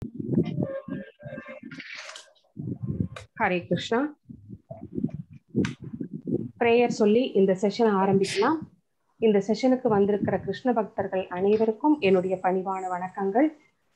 Hare Krishna prayer சொல்லி இந்த செஷனை ஆரம்பிக்கலாம் இந்த செஷனுக்கு வந்திருக்கிற கிருஷ்ண பக்தர்கள் அனைவருக்கும் என்னுடைய பணிவான வணக்கங்கள்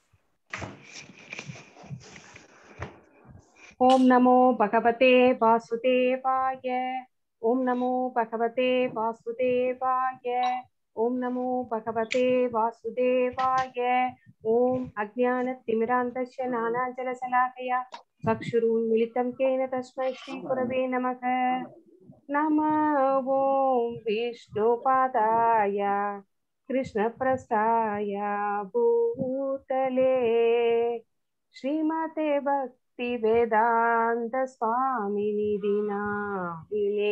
ஓம் நமோ பகவதே வாசுதேவாய ஓம் நமோ பகவதே வாசுதேவாய ஓம் நமோ பகவதே வாசுதேவாய ஓம் அஜானத்திமிராந்தஸ்ய நானாஜலசலாகயா चक्षुरुन्मिलितं केन तस्मै श्रीगुरवे नमः नम ॐ विष्णुपादाय कृष्णप्रस्थाय भूतले श्रीमते भक्तिवेदान्तस्वामिनिधि नामिने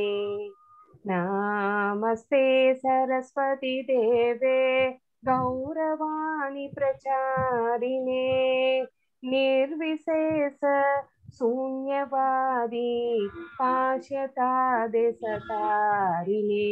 नमस्ते सरस्वती देवे गौरवाणि प्रचारिणे निर्विशेष शून्यवादी पाश्यतादेशतारिणे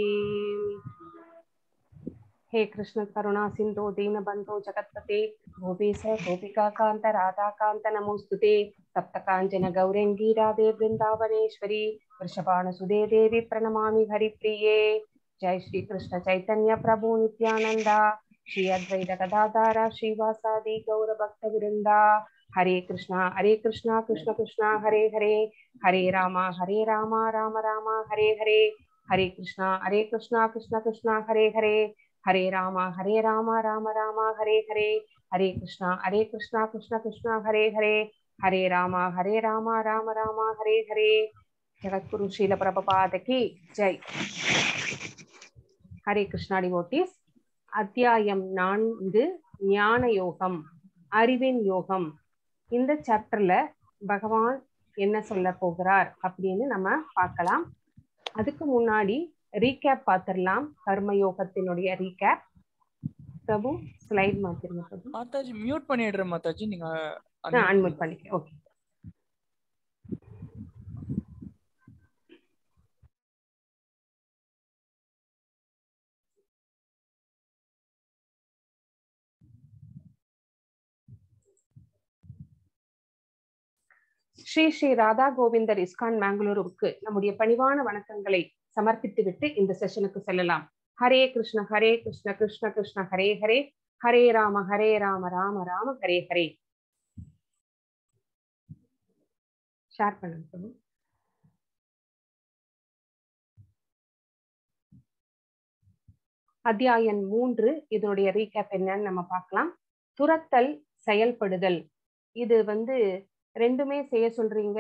हे कृष्ण करुणा सिन्धो दीनबन्धो जगत्पते गोपीश गोपिका कान्त राधाकान्त नमोऽस्तुते सप्तकाञ्चन गौरङ्गी राधे वृन्दावनेश्वरी वृषभानुसुदे देवी प्रणमामि हरिप्रिये जय श्री कृष्ण चैतन्य प्रभु नित्यानन्दा श्री अद्वैत गदाधारा श्रीवासादि गौरभक्तवृन्दा हरे कृष्णा हरे कृष्णा कृष्ण कृष्णा हरे हरे हरे रामा हरे रामा राम राम हरे हरे हरे कृष्णा हरे कृष्णा कृष्ण कृष्णा हरे हरे हरे रामा हरे रामा राम राम हरे हरे हरे कृष्णा हरे कृष्णा कृष्ण कृष्ण हरे हरे हरे रामा हरे रामा राम राम हरे हरे जगद्गुरु शील प्रभुपाद की जय हरे कृष्णा डिवोटीஸ் அத்தியாயம் நான்கு ஞான யோகம் அறிவின் யோகம் இந்த சாப்டர்ல பகவான் என்ன சொல்ல போகிறார் அப்படின்னு நம்ம பார்க்கலாம் அதுக்கு முன்னாடி ரீகேப் பார்த்துடலாம் கர்ம யோகத்தினுடைய ரீகேப் பிரபு ஸ்லைட் மாத்திருங்க பிரபு மாதாஜி மியூட் பண்ணிடுறேன் மாதாஜி நீங்க நான் அன்மியூட் பண்ணிக்கிறேன் ஓகே ஸ்ரீ ஸ்ரீ ராதா கோவிந்தர் இஸ்கான் மேங்களூருவுக்கு நம்முடைய பணிவான வணக்கங்களை சமர்ப்பித்துவிட்டு இந்த செஷனுக்கு செல்லலாம் ஹரே கிருஷ்ண ஹரே கிருஷ்ண கிருஷ்ண கிருஷ்ண ஹரே ஹரே ஹரே ராம ஹரே ராம ராம ராம ஹரே ஹரே ஷேர் பண்ணுங்க அத்தியாயம் மூன்று இதனுடைய ரீகேப் என்னன்னு நம்ம பார்க்கலாம் துரத்தல் செயல்படுதல் இது வந்து ரெண்டுமே செய்ய சொல்றீங்க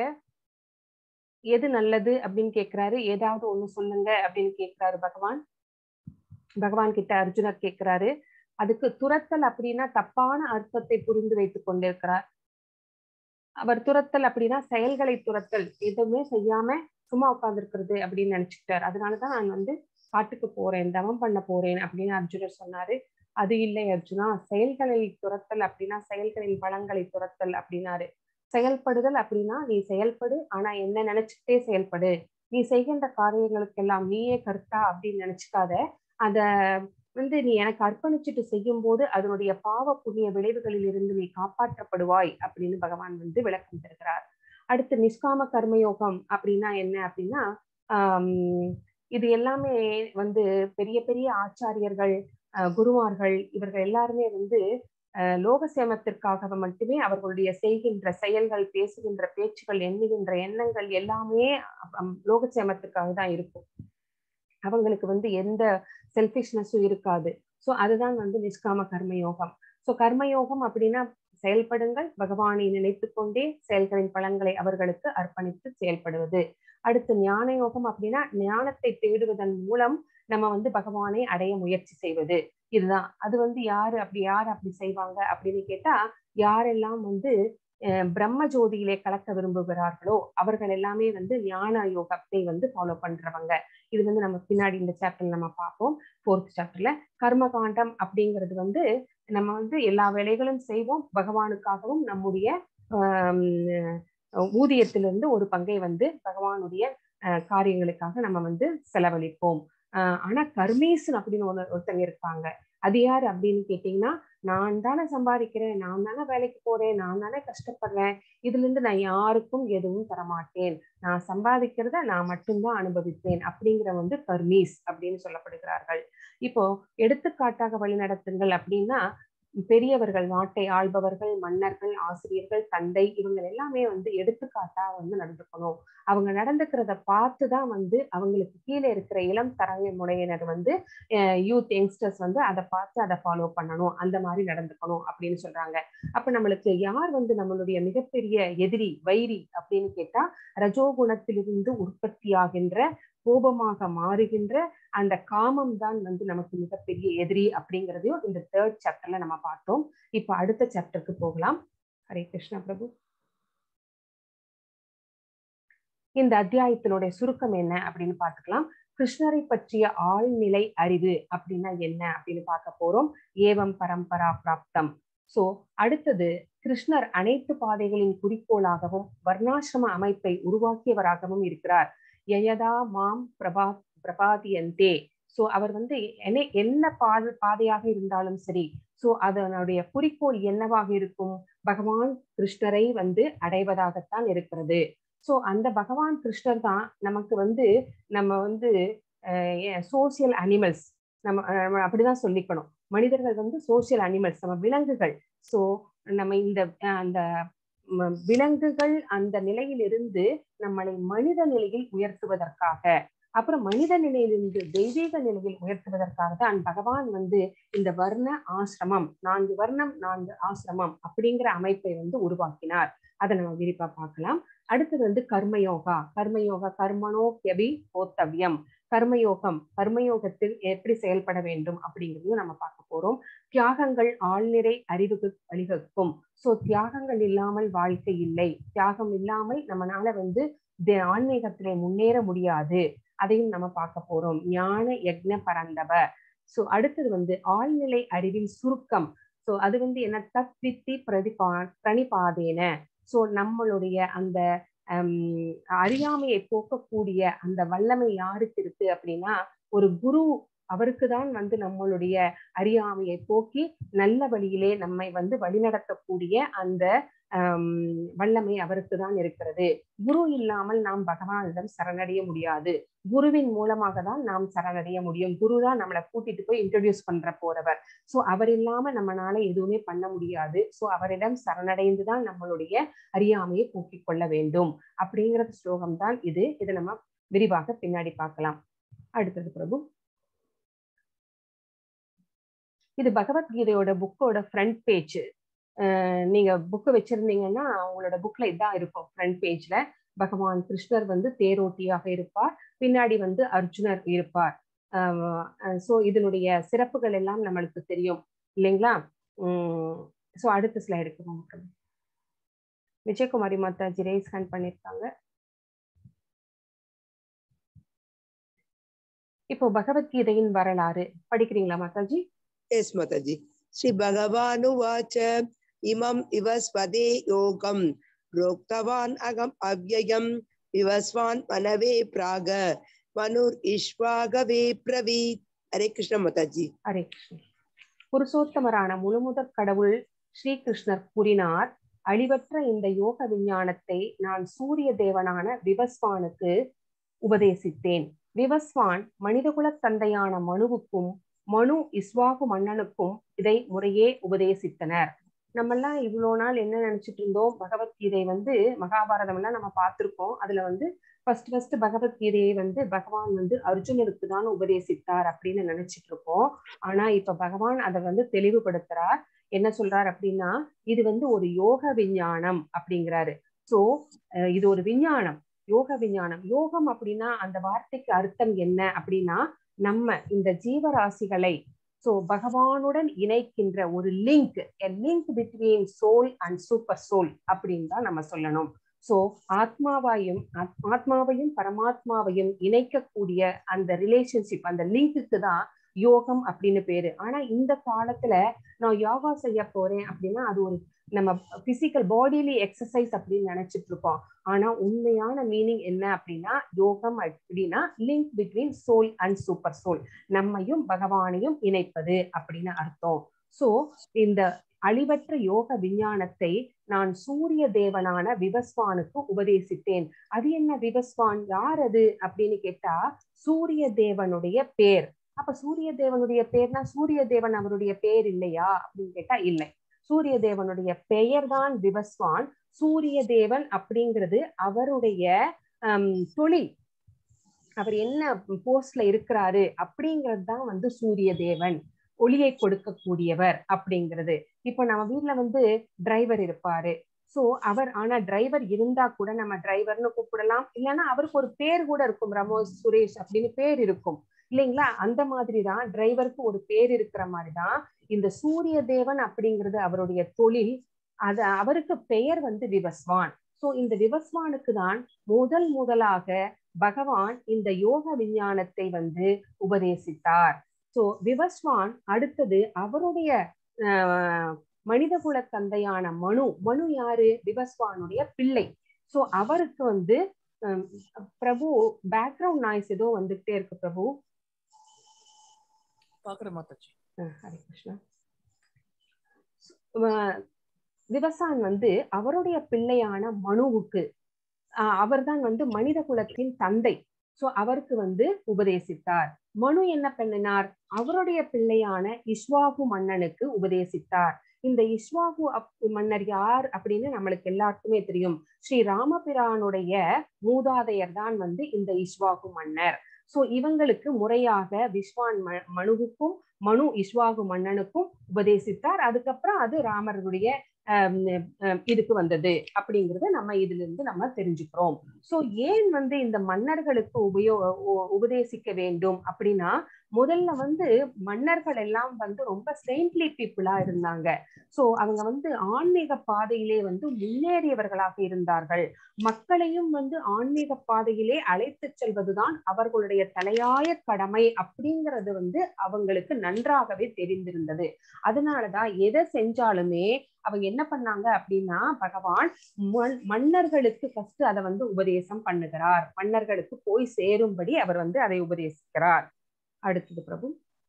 எது நல்லது அப்படின்னு கேக்குறாரு ஏதாவது ஒண்ணு சொல்லுங்க அப்படின்னு கேக்குறாரு பகவான் பகவான் கிட்ட அர்ஜுனர் கேக்குறாரு அதுக்கு துரத்தல் அப்படின்னா தப்பான அர்த்தத்தை புரிந்து வைத்துக் கொண்டிருக்கிறார் அவர் துரத்தல் அப்படின்னா செயல்களை துரத்தல் எதுவுமே செய்யாம சும்மா உட்கார்ந்துருக்கிறது அப்படின்னு நினைச்சுக்கிட்டாரு அதனாலதான் நான் வந்து காட்டுக்கு போறேன் தவம் பண்ண போறேன் அப்படின்னு அர்ஜுனர் சொன்னாரு அது இல்லை அர்ஜுனா செயல்களை துரத்தல் அப்படின்னா செயல்களின் பலங்களை துரத்தல் அப்படின்னாரு செயல்படுதல் அப்படின்னா நீ செயல்படு ஆனா என்ன நினைச்சுக்கிட்டே செயல்படு நீ செய்கின்ற காரியங்களுக்கெல்லாம் நீயே கருத்தா அப்படின்னு நினைச்சுக்காத அத வந்து நீ எனக்கு அர்ப்பணிச்சுட்டு செய்யும் போது அதனுடைய பாவ புண்ணிய விளைவுகளில் இருந்து நீ காப்பாற்றப்படுவாய் அப்படின்னு பகவான் வந்து விளக்கம் தருகிறார் அடுத்து நிஷ்காம கர்மயோகம் அப்படின்னா என்ன அப்படின்னா ஆஹ் இது எல்லாமே வந்து பெரிய பெரிய ஆச்சாரியர்கள் குருமார்கள் இவர்கள் எல்லாருமே வந்து லோகசேமத்திற்காக மட்டுமே அவர்களுடைய செய்கின்ற செயல்கள் பேசுகின்ற பேச்சுகள் எண்ணுகின்ற எண்ணங்கள் எல்லாமே லோகசேமத்திற்காக தான் இருக்கும் அவங்களுக்கு வந்து எந்த செல்பிஷ்னஸும் இருக்காது ஸோ அதுதான் வந்து நிஷ்காம கர்மயோகம் ஸோ கர்மயோகம் அப்படின்னா செயல்படுங்கள் பகவானை நினைத்து கொண்டே செயல்களின் பலன்களை அவர்களுக்கு அர்ப்பணித்து செயல்படுவது அடுத்து ஞான யோகம் அப்படின்னா ஞானத்தை தேடுவதன் மூலம் நம்ம வந்து பகவானை அடைய முயற்சி செய்வது இதுதான் அது வந்து யாரு அப்படி யார் அப்படி செய்வாங்க அப்படின்னு கேட்டா யாரெல்லாம் வந்து பிரம்ம ஜோதியிலே கலக்க விரும்புகிறார்களோ அவர்கள் எல்லாமே வந்து ஞான யோகத்தை வந்து ஃபாலோ பண்றவங்க இது வந்து நம்ம பின்னாடி இந்த சாப்டர்ல நம்ம பார்ப்போம் ஃபோர்த் சாப்டர்ல கர்ம காண்டம் அப்படிங்கிறது வந்து நம்ம வந்து எல்லா வேலைகளும் செய்வோம் பகவானுக்காகவும் நம்முடைய ஊதியத்திலிருந்து ஒரு பங்கை வந்து பகவானுடைய காரியங்களுக்காக நம்ம வந்து செலவழிப்போம் ஆஹ் ஆனா கர்மேசன் அப்படின்னு ஒன்று ஒருத்தங்க இருப்பாங்க அது யார் அப்படின்னு கேட்டீங்கன்னா நான் தானே சம்பாதிக்கிறேன் நான் தானே வேலைக்கு போறேன் நான் தானே கஷ்டப்படுறேன் இதுல இருந்து நான் யாருக்கும் எதுவும் தரமாட்டேன் நான் சம்பாதிக்கிறத நான் மட்டும்தான் அனுபவிப்பேன் அப்படிங்கிற வந்து கர்மீஸ் அப்படின்னு சொல்லப்படுகிறார்கள் இப்போ எடுத்துக்காட்டாக வழிநடத்துங்கள் அப்படின்னா பெரியவர்கள் நாட்டை ஆள்பவர்கள் மன்னர்கள் ஆசிரியர்கள் தந்தை இவங்க எல்லாமே வந்து எடுத்துக்காட்டா வந்து நடந்துக்கணும் அவங்க நடந்துக்கிறத பார்த்து தான் வந்து அவங்களுக்கு கீழே இருக்கிற இளம் தலைமுறையினர் வந்து யூத் யங்ஸ்டர்ஸ் வந்து அதை பார்த்து அதை ஃபாலோ பண்ணணும் அந்த மாதிரி நடந்துக்கணும் அப்படின்னு சொல்றாங்க அப்ப நம்மளுக்கு யார் வந்து நம்மளுடைய மிகப்பெரிய எதிரி வைரி அப்படின்னு கேட்டா ரஜோகுணத்திலிருந்து உற்பத்தியாகின்ற கோபமாக மாறுகின்ற அந்த காமம் தான் வந்து நமக்கு மிகப்பெரிய எதிரி அப்படிங்கிறதையும் இந்த தேர்ட் சாப்டர்ல நம்ம பார்த்தோம் இப்ப அடுத்த சாப்டருக்கு போகலாம் ஹரே கிருஷ்ணா பிரபு இந்த அத்தியாயத்தினுடைய சுருக்கம் என்ன அப்படின்னு பார்த்துக்கலாம் கிருஷ்ணரை பற்றிய ஆழ்நிலை அறிவு அப்படின்னா என்ன அப்படின்னு பார்க்க போறோம் ஏவம் பரம்பரா பிராப்தம் சோ அடுத்தது கிருஷ்ணர் அனைத்து பாதைகளின் குறிக்கோளாகவும் வர்ணாசிரம அமைப்பை உருவாக்கியவராகவும் இருக்கிறார் யயதா மாம் பிரபா பிரபாதியந்தே சோ அவர் வந்து என்ன என்ன பாத பாதையாக இருந்தாலும் சரி சோ அதனுடைய குறிக்கோள் என்னவாக இருக்கும் பகவான் கிருஷ்ணரை வந்து அடைவதாகத்தான் இருக்கிறது சோ அந்த பகவான் கிருஷ்ணர் தான் நமக்கு வந்து நம்ம வந்து சோசியல் அனிமல்ஸ் நம்ம அப்படிதான் சொல்லிக்கணும் மனிதர்கள் வந்து சோசியல் அனிமல்ஸ் நம்ம விலங்குகள் சோ நம்ம இந்த அந்த விலங்குகள் அந்த நிலையிலிருந்து நம்மளை மனித நிலையில் உயர்த்துவதற்காக அப்புறம் மனித நிலையிலிருந்து தெய்வீக நிலையில் உயர்த்துவதற்காக தான் பகவான் வந்து இந்த வர்ண ஆசிரமம் நான்கு வர்ணம் நான்கு ஆசிரமம் அப்படிங்கிற அமைப்பை வந்து உருவாக்கினார் அதை நம்ம விரிப்பா பார்க்கலாம் அடுத்தது வந்து கர்மயோகா கர்மயோகா கர்மனோ கெபி போத்தவ்யம் கர்மயோகம் கர்மயோகத்தில் எப்படி செயல்பட வேண்டும் அப்படிங்கிறதையும் நம்ம பார்க்க போறோம் தியாகங்கள் ஆழ்நிறை அறிவுக்கு வழிவகுக்கும் சோ தியாகங்கள் இல்லாமல் வாழ்க்கை இல்லை தியாகம் இல்லாமல் நம்மளால வந்து ஆன்மீகத்திலே முன்னேற முடியாது அதையும் நம்ம பார்க்க போறோம் ஞான யக்ன பரந்தவ சோ அடுத்தது வந்து ஆழ்நிலை அறிவின் சுருக்கம் சோ அது வந்து என்ன தத் வித்தி பிரதிபா பிரணிபாதேன சோ நம்மளுடைய அந்த அறியாமையை போக்கக்கூடிய அந்த வல்லமை யாருக்கு இருக்கு அப்படின்னா ஒரு குரு அவருக்கு தான் வந்து நம்மளுடைய அறியாமையை போக்கி நல்ல வழியிலே நம்மை வந்து வழிநடத்தக்கூடிய அந்த வல்லமை அவருக்கு தான் இருக்கிறது குரு இல்லாமல் நாம் பகவானிடம் சரணடைய முடியாது குருவின் மூலமாக தான் நாம் சரணடைய முடியும் குரு தான் நம்மளை கூட்டிட்டு போய் இன்ட்ரடியூஸ் பண்ற போறவர் சோ அவர் இல்லாம நம்மளால எதுவுமே பண்ண முடியாது சோ அவரிடம் சரணடைந்து தான் நம்மளுடைய அறியாமையை போக்கிக் கொள்ள வேண்டும் அப்படிங்கிற ஸ்லோகம் தான் இது இதை நம்ம விரிவாக பின்னாடி பார்க்கலாம் அடுத்தது பிரபு இது பகவத்கீதையோட புக்கோட ஃப்ரண்ட் பேஜ் நீங்க புக்கு வச்சிருந்தீங்கன்னா உங்களோட புக்ல இதான் இருக்கும் ஃப்ரண்ட் பேஜ்ல பகவான் கிருஷ்ணர் வந்து தேரோட்டியாக இருப்பார் பின்னாடி வந்து அர்ஜுனர் இருப்பார் சோ இதனுடைய சிறப்புகள் எல்லாம் நம்மளுக்கு தெரியும் இல்லைங்களா உம் சோ அடுத்த ஸ்லைடுக்கு நமக்கு விஜயகுமாரி மாதாஜி ரேஸ் ஹேண்ட் பண்ணிருக்காங்க இப்போ பகவத்கீதையின் வரலாறு படிக்கிறீங்களா மாதாஜி எஸ் மாதாஜி ஸ்ரீ பகவானுவாச்ச இமம் இவ ஸ்வதே யோகம் प्रोक्तवान् अगम् अव्ययम् विवस्वान् मनवे प्राग मनुर् इष्वागवे प्रवीத் ஹரே கிருஷ்ண மாதாஜி ஹரே கிருஷ்ண புருஷோத்தமரான முழுமுதற் கடவுள் ஸ்ரீகிருஷ்ணர் கூறினார் அழிவற்ற இந்த யோக விஞ்ஞானத்தை நான் சூரிய தேவனான விவஸ்வானுக்கு உபதேசித்தேன் விவஸ்வான் மனிதகுல தந்தையான மனுவுக்கும் மனு இஸ்வாகு மன்னனுக்கும் இதை முறையே உபதேசித்தனர் நம்மெல்லாம் இவ்வளோ நாள் என்ன நினைச்சிட்டு இருந்தோம் பகவத்கீதை வந்து மகாபாரதம் எல்லாம் நம்ம பார்த்திருக்கோம் அதுல வந்து ஃபர்ஸ்ட் ஃபர்ஸ்ட் பகவத்கீதையை வந்து பகவான் வந்து அர்ஜுனருக்கு தான் உபதேசித்தார் அப்படின்னு நினைச்சிட்டு இருக்கோம் ஆனா இப்ப பகவான் அதை வந்து தெளிவுபடுத்துறார் என்ன சொல்றார் அப்படின்னா இது வந்து ஒரு யோக விஞ்ஞானம் அப்படிங்கிறாரு சோ இது ஒரு விஞ்ஞானம் யோக விஞ்ஞானம் யோகம் அப்படின்னா அந்த வார்த்தைக்கு அர்த்தம் என்ன அப்படின்னா நம்ம இந்த ஜீவராசிகளை சோ பகவானுடன் இணைக்கின்ற ஒரு link link between soul and super soul அப்படின்னு தான் நம்ம சொல்லணும் சோ ஆத்மாவையும் ஆத்மாவையும் பரமாத்மாவையும் இணைக்கக்கூடிய அந்த ரிலேஷன்ஷிப் அந்த லிங்க்குக்கு தான் யோகம் அப்படின்னு பேரு ஆனா இந்த காலத்துல நான் யோகா செய்ய போறேன் அப்படின்னா அது ஒரு நம்ம பிசிக்கல் பாடியிலி எக்ஸசைஸ் அப்படின்னு நினைச்சிட்டு இருக்கோம் ஆனா உண்மையான மீனிங் என்ன அப்படின்னா யோகம் அப்படின்னா link between soul and super soul நம்மையும் பகவானையும் இணைப்பது அப்படின்னு அர்த்தம் சோ இந்த அழிவற்ற யோக விஞ்ஞானத்தை நான் சூரிய தேவனான விவஸ்வானுக்கு உபதேசித்தேன் அது என்ன விவஸ்வான் யார் அது அப்படின்னு கேட்டா சூரிய தேவனுடைய பேர் அப்ப சூரிய தேவனுடைய பேர்னா சூரிய தேவன் அவருடைய பேர் இல்லையா அப்படின்னு கேட்டா இல்லை சூரிய தேவனுடைய பெயர் தான் விவஸ்வான் சூரிய தேவன் அப்படிங்கிறது அவருடைய ஹம், தொழில் அவர் என்ன போஸ்ட்ல இருக்கிறாரு அப்படிங்கிறது தான் வந்து சூரிய தேவன் ஒளியை கொடுக்கக்கூடியவர் அப்படிங்கிறது இப்போ நம்ம வீட்ல வந்து டிரைவர் இருப்பாரு சோ அவர் ஆனா டிரைவர் இருந்தா கூட நம்ம டிரைவர்னு கூப்பிடலாம் இல்லைன்னா அவருக்கு ஒரு பேர் கூட இருக்கும் ரமோஸ் சுரேஷ் அப்படின்னு பேர் இருக்கும் இல்லைங்களா அந்த மாதிரி தான் டிரைவருக்கு ஒரு பேர் இருக்கிற மாதிரி தான் இந்த சூரிய தேவன் அப்படிங்கிறது அவருடைய தொழில் அது அவருக்கு பெயர் வந்து விவஸ்வான் சோ இந்த விவஸ்வானுக்கு தான் முதல் முதலாக பகவான் இந்த யோக விஞ்ஞானத்தை வந்து உபதேசித்தார் சோ விவஸ்வான் அடுத்தது அவருடைய ஆஹ், மனிதகுல தந்தையான மனு மனு யாரு விவஸ்வானுடைய பிள்ளை சோ அவருக்கு வந்து ஹம், பிரபு பேக்ரவுண்ட் நாய்ஸ் ஏதோ வந்துகிட்டே இருக்கு பிரபு பாக்குறேன் மாதாஜி அஹ் ஹரே கிருஷ்ணா வ- விவசான் வந்து அவருடைய பிள்ளையான மனுவுக்கு ஆஹ் அவர்தான் வந்து மனித குலத்தின் தந்தை சோ அவருக்கு வந்து உபதேசித்தார் மனு என்ன பண்ணினார் அவருடைய பிள்ளையான இஸ்வாகு மன்னனுக்கு உபதேசித்தார் இந்த இஸ்வாகு அப்- மன்னர் யார் அப்படின்னு நம்மளுக்கு எல்லாருக்குமே தெரியும் ஸ்ரீ ராமபிரானுடைய மூதாதையர் தான் வந்து இந்த இஸ்வாகு மன்னர் சோ இவங்களுக்கு முறையாக விஸ்வான் ம- மனுவுக்கும் மனு இஸ்வாகு மன்னனுக்கும் உபதேசித்தார் அதுக்கப்புறம் அது ராமருடைய ஆம், ஆம், இதுக்கு வந்தது அப்படிங்கறத நம்ம இதுல இருந்து நம்ம தெரிஞ்சுக்கிறோம் சோ ஏன் வந்து இந்த மன்னர்களுக்கு உபயோ உ- உபதேசிக்க வேண்டும் அப்படின்னா முதல்ல வந்து மன்னர்கள் எல்லாம் வந்து ரொம்ப செயின்ட்லி பீப்புளா இருந்தாங்க சோ அவங்க வந்து ஆன்மீக பாதையிலே வந்து முன்னேறியவர்களாக இருந்தார்கள் மக்களையும் வந்து ஆன்மீக பாதையிலே அழைத்து செல்வதுதான் அவர்களுடைய தலையாய கடமை அப்படிங்கிறது வந்து அவங்களுக்கு நன்றாகவே தெரிந்திருந்தது அதனாலதான் எதை செஞ்சாலுமே அவங்க என்ன பண்ணாங்க அப்படின்னா பகவான் மன்- மன்னர்களுக்கு ஃபர்ஸ்ட் அதை வந்து உபதேசம் பண்ணுகிறார் மன்னர்களுக்கு போய் சேரும்படி அவர் வந்து அதை உபதேசிக்கிறார் அடுத்தது பிரபு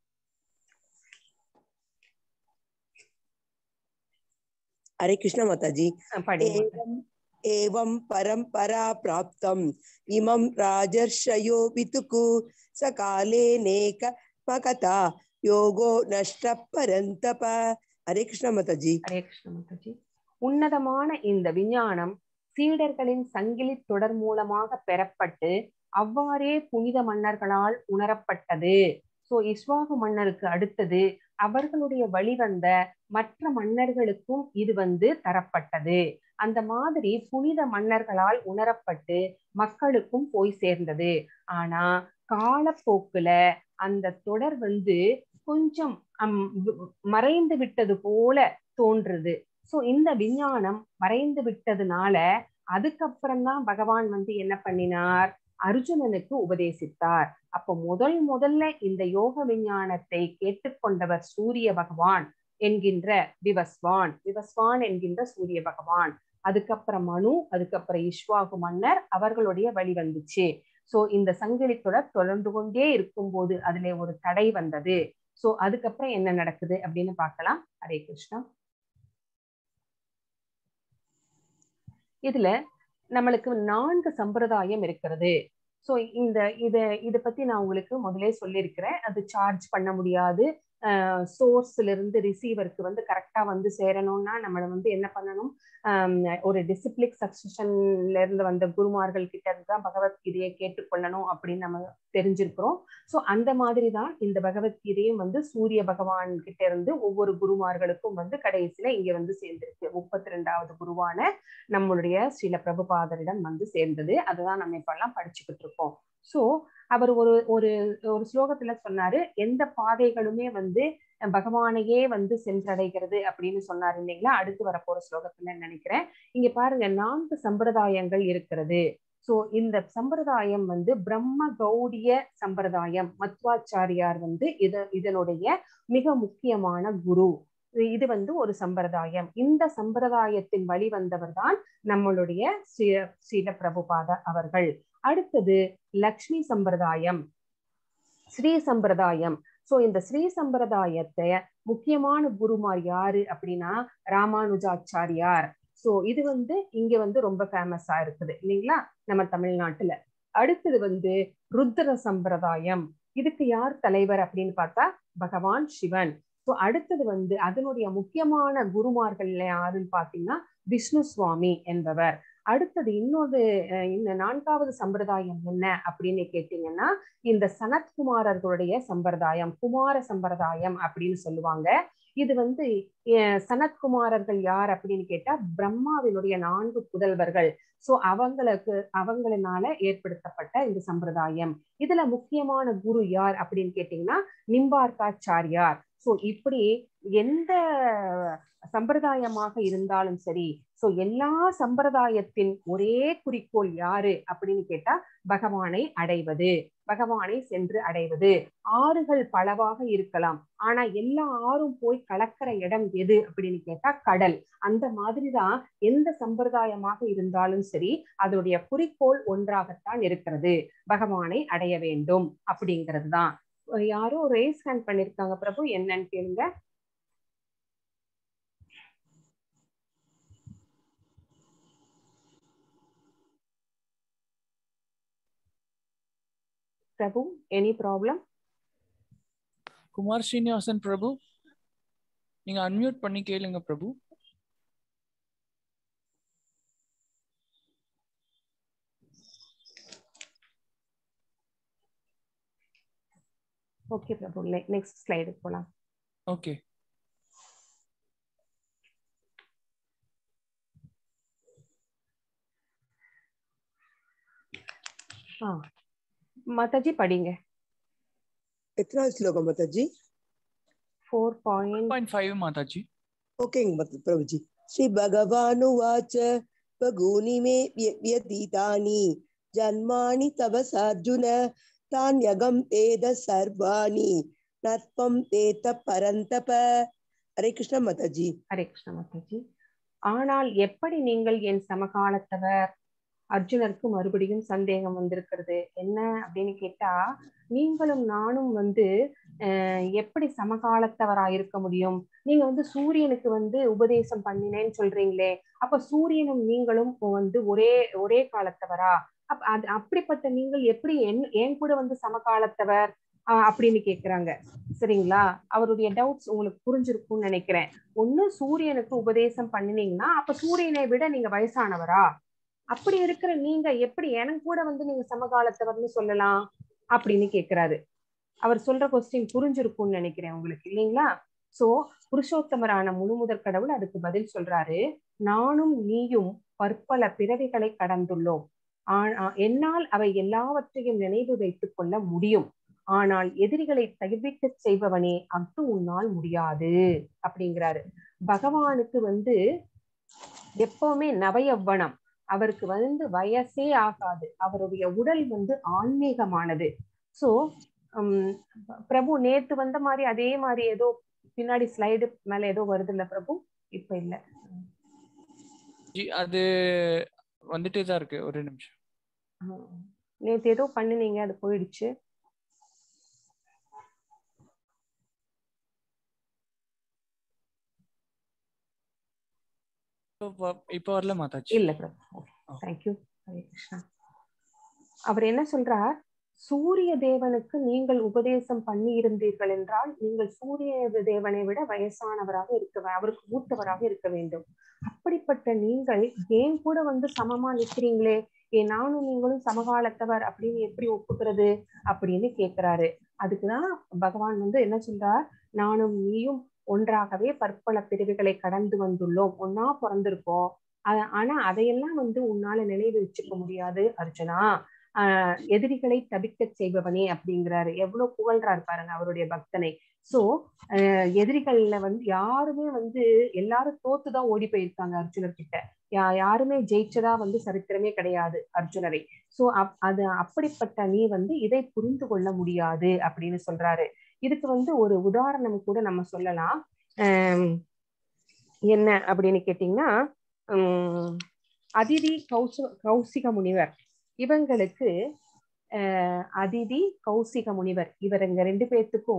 हरे कृष्ण माता जी அஹ் படிங்க एवं एवं परम्परा प्राप्तम् इमं राजर्षयो वितुकु सकाले नेक मकता योगो नष्ट परन्तप हरे कृष्ण माता जी ஹரே கிருஷ்ண மாதாஜி உன்னதமான இந்த விஞ்ஞானம் சீடர்களின் சங்கிலி தொடர் மூலமாக பெறப்பட்டு அவ்வாறே புனித மன்னர்களால் உணரப்பட்டது சோ இஸ்வாகு மன்னருக்கு அடுத்தது அவர்களுடைய வழிவந்த மற்ற மன்னர்களுக்கும் இது வந்து தரப்பட்டது அந்த மாதிரி புனித மன்னர்களால் உணரப்பட்டு மக்களுக்கும் போய் சேர்ந்தது ஆனா காலப்போக்குல அந்த தொடர் வந்து கொஞ்சம் அம், வி- மறைந்து விட்டது போல தோன்றுது சோ இந்த விஞ்ஞானம் மறைந்து விட்டதுனால அதுக்கப்புறம் தான் பகவான் வந்து என்ன பண்ணினார் அர்ஜுனனுக்கு உபதேசித்தார் அப்போ முதல் முதல்ல இந்த யோக விஞ்ஞானத்தை கேட்டுக்கொண்டவர் சூரிய பகவான் என்கின்ற விவஸ்வான் விவஸ்வான் என்கின்ற சூரிய பகவான் அதுக்கப்புறம் மனு அதுக்கப்புறம் இஸ்வாகு மன்னர் அவர்களுடைய வழி வந்துச்சு சோ இந்த சங்கிலி தொடர் தொடர்ந்து கொண்டே இருக்கும்போது அதுல ஒரு தடை வந்தது சோ அதுக்கப்புறம் என்ன நடக்குது அப்படின்னு பார்க்கலாம் ஹரே கிருஷ்ணா இதுல நம்மளுக்கு நான்கு சம்பிரதாயம் இருக்கிறது சோ இந்த இத இத பத்தி நான் உங்களுக்கு முதலே சொல்லியிருக்கிறேன் அது சார்ஜ் பண்ண முடியாது சோர்ஸ்ல இருந்து ரிசீவருக்கு வந்து கரெக்டா வந்து சேரணும்னா நம்மள வந்து என்ன பண்ணணும் ஆஹ் ஒரு டிசிப்ளிக் சக்சஷன்ல இருந்து வந்த குருமார்கள் கிட்ட இருந்து தான் பகவத்கீதையை கேட்டுக்கொள்ளணும் அப்படின்னு நம்ம தெரிஞ்சிருக்கிறோம் சோ அந்த மாதிரி தான் இந்த பகவத்கீதையும் வந்து சூரிய பகவான் கிட்ட இருந்து ஒவ்வொரு குருமார்களுக்கும் வந்து கடைசியில இங்க வந்து சேர்ந்திருக்கு முப்பத்தி ரெண்டாவது குருவான நம்மளுடைய ஸ்ரீல பிரபுபாதரிடம் வந்து சேர்ந்தது அதுதான் நம்ம இப்ப எல்லாம் படிச்சுக்கிட்டு இருக்கோம் சோ அவர் ஒரு ஒரு ஒரு ஸ்லோகத்துல சொன்னாரு எந்த பாதைகளுமே வந்து பகவானையே வந்து சென்றடைகிறது அப்படின்னு சொன்னாரு இல்லைங்களா அடுத்து வரப்போற ஸ்லோகத்துல நினைக்கிறேன் இங்க பாருங்க நான்கு சம்பிரதாயங்கள் இருக்கிறது சோ இந்த சம்பிரதாயம் வந்து பிரம்ம கௌடிய சம்பிரதாயம் மத்வாச்சாரியார் வந்து இத இதனுடைய மிக முக்கியமான குரு இது வந்து ஒரு சம்பிரதாயம் இந்த சம்பிரதாயத்தின் வழி வந்தவர் தான் நம்மளுடைய ஸ்ரீ ஸ்ரீல பிரபுபாத அவர்கள் அடுத்தது லக்ஷ்மி சம்பிரதாயம் ஸ்ரீ சம்பிரதாயம் சோ இந்த ஸ்ரீ சம்பிரதாயத்தை முக்கியமான குருமார் யாரு அப்படின்னா ராமானுஜாச்சாரியார் சோ இது வந்து இங்க வந்து ரொம்ப ஃபேமஸா இருக்குது இல்லைங்களா நம்ம தமிழ்நாட்டுல அடுத்தது வந்து ருத்ர சம்பிரதாயம் இதுக்கு யார் தலைவர் அப்படின்னு பார்த்தா பகவான் சிவன் ஸோ அடுத்தது வந்து அதனுடைய முக்கியமான குருமார்கள்ல யாருன்னு பாத்தீங்கன்னா விஷ்ணு சுவாமி என்பவர் அடுத்தது இன்னொரு அஹ், இந்த நான்காவது சம்பிரதாயம் என்ன அப்படின்னு கேட்டீங்கன்னா இந்த சனத்குமாரர்களுடைய சம்பிரதாயம் குமார சம்பிரதாயம் அப்படின்னு சொல்லுவாங்க இது வந்து அஹ், சனத்குமாரர்கள் யார் அப்படின்னு கேட்டா பிரம்மாவினுடைய நான்கு புதல்வர்கள் சோ அவங்களுக்கு அவங்களினால ஏற்படுத்தப்பட்ட இந்த சம்பிரதாயம் இதுல முக்கியமான குரு யார் அப்படின்னு கேட்டீங்கன்னா நிம்பார்க்காச்சாரியார் சோ இப்படி எந்த சம்பிரதாயமாக இருந்தாலும் சரி சோ எல்லா சம்பிரதாயத்தின் ஒரே குறிக்கோள் யாரு அப்படின்னு கேட்டா பகவானை அடைவது பகவானை சென்று அடைவது ஆறுகள் பலவாக இருக்கலாம் ஆனா எல்லா ஆறும் போய் கலக்கிற இடம் எது அப்படின்னு கேட்டா கடல் அந்த மாதிரிதான் எந்த சம்பிரதாயமாக இருந்தாலும் சரி அதோடைய குறிக்கோள் ஒன்றாகத்தான் இருக்கிறது பகவானை அடைய வேண்டும் அப்படிங்கிறது தான் யாரோ ரேஸ் ஹேண்ட் பண்ணிருக்காங்க பிரபு என்னன்னு கேளுங்க பிரபு எனி ப்ராப்ளம் குமார் ஸ்ரீனிவாசன் பிரபு நீங்க அன்மியூட் பண்ணி கேளுங்க Prabhu okay Prabhu next slide போலாம் ஓகே ஆ மாதாஜி படிங்க எத்தனாவது ஸ்லோகம் Mataji four point point five Mataji ஓகேங்க மத் பிரபுஜி ஸ்ரீ பகவானுவாச்ச பகூனி மே व्य- व्यतीतानि जन्मानि तव सार्जुन तान्यगं तेद सर्वाणि நத்வம் தேத பரந்தப ஹரே கிருஷ்ண மாதாஜி ஹரே கிருஷ்ண மாதாஜி ஆனால் எப்படி நீங்கள் என் சமகாலத்தவர் அர்ஜுனருக்கு மறுபடியும் சந்தேகம் வந்திருக்கிறது என்ன அப்படின்னு கேட்டா நீங்களும் நானும் வந்து அஹ், எப்படி சமகாலத்தவரா இருக்க முடியும் நீங்க வந்து சூரியனுக்கு வந்து உபதேசம் பண்ணினேன்னு சொல்றீங்களே அப்ப சூரியனும் நீங்களும் வந்து ஒரே ஒரே காலத்தவரா அப்ப அது அப்படிப்பட்ட நீங்கள் எப்படி என் என் கூட வந்து சமகாலத்தவர் ஆஹ் அப்படின்னு கேக்குறாங்க சரிங்களா அவருடைய டவுட்ஸ் உங்களுக்கு புரிஞ்சிருக்கும்னு நினைக்கிறேன் ஒண்ணு சூரியனுக்கு உபதேசம் பண்ணினீங்கன்னா அப்ப சூரியனை விட நீங்க வயசானவரா அப்படி இருக்கிற நீங்க எப்படி எனக்கு கூட வந்து நீங்க சமகாலத்தவர்னு சொல்லலாம் அப்படின்னு கேக்குறாரு அவர் சொல்ற கொஸ்டின் புரிஞ்சிருக்கும்னு நினைக்கிறேன் உங்களுக்கு இல்லைங்களா சோ புருஷோத்தமரான முழுமுதற் கடவுள் அதுக்கு பதில் சொல்றாரு நானும் நீயும் பற்பல பிறவிகளை கடந்துள்ளோம் ஆனா என்னால் அவை எல்லாவற்றையும் நினைவு வைத்துக் கொள்ள முடியும் ஆனால் எதிரிகளை தவிர்க்கச் செய்பவனே அஃது உன்னால் முடியாது அப்படிங்கிறாரு பகவானுக்கு வந்து எப்பவுமே நவயவ்வனம் அவருக்கு வந்து வயசே ஆகாது அவருடைய உடல் வந்து ஆன்மீகமானது சோ பிரபு நேத்து வந்த மாதிரி அதே மாதிரி ஏதோ பின்னாடி ஸ்லைடு மேல ஏதோ வருது இல்ல பிரபு இப்ப இல்ல ஜி அது வந்துட்டே தான் இருக்கு ஒரு நிமிஷம் ஆஹ் நேத்து ஏதோ பண்ணுனீங்க அது போயிடுச்சு இப்போ வ- இப்போ வரல மாதாஜி இல்ல பிரபு தேங்க்யூ ஹரே கிருஷ்ணா அவர் என்ன சொல்றார் சூரிய தேவனுக்கு நீங்கள் உபதேசம் பண்ணி இருந்தீர்கள் என்றால் நீங்கள் சூரிய தேவனை விட வயசானவராக இருக்க வே- அவருக்கு மூத்தவராக இருக்க வேண்டும் அப்படிப்பட்ட நீங்கள் ஏன் கூட வந்து சமமா நிக்கிறீங்களே ஏ நானும் நீங்களும் சமகாலத்தவர் அப்படின்னு எப்படி ஒப்புக்கிறது அப்படின்னு கேக்குறாரு அதுக்குதான் பகவான் வந்து என்ன சொல்றார் நானும் நீயும் ஒன்றாகவே பற்பல பிரிவுகளை கடந்து வந்துள்ளோம் ஒன்னா பிறந்திருக்கோம் ஆ- ஆனா அதையெல்லாம் வந்து உன்னால நினைவு வச்சுக்க முடியாது அர்ஜுனா ஆஹ் எதிரிகளை தபிக்கச் செய்பவனே அப்படிங்கிறாரு எவ்வளவு புகழ்றாரு பாருங்க அவருடைய பக்தனை சோ எதிரிகள்ல வந்து யாருமே வந்து எல்லாரும் தோத்துதான் ஓடி போயிருக்காங்க அர்ஜுனர் கிட்ட யா யாருமே ஜெயிச்சதா வந்து சரித்திரமே கிடையாது அர்ஜுனரை சோ அப் அது அப்படிப்பட்ட நீ வந்து இதை புரிந்து கொள்ள முடியாது அப்படின்னு சொல்றாரு இதுக்கு வந்து ஒரு உதாரணம் கூட நம்ம சொல்லலாம் ஆஹ் என்ன அப்படின்னு கேட்டீங்கன்னா உம் அதிதி கௌச கௌசிக முனிவர் இவங்களுக்கு அஹ் அதிதி கௌசிக முனிவர் இவருங்க ரெண்டு பேர்த்துக்கும்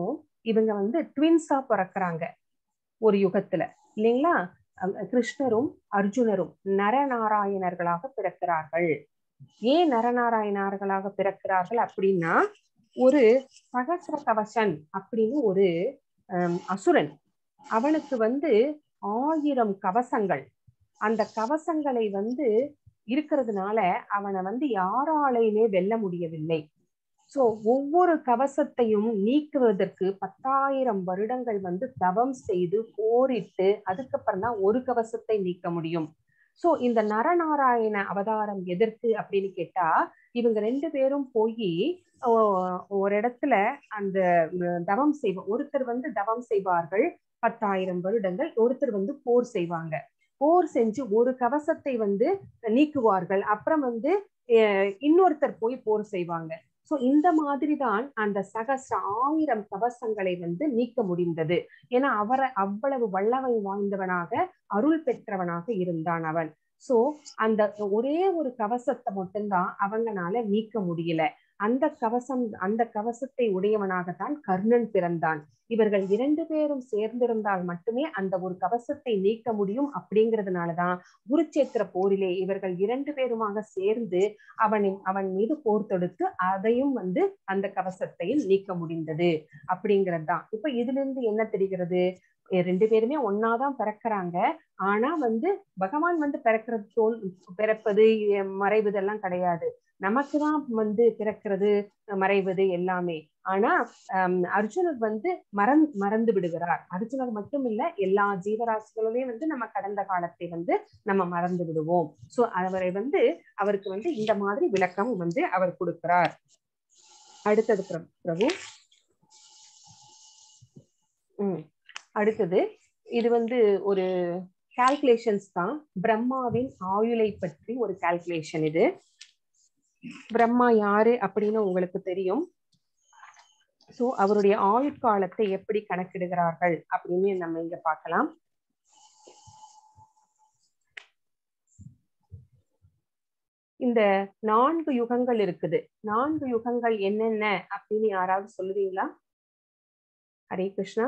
இவங்க வந்து ட்வின்ஸா பிறக்கிறாங்க ஒரு யுகத்துல இல்லைங்களா அங்க கிருஷ்ணரும் அர்ஜுனரும் நரநாராயணர்களாக பிறக்கிறார்கள் ஏன் நரநாராயணர்களாக பிறக்கிறார்கள் அப்படின்னா ஒரு சகசிர கவசன் அப்படின்னு ஒரு ஹம், அசுரன் அவனுக்கு வந்து ஆயிரம் கவசங்கள் அந்த கவசங்களை வந்து இருக்கிறதுனால அவனை வந்து யாராலையுமே வெல்ல முடியவில்லை சோ ஒவ்வொரு கவசத்தையும் நீக்குவதற்கு பத்தாயிரம் வருடங்கள் வந்து தவம் செய்து போரிட்டு அதுக்கப்புறம் தான் ஒரு கவசத்தை நீக்க முடியும் சோ இந்த நரநாராயண அவதாரம் எதற்கு அப்படின்னு கேட்டா இவங்க ரெண்டு பேரும் போய் ஒரு இடத்துல அந்த உம், தவம் செய்வ ஒருத்தர் வந்து தவம் செய்வார்கள் பத்தாயிரம் வருடங்கள் ஒருத்தர் வந்து போர் செய்வாங்க போர் செஞ்சு ஒரு கவசத்தை வந்து நீக்குவார்கள் அப்புறம் வந்து அஹ், இன்னொருத்தர் போய் போர் செய்வாங்க சோ இந்த மாதிரி தான் அந்த சகஸ்ர ஆயிரம் கவசங்களை வந்து நீக்க முடிந்தது ஏன்னா அவரை அவ்வளவு வல்லமை வாய்ந்தவனாக அருள் பெற்றவனாக இருந்தான் அவன் சோ அந்த ஒரே ஒரு கவசத்தை மட்டும்தான் அவங்கனால நீக்க முடியல அந்த கவசம் அந்த கவசத்தை உடையவனாகத்தான் கர்ணன் பிறந்தான் இவர்கள் இரண்டு பேரும் சேர்ந்திருந்தால் மட்டுமே அந்த ஒரு கவசத்தை நீக்க முடியும் அப்படிங்கிறதுனாலதான் குருச்சேத்திர போரிலே இவர்கள் இரண்டு பேருமாக சேர்ந்து அவனின் அவன் மீது போர் தொடுத்து அதையும் வந்து அந்த கவசத்தையும் நீக்க முடிந்தது அப்படிங்கிறது தான் இப்ப இதுல இருந்து என்ன தெரிகிறது எ- ரெண்டு பேருமே ஒன்னாதான் பிறக்கிறாங்க ஆனா வந்து பகவான் வந்து பிறக்கிறது தோல் பிறப்பது எ- மறைவது எல்லாம் கிடையாது நமக்குதான் வந்து பிறக்கிறது மறைவது எல்லாமே ஆனா ஹம், அர்ஜுனர் வந்து மறந் மறந்து விடுகிறார் அர்ஜுனர் மட்டும் இல்ல எல்லா ஜீவராசிகளுமே வந்து நம்ம கடந்த காலத்தை வந்து நம்ம மறந்து விடுவோம் சோ அவரை வந்து அவருக்கு வந்து இந்த மாதிரி விளக்கம் வந்து அவர் கொடுக்கிறார் அடுத்தது பிர- பிரபு உம் அடுத்தது இது வந்து ஒரு கால்குலேஷன்ஸ் தான் பிரம்மாவின் ஆயுளை பற்றி ஒரு கால்குலேஷன் இது பிரம்மா யாரு அப்படின்னு உங்களுக்கு தெரியும் சோ அவருடைய ஆயுட்காலத்தை எப்படி கணக்கிடுகிறார்கள் அப்படின்னு நம்ம இங்க பார்க்கலாம் இந்த நான்கு யுகங்கள் இருக்குது நான்கு யுகங்கள் என்னென்ன அப்படின்னு யாராவது சொல்லுவீங்களா ஹரே கிருஷ்ணா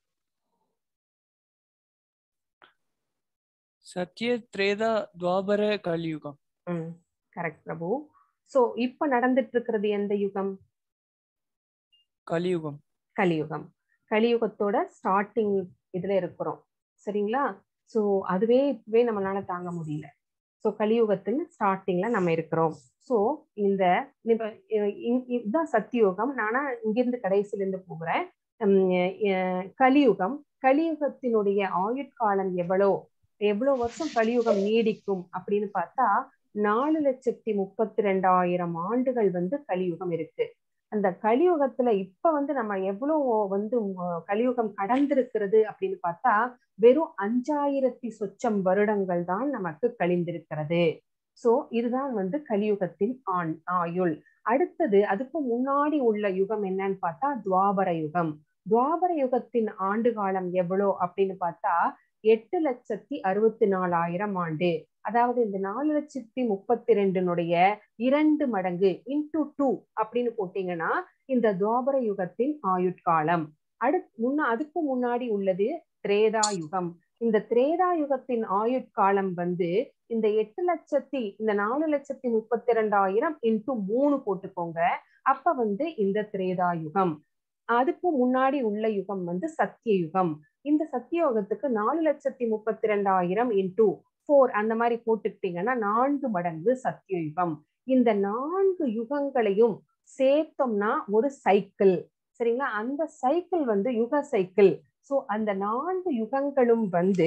சத்ய திரேதா துவாபர கலியுகம் ம் கரெக்ட் பிரபு சோ இப்ப நடந்துட்டு இருக்கிறது எந்த யுகம் கலியுகம் கலியுகம் கலியுகத்தோட ஸ்டார்டிங் இதுல இருக்கிறோம் சரிங்களா சோ அதுவே இப்பவே நம்மளால தாங்க முடியல சோ கலியுகத்தின் ஸ்டார்டிங்ல நம்ம இருக்கிறோம் சோ இந்த இப்ப இ- இ- இதுதான் சத்தியுகம் நானா இங்கிருந்து கடைசில இருந்து போகிறேன் உம் அஹ் கலியுகம் கலியுகத்தினுடைய ஆயுட்காலம் எவ்வளோ எவ்வளவு வருஷம் கலியுகம் நீடிக்கும் அப்படின்னு பார்த்தா நாலு லட்சத்தி முப்பத்தி ரெண்டாயிரம் ஆண்டுகள் வந்து கலியுகம் இருக்கு அந்த கலியுகத்துல இப்ப வந்து நம்ம எவ்வளவு வந்து உம், கலியுகம் கடந்திருக்கிறது அப்படின்னு பார்த்தா வெறும் அஞ்சாயிரத்தி சொச்சம் வருடங்கள் தான் நமக்கு கழிந்திருக்கிறது சோ இதுதான் வந்து கலியுகத்தின் ஆண் ஆயுள் அடுத்தது அதுக்கு முன்னாடி உள்ள யுகம் என்னன்னு பார்த்தா துவாபர யுகம் துவாபர யுகத்தின் ஆண்டு காலம் எவ்வளோ அப்படின்னு பார்த்தா எட்டு லட்சத்தி அறுபத்தி நாலாயிரம் ஆண்டு அதாவது இந்த நாலு லட்சத்தி முப்பத்தி ரெண்டினுடைய இரண்டு மடங்கு இன்டூ டூ அப்படின்னு போட்டீங்கன்னா இந்த துவாபர யுகத்தின் ஆயுட்காலம் அடுத் முன்ன அதுக்கு முன்னாடி உள்ளது திரேதா யுகம் இந்த திரேதா யுகத்தின் ஆயுட்காலம் வந்து இந்த எட்டு லட்சத்தி இந்த நாலு லட்சத்தி முப்பத்தி ரெண்டாயிரம் இன்டூ மூணு போட்டுக்கோங்க அப்ப வந்து இந்த திரேதா யுகம் அதுக்கு முன்னாடி உள்ள யுகம் வந்து சத்திய யுகம் இந்த சத்திய யுகத்துக்கு நாலு லட்சத்தி முப்பத்தி ரெண்டாயிரம் இன்டூ ஃபோர் அந்த மாதிரி போட்டுக்கிட்டீங்கன்னா நான்கு மடங்கு சத்திய யுகம் இந்த நான்கு யுகங்களையும் சேர்த்தோம்னா ஒரு சைக்கிள் சரிங்களா அந்த சைக்கிள் வந்து யுக சைக்கிள் சோ அந்த நான்கு யுகங்களும் வந்து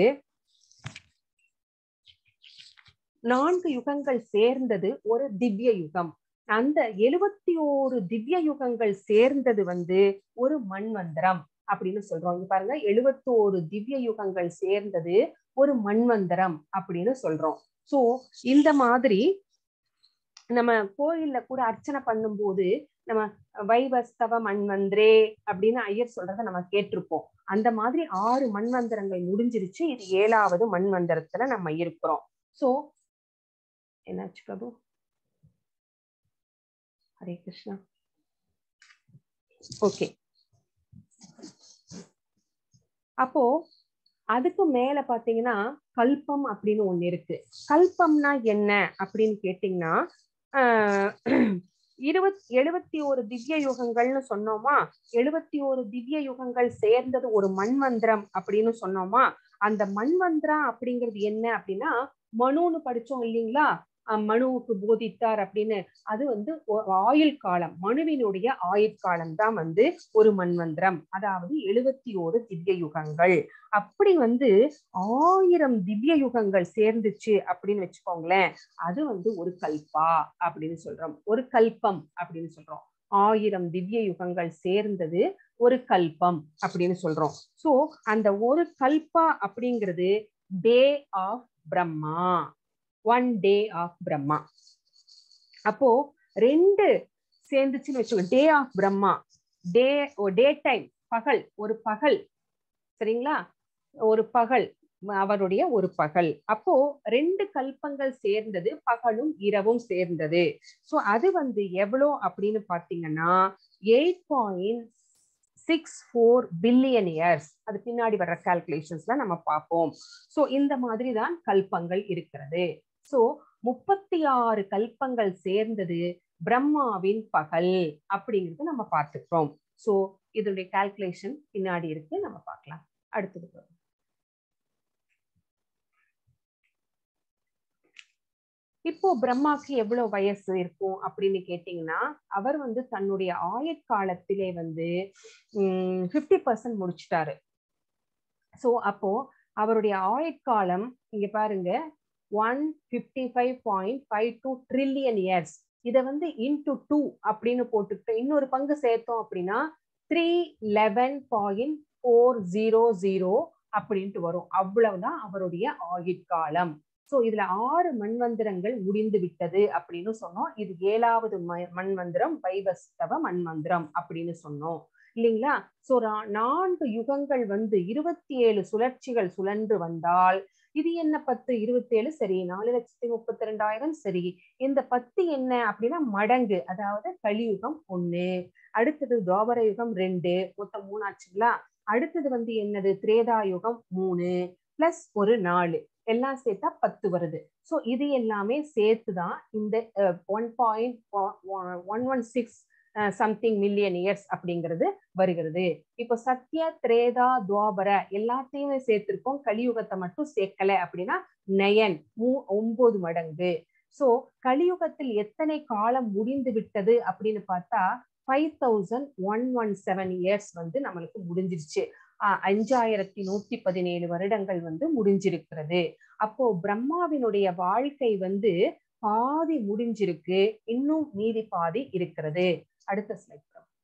நான்கு யுகங்கள் சேர்ந்தது ஒரு திவ்ய யுகம் அந்த எழுபத்தி ஓரு திவ்ய யுகங்கள் சேர்ந்தது வந்து ஒரு மண்வந்தரம் அப்படின்னு சொல்றோம் இங்க பாருங்க எழுபத்தோரு திவ்ய யுகங்கள் சேர்ந்தது ஒரு மண்வந்தரம் அப்படின்னு சொல்றோம் சோ இந்த மாதிரி நம்ம கோயில்ல கூட அர்ச்சனை பண்ணும்போது நம்ம வைவஸ்தவ மண்வந்திரே அப்படின்னு ஐயர் சொல்றத நம்ம கேட்டிருப்போம் அந்த மாதிரி ஆறு மண்வந்தரங்கள் முடிஞ்சிருச்சு இது ஏழாவது மண்வந்தரத்துல நம்ம இருக்கிறோம் சோ என்னாச்சு பிரபு ஹரே கிருஷ்ணா ஓகே அப்போ அதுக்கு மேல பாத்தீங்கன்னா கல்பம் அப்படின்னு ஒண்ணு இருக்கு கல்பம்னா என்ன அப்படின்னு கேட்டீங்கன்னா ஆஹ் இருபத் எழுபத்தி ஒரு திவ்ய யுகங்கள்னு சொன்னோமா எழுபத்தி ஒரு திவ்ய யுகங்கள் சேர்ந்தது ஒரு மண்மந்திரம் அப்படின்னு சொன்னோமா அந்த மண்மந்திரம் அப்படிங்கிறது என்ன அப்படின்னா மனுன்னு படிச்சோம் இல்லைங்களா அஹ் மனுவுக்கு போதித்தார் அப்படின்னு அது வந்து ஒ- ஆயுள் காலம் மனுவினுடைய ஆயுட்காலம் தான் வந்து ஒரு மண்மந்திரம் அதாவது எழுபத்தி ஓரு திவ்ய யுகங்கள் அப்படி வந்து ஆயிரம் திவ்ய யுகங்கள் சேர்ந்துச்சு அப்படின்னு வச்சுக்கோங்களேன் அது வந்து ஒரு கல்பா அப்படின்னு சொல்றோம் ஒரு கல்பம் அப்படின்னு சொல்றோம் ஆயிரம் திவ்ய யுகங்கள் சேர்ந்தது ஒரு கல்பம் அப்படின்னு சொல்றோம் சோ அந்த ஒரு கல்பா அப்படிங்கிறது day of Brahma one day of Brahma அப்போ ரெண்டு சேர்ந்துச்சுன்னு வச்சுக்கோங்க day of Brahma day day time பகல் ஒரு பகல் சரிங்களா ஒரு பகல் அவருடைய ஒரு பகல் அப்போ ரெண்டு கல்பங்கள் சேர்ந்தது பகலும் இரவும் சேர்ந்தது சோ அது வந்து எவ்வளோ அப்படின்னு பாத்தீங்கன்னா eight point six four billion years அது பின்னாடி வர்ற கால்குலேஷன்ஸ்ல நம்ம பார்ப்போம் சோ இந்த மாதிரி தான் கல்பங்கள் இருக்கிறது சோ முப்பத்தி ஆறு கல்பங்கள் சேர்ந்தது பிரம்மாவின் பகல் அப்படிங்கிறது நம்ம பார்த்துக்கிறோம் சோ இதனுடைய கால்குலேஷன் பின்னாடி இருக்கு நம்ம பார்க்கலாம் அடுத்தது பாருங்க. இப்போ பிரம்மாக்கு எவ்வளவு வயசு இருக்கும் அப்படின்னு கேட்டீங்கன்னா அவர் வந்து தன்னுடைய ஆயுட்காலத்திலே வந்து ஃபிஃப்டி பர்சன்ட் முடிச்சிட்டாரு சோ அப்போ அவருடைய ஆயுட்காலம் இங்க பாருங்க one fifty five point five two trillion years இதை வந்து இன்டு டூ அப்படின்னு போட்டுக்கிட்டு இன்னொரு பங்கு சேர்த்தோம் அப்படின்னா three eleven point four zero zero அப்படின்ட்டு வரும் அவ்வளவுதான் அவருடைய ஆயுட்காலம் சோ இதுல ஆறு மண்மந்திரங்கள் முடிந்து விட்டது அப்படின்னு சொன்னோம் இது ஏழாவது ம- மண்மந்திரம் வைவஸ்தவ மண்மந்திரம் அப்படின்னு சொன்னோம் இல்லைங்களா சோ நான்கு யுகங்கள் வந்து இருபத்தி ஏழு சுழற்சிகள் சுழன்று வந்தால் இது என்ன பத்து இருபத்தி ஏழு சரி நாலு லட்சத்தி முப்பத்தி ரெண்டாயிரம் சரி இந்த பத்து என்ன அப்படின்னா மடங்கு அதாவது கலியுகம் ஒண்ணு அடுத்தது துவாபர யுகம் ரெண்டு மொத்தம் மூணு ஆச்சுங்களா அடுத்தது வந்து என்னது திரேதா யுகம் மூணு பிளஸ் ஒரு நாலு எல்லாம் சேர்த்தா பத்து வருது சோ இது எல்லாமே சேர்த்துதான் இந்த one point one one six something million years அப்படிங்கிறது வருகிறது இப்போ சத்ய திரேதா துவாபர எல்லாத்தையுமே சேர்த்திருக்கோம் கலியுகத்தை மட்டும் சேர்க்கல அப்படின்னா நயன் மூ ஒன்பது மடங்கு சோ கலியுகத்தில் எத்தனை காலம் முடிந்து விட்டது அப்படின்னு பார்த்தா five thousand one one seven years வந்து நம்மளுக்கு முடிஞ்சிருச்சு ஆஹ் அஞ்சாயிரத்தி நூத்தி பதினேழு வருடங்கள் வந்து முடிஞ்சிருக்கிறது அப்போ பிரம்மாவினுடைய வாழ்க்கை வந்து பாதி முடிஞ்சிருக்கு இன்னும் மீதி பாதி இருக்கிறது அடுத்த ஸ்லைட்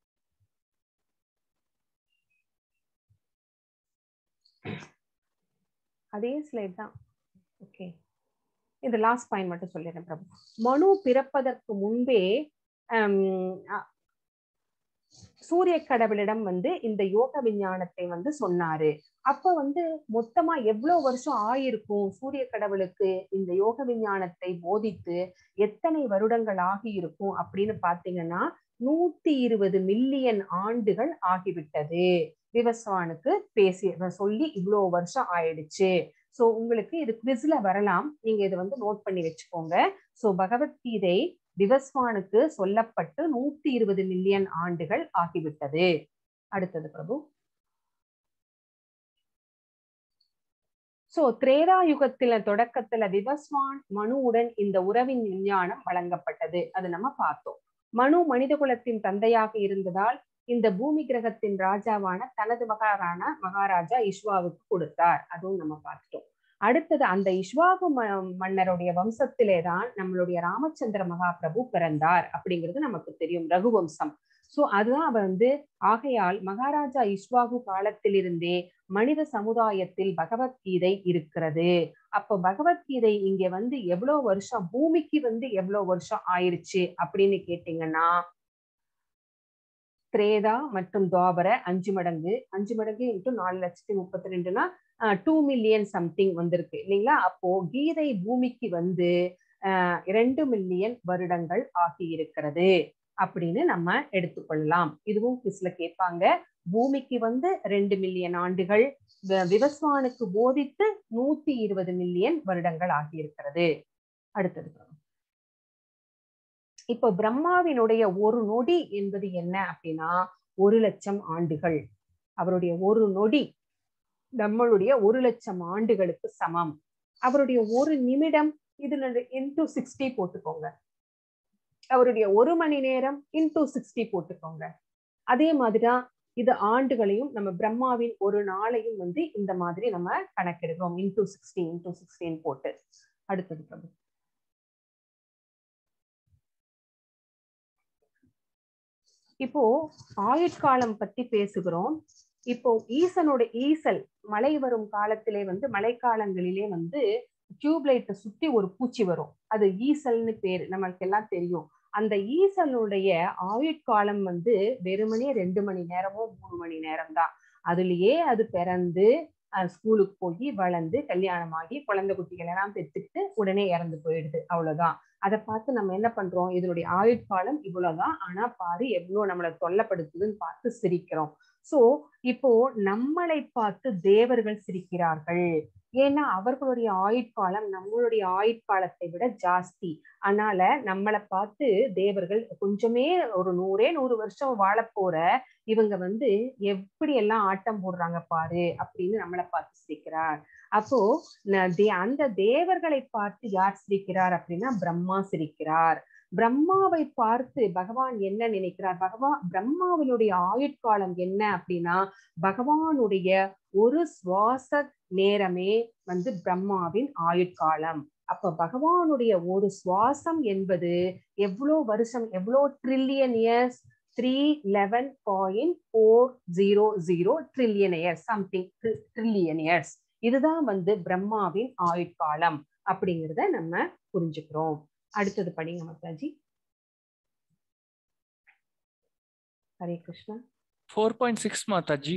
அதே ஸ்லைட் தான் ஓகே இது லாஸ்ட் பாயிண்ட் மட்டும் சொல்லிடுறேன் பிரபு மனு பிறப்பதற்கு முன்பே ஹம், அ- சூரிய கடவுளிடம் வந்து இந்த யோக விஞ்ஞானத்தை வந்து சொன்னாரு அப்ப வந்து மொத்தமா எவ்வளவு வருஷம் ஆயிருக்கும் சூரிய கடவுளுக்கு இந்த யோக விஞ்ஞானத்தை போதித்து எத்தனை வருடங்கள் ஆகி இருக்கும் அப்படின்னு பாத்தீங்கன்னா நூத்தி இருபது மில்லியன் ஆண்டுகள் ஆகிவிட்டது விவசானுக்கு பேசி சொல்லி இவ்வளவு வருஷம் ஆயிடுச்சு சோ உங்களுக்கு இது குவிஸ்ல வரலாம் நீங்க இதை வந்து நோட் பண்ணி வச்சுக்கோங்க சோ பகவத்கீதை விவஸ்வானுக்கு சொல்லப்பட்டு நூத்தி இருபது மில்லியன் ஆண்டுகள் ஆகிவிட்டது அடுத்தது பிரபு சோ திரேதா யுகத்தில தொடக்கத்துல விவஸ்வான் மனுவுடன் இந்த உறவின் விஞ்ஞானம் வழங்கப்பட்டது அது நம்ம பார்த்தோம் மனு மனித குலத்தின் தந்தையாக இருந்ததால் இந்த பூமி கிரகத்தின் ராஜாவான தனது மகாரான மகாராஜா இஷ்வாவுக்கு கொடுத்தார் அதுவும் நம்ம பார்த்துட்டோம் அடுத்தது அந்த இஷ்வாகு ம- மன்னருடைய வம்சத்திலே தான் நம்மளுடைய ராமச்சந்திர மகாபிரபு பிறந்தார் அப்படிங்கிறது நமக்கு தெரியும் ரகுவம்சம் சோ அதுதான் அவர் வந்து ஆகையால் மகாராஜா இஷ்வாகு காலத்திலிருந்தே மனித சமுதாயத்தில் பகவத்கீதை இருக்கிறது அப்போ பகவத்கீதை இங்க வந்து எவ்வளவு வருஷம் பூமிக்கு வந்து எவ்வளவு வருஷம் ஆயிருச்சு அப்படின்னு கேட்டீங்கன்னா திரேதா மற்றும் துவாபர அஞ்சு மடங்கு அஞ்சு மடங்கு இன்ட்டு நாலு லட்சத்தி முப்பத்தி ரெண்டுனா டூ மில்லியன் சம்திங் வந்திருக்கு இல்லைங்களா அப்போ கீதை பூமிக்கு வந்து ஆஹ் இரண்டு மில்லியன் வருடங்கள் ஆகி இருக்கிறது அப்படின்னு நம்ம எடுத்துக்கொள்ளலாம் இதுவும் குவிஸ்ல கேட்பாங்க பூமிக்கு வந்து ரெண்டு மில்லியன் ஆண்டுகள் வி- விவஸ்வானுக்கு போதித்து நூத்தி இருபது மில்லியன் வருடங்கள் ஆகியிருக்கிறது அடுத்தது இப்போ பிரம்மாவினுடைய ஒரு நொடி என்பது என்ன அப்படின்னா ஒரு லட்சம் ஆண்டுகள் அவருடைய ஒரு நொடி நம்மளுடைய ஒரு லட்சம் ஆண்டுகளுக்கு சமம் அவருடைய ஒரு நிமிடம் இதுல இன்டூ சிக்ஸ்டி போட்டுக்கோங்க அவருடைய ஒரு மணி நேரம் இன்டூ சிக்ஸ்டி போட்டுக்கோங்க அதே மாதிரிதான் இது ஆண்டுகளையும் நம்ம பிரம்மாவின் ஒரு நாளையும் வந்து இந்த மாதிரி நம்ம கணக்கெடுக்கிறோம் இன்டூ சிக்ஸ்டி இன்டூ சிக்ஸ்டீன் போட்டு அடுத்தது பிரபு இப்போ ஆயுட்காலம் பத்தி பேசுகிறோம் இப்போ ஈசனோட ஈசல் மழை வரும் காலத்திலே வந்து மழைக்காலங்களிலே வந்து டியூப்லைட்டை சுத்தி ஒரு பூச்சி வரும் அது ஈசல்னு பேரு நமக்கு எல்லாம் தெரியும் அந்த ஈசலுடைய ஆயுட்காலம் வந்து வெறுமனே ரெண்டு மணி நேரமோ மூணு மணி நேரம் தான் அதுலயே அது பிறந்து அஹ், ஸ்கூலுக்கு போய் வளர்ந்து கல்யாணமாகி குழந்தை குட்டிகள் எல்லாம் பெற்றுக்கிட்டு உடனே இறந்து போயிடுது அவ்வளவுதான் அதை பார்த்து நம்ம என்ன பண்றோம் இதனுடைய ஆயுட்காலம் இவ்வளவுதான் ஆனா பாரு எவ்வளவு நம்மளை தொல்லப்படுத்துதுன்னு பார்த்து சிரிக்கிறோம் சோ இப்போ நம்மளை பார்த்து தேவர்கள் சிரிக்கிறார்கள் ஏன்னா அவர்களுடைய ஆயுட்காலம் நம்மளுடைய ஆயுட்காலத்தை விட ஜாஸ்தி அதனால நம்மளை பார்த்து தேவர்கள் கொஞ்சமே ஒரு நூறே நூறு வருஷம் வாழ போற இவங்க வந்து எப்படி எல்லாம் ஆட்டம் போடுறாங்க பாரு அப்படின்னு நம்மளை பார்த்து சிரிக்கிறார் அப்போ ந- தே- அந்த தேவர்களை பார்த்து யார் சிரிக்கிறார் அப்படின்னா பிரம்மா சிரிக்கிறார் பிரம்மாவை பார்த்து பகவான் என்ன நினைக்கிறார் பகவான் பிரம்மாவினுடைய ஆயுட்காலம் என்ன அப்படின்னா பகவானுடைய ஒரு சுவாச நேரமே வந்து பிரம்மாவின் ஆயுட்காலம் அப்ப பகவானுடைய ஒரு சுவாசம் என்பது எவ்வளோ வருஷம் எவ்வளோ trillion years three eleven point four zero zero trillion years something trillion years இதுதான் வந்து பிரம்மாவின் ஆயுட்காலம் அப்படிங்கிறத நம்ம புரிஞ்சுக்கிறோம் அடுத்தது படிங்க Mataji Hare Krishna four point six Mataji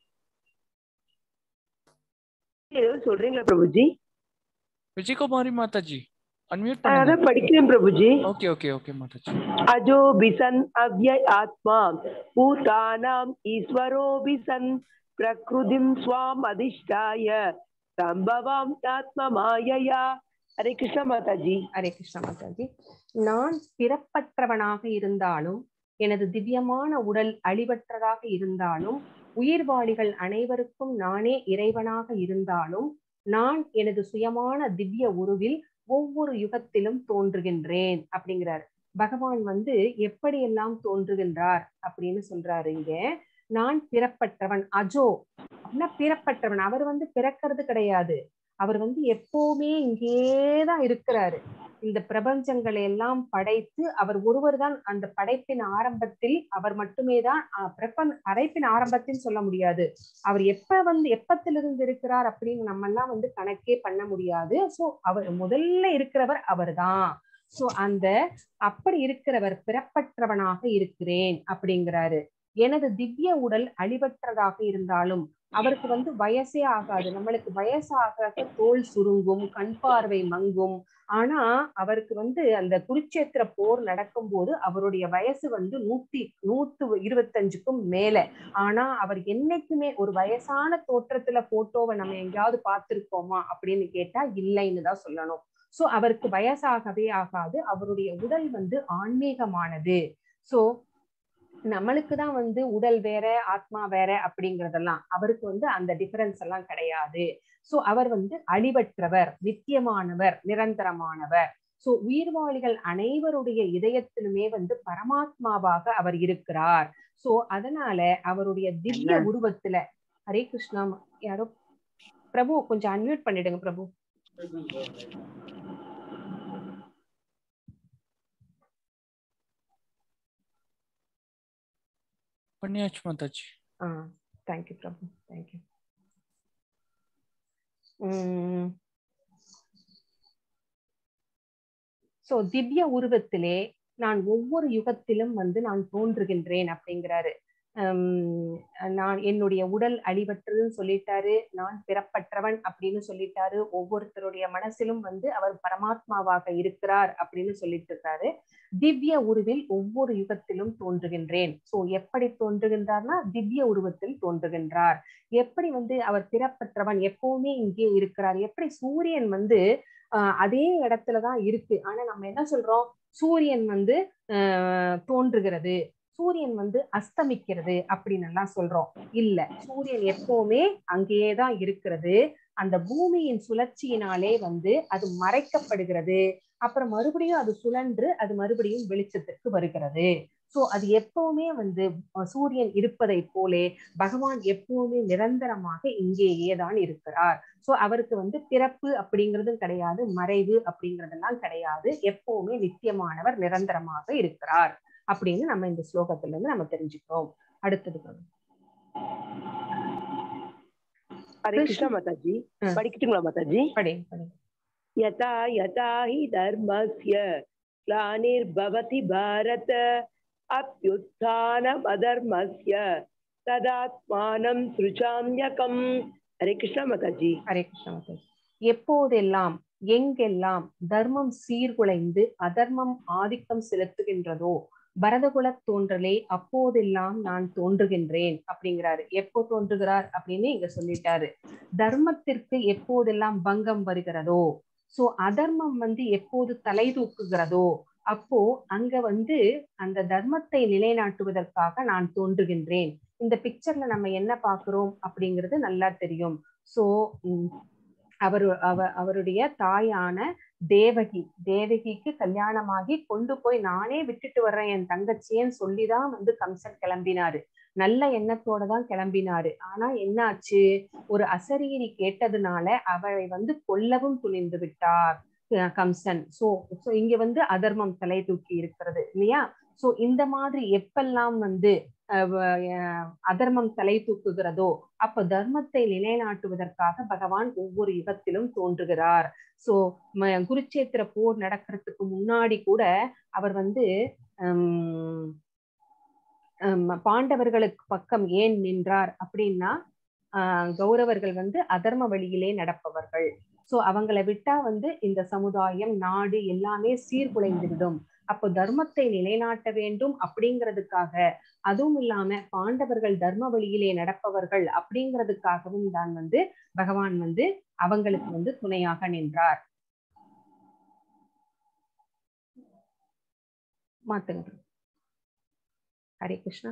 ஏதோ சொல்றீங்களா பிரபுஜி விஜயகுமாரி மாதாஜி அன்மியூட் அஹ் பண்ணுங்க அதான் படிக்கிறேன் Prabhuji okay okay okay Mataji अजो बिसन् अव्यय आत्मा भूतानाम् ईश्वरो बिसन् प्रकृतिं स्वाम् अधिष्ठाय सम्भवाम् आत्ममायया हरे कृष्ण माता जी ஹரே கிருஷ்ணா மாதாஜி நான் பிறப்பற்றவனாக இருந்தாலும் எனது திவ்யமான உடல் அழிவற்றதாக இருந்தாலும் உயிர்வாளிகள் அனைவருக்கும் நானே இறைவனாக இருந்தாலும் நான் எனது சுயமான திவ்ய உருவில் ஒவ்வொரு யுகத்திலும் தோன்றுகின்றேன் அப்படிங்கிறார் பகவான் வந்து எப்படியெல்லாம் தோன்றுகின்றார் அப்படின்னு சொல்றாரு இங்க நான் பிறப்பற்றவன் அஜோ அப்படின்னா பிறப்பற்றவன் அவர் வந்து பிறக்கிறது கிடையாது அவர் வந்து எப்பவுமே இங்கேதான் இருக்கிறாரு இந்த பிரபஞ்சங்களை எல்லாம் படைத்து அவர் ஒருவர் தான் அந்த படைப்பின் ஆரம்பத்தில் அவர் மட்டுமே தான் அஹ், பிரபன் படைப்பின் ஆரம்பத்தில் சொல்ல முடியாது அவர் எப்ப வந்து எப்பத்திலிருந்து இருக்கிறார் அப்படின்னு நம்ம எல்லாம் வந்து கணக்கே பண்ண முடியாது சோ அவர் முதல்ல இருக்கிறவர் அவர்தான் சோ அந்த அப்படி இருக்கிறவர் பிறப்பற்றவனாக இருக்கிறேன் அப்படிங்கிறாரு எனது திவ்ய உடல் அழிவற்றதாக இருந்தாலும் அவருக்கு வந்து வயசே ஆகாது நம்மளுக்கு வயசாக தோல் சுருங்கும் கண் பார்வை மங்கும் ஆனா அவருக்கு வந்து அந்த குருட்சேத்திர போர் நடக்கும்போது அவருடைய வயசு வந்து நூத்தி நூத்து இருபத்தஞ்சுக்கும் மேல ஆனா அவர் என்னைக்குமே ஒரு வயசான தோற்றத்துல போட்டோவை நம்ம எங்கேயாவது பார்த்திருக்கோமா அப்படின்னு கேட்டா இல்லைன்னு தான் சொல்லணும் சோ அவருக்கு வயசாகவே ஆகாது அவருடைய உடல் வந்து ஆன்மீகமானது சோ நம்மளுக்கு தான் வந்து உடல் வேற ஆத்மா வேற அப்படிங்கறதெல்லாம் அவருக்கு வந்து அந்த டிஃபரன்ஸ் எல்லாம் கிடையாது சோ அவர் வந்து அழிவற்றவர் நித்தியமானவர் நிரந்தரமானவர் சோ உயிர்வாளிகள் அனைவருடைய இதயத்திலுமே வந்து பரமாத்மாவாக அவர் இருக்கிறார் சோ அதனால அவருடைய திவ்ய உருவத்துல ஹரே கிருஷ்ணா யாரோ பிரபு கொஞ்சம் அன்மியூட் பண்ணிடுங்க பிரபு பண்ணியாச்சு மாதாஜி ஆ தேங்க்யூ பிரபு தேங்க்யூ உம் சோ திவ்ய உருவத்திலே நான் ஒவ்வொரு யுகத்திலும் வந்து நான் தோன்றுகின்றேன் அப்படிங்கிறாரு ஹம் நான் என்னுடைய உடல் அழிவற்றதுன்னு சொல்லிட்டாரு நான் பிறப்பற்றவன் அப்படின்னு சொல்லிட்டாரு ஒவ்வொருத்தருடைய மனசிலும் வந்து அவர் பரமாத்மாவாக இருக்கிறார் அப்படின்னு சொல்லிட்டு இருக்காரு திவ்ய உருவில் ஒவ்வொரு யுகத்திலும் தோன்றுகின்றேன் சோ எப்படி தோன்றுகின்றார்னா திவ்ய உருவத்தில் தோன்றுகின்றார் எப்படி வந்து அவர் பிறப்பற்றவன் எப்பவுமே இங்கே இருக்கிறார் எப்படி சூரியன் வந்து ஆஹ் அதே இடத்துலதான் இருக்கு ஆனா நம்ம என்ன சொல்றோம் சூரியன் வந்து ஆஹ் தோன்றுகிறது சூரியன் வந்து அஸ்தமிக்கிறது அப்படின்னு எல்லாம் சொல்றோம் இல்ல சூரியன் எப்பவுமே அங்கேயேதான் இருக்கிறது அந்த பூமியின் சுழற்சியினாலே வந்து அது மறைக்கப்படுகிறது அப்புறம் மறுபடியும் அது சுழன்று அது மறுபடியும் வெளிச்சத்திற்கு வருகிறது சோ அது எப்பவுமே வந்து சூரியன் இருப்பதை போலே பகவான் எப்பவுமே நிரந்தரமாக இங்கேயே தான் இருக்கிறார் சோ அவருக்கு வந்து பிறப்பு அப்படிங்கிறதும் கிடையாது மறைவு அப்படிங்கறதெல்லாம் கிடையாது எப்பவுமே நித்தியமானவர் நிரந்தரமாக இருக்கிறார் அப்படின்னு நம்ம இந்த ஸ்லோகத்துல இருந்து நம்ம தெரிஞ்சுக்கிறோம் அடுத்தது ஹரே கிருஷ்ணா மாதாஜி ம். படிக்கட்டுங்களா மாதாஜி படி படி यथा यथा हि धर्मस्य ग्लानिर्भवति भारत अभ्युत्थानमधर्मस्य तदात्मानं सृजाम्यकम् हरे कृष्णा माताजी ஹரே கிருஷ்ண மாதாஜி எப்போதெல்லாம் எங்கெல்லாம் தர்மம் சீர்குலைந்து அதர்மம் ஆதிக்கம் செலுத்துகின்றதோ பரதகுல தோன்றலே அப்போதெல்லாம் நான் தோன்றுகின்றேன் அப்படிங்கிறாரு எப்போ தோன்றுகிறார் அப்படின்னு இங்க சொல்லிட்டாரு தர்மத்திற்கு எப்போதெல்லாம் பங்கம் வருகிறதோ சோ அதர்மம் வந்து எப்போது தலை தூக்குகிறதோ அப்போ அங்க வந்து அந்த தர்மத்தை நிலைநாட்டுவதற்காக நான் தோன்றுகின்றேன் இந்த பிக்சர்ல நம்ம என்ன பாக்குறோம் அப்படிங்கிறது நல்லா தெரியும் சோ அவர் அவ அவருடைய தாயான தேவகி தேவகிக்கு கல்யாணமாகி கொண்டு போய் நானே விட்டுட்டு வர்றேன் என் தங்கச்சியன்னு சொல்லிதான் வந்து கம்சன் கிளம்பினாரு நல்ல எண்ணத்தோட தான் கிளம்பினாரு ஆனா என்னாச்சு ஒரு அசரீரி கேட்டதுனால அவளை வந்து கொல்லவும் துணிந்து விட்டார் அஹ் கம்சன் சோ சோ இங்க வந்து அதர்மம் தலை தூக்கி இருக்கிறது இல்லையா சோ இந்த மாதிரி எப்பெல்லாம் வந்து அஹ் வ- அஹ் அதர்மம் தலை தூக்குகிறதோ அப்ப தர்மத்தை நிலைநாட்டுவதற்காக பகவான் ஒவ்வொரு யுகத்திலும் தோன்றுகிறார் சோ ம- குருச்சேத்திர போர் நடக்கிறதுக்கு முன்னாடி கூட அவர் வந்து ஹம், ஹம், பாண்டவர்களுக்கு பக்கம் ஏன் நின்றார் அப்படின்னா ஆஹ் கௌரவர்கள் வந்து அதர்ம வழியிலே நடப்பவர்கள் சோ அவங்கள விட்டா வந்து இந்த சமுதாயம் நாடு எல்லாமே சீர்குலைந்துவிடும் அப்போ தர்மத்தை நிலைநாட்ட வேண்டும் அப்படிங்கிறதுக்காக அதுவும் இல்லாம பாண்டவர்கள் தர்ம வழியிலே நடப்பவர்கள் அப்படிங்கிறதுக்காகவும் தான் வந்து பகவான் வந்து அவங்களுக்கு வந்து துணையாக நின்றார் மாத்துங்க ஹரே கிருஷ்ணா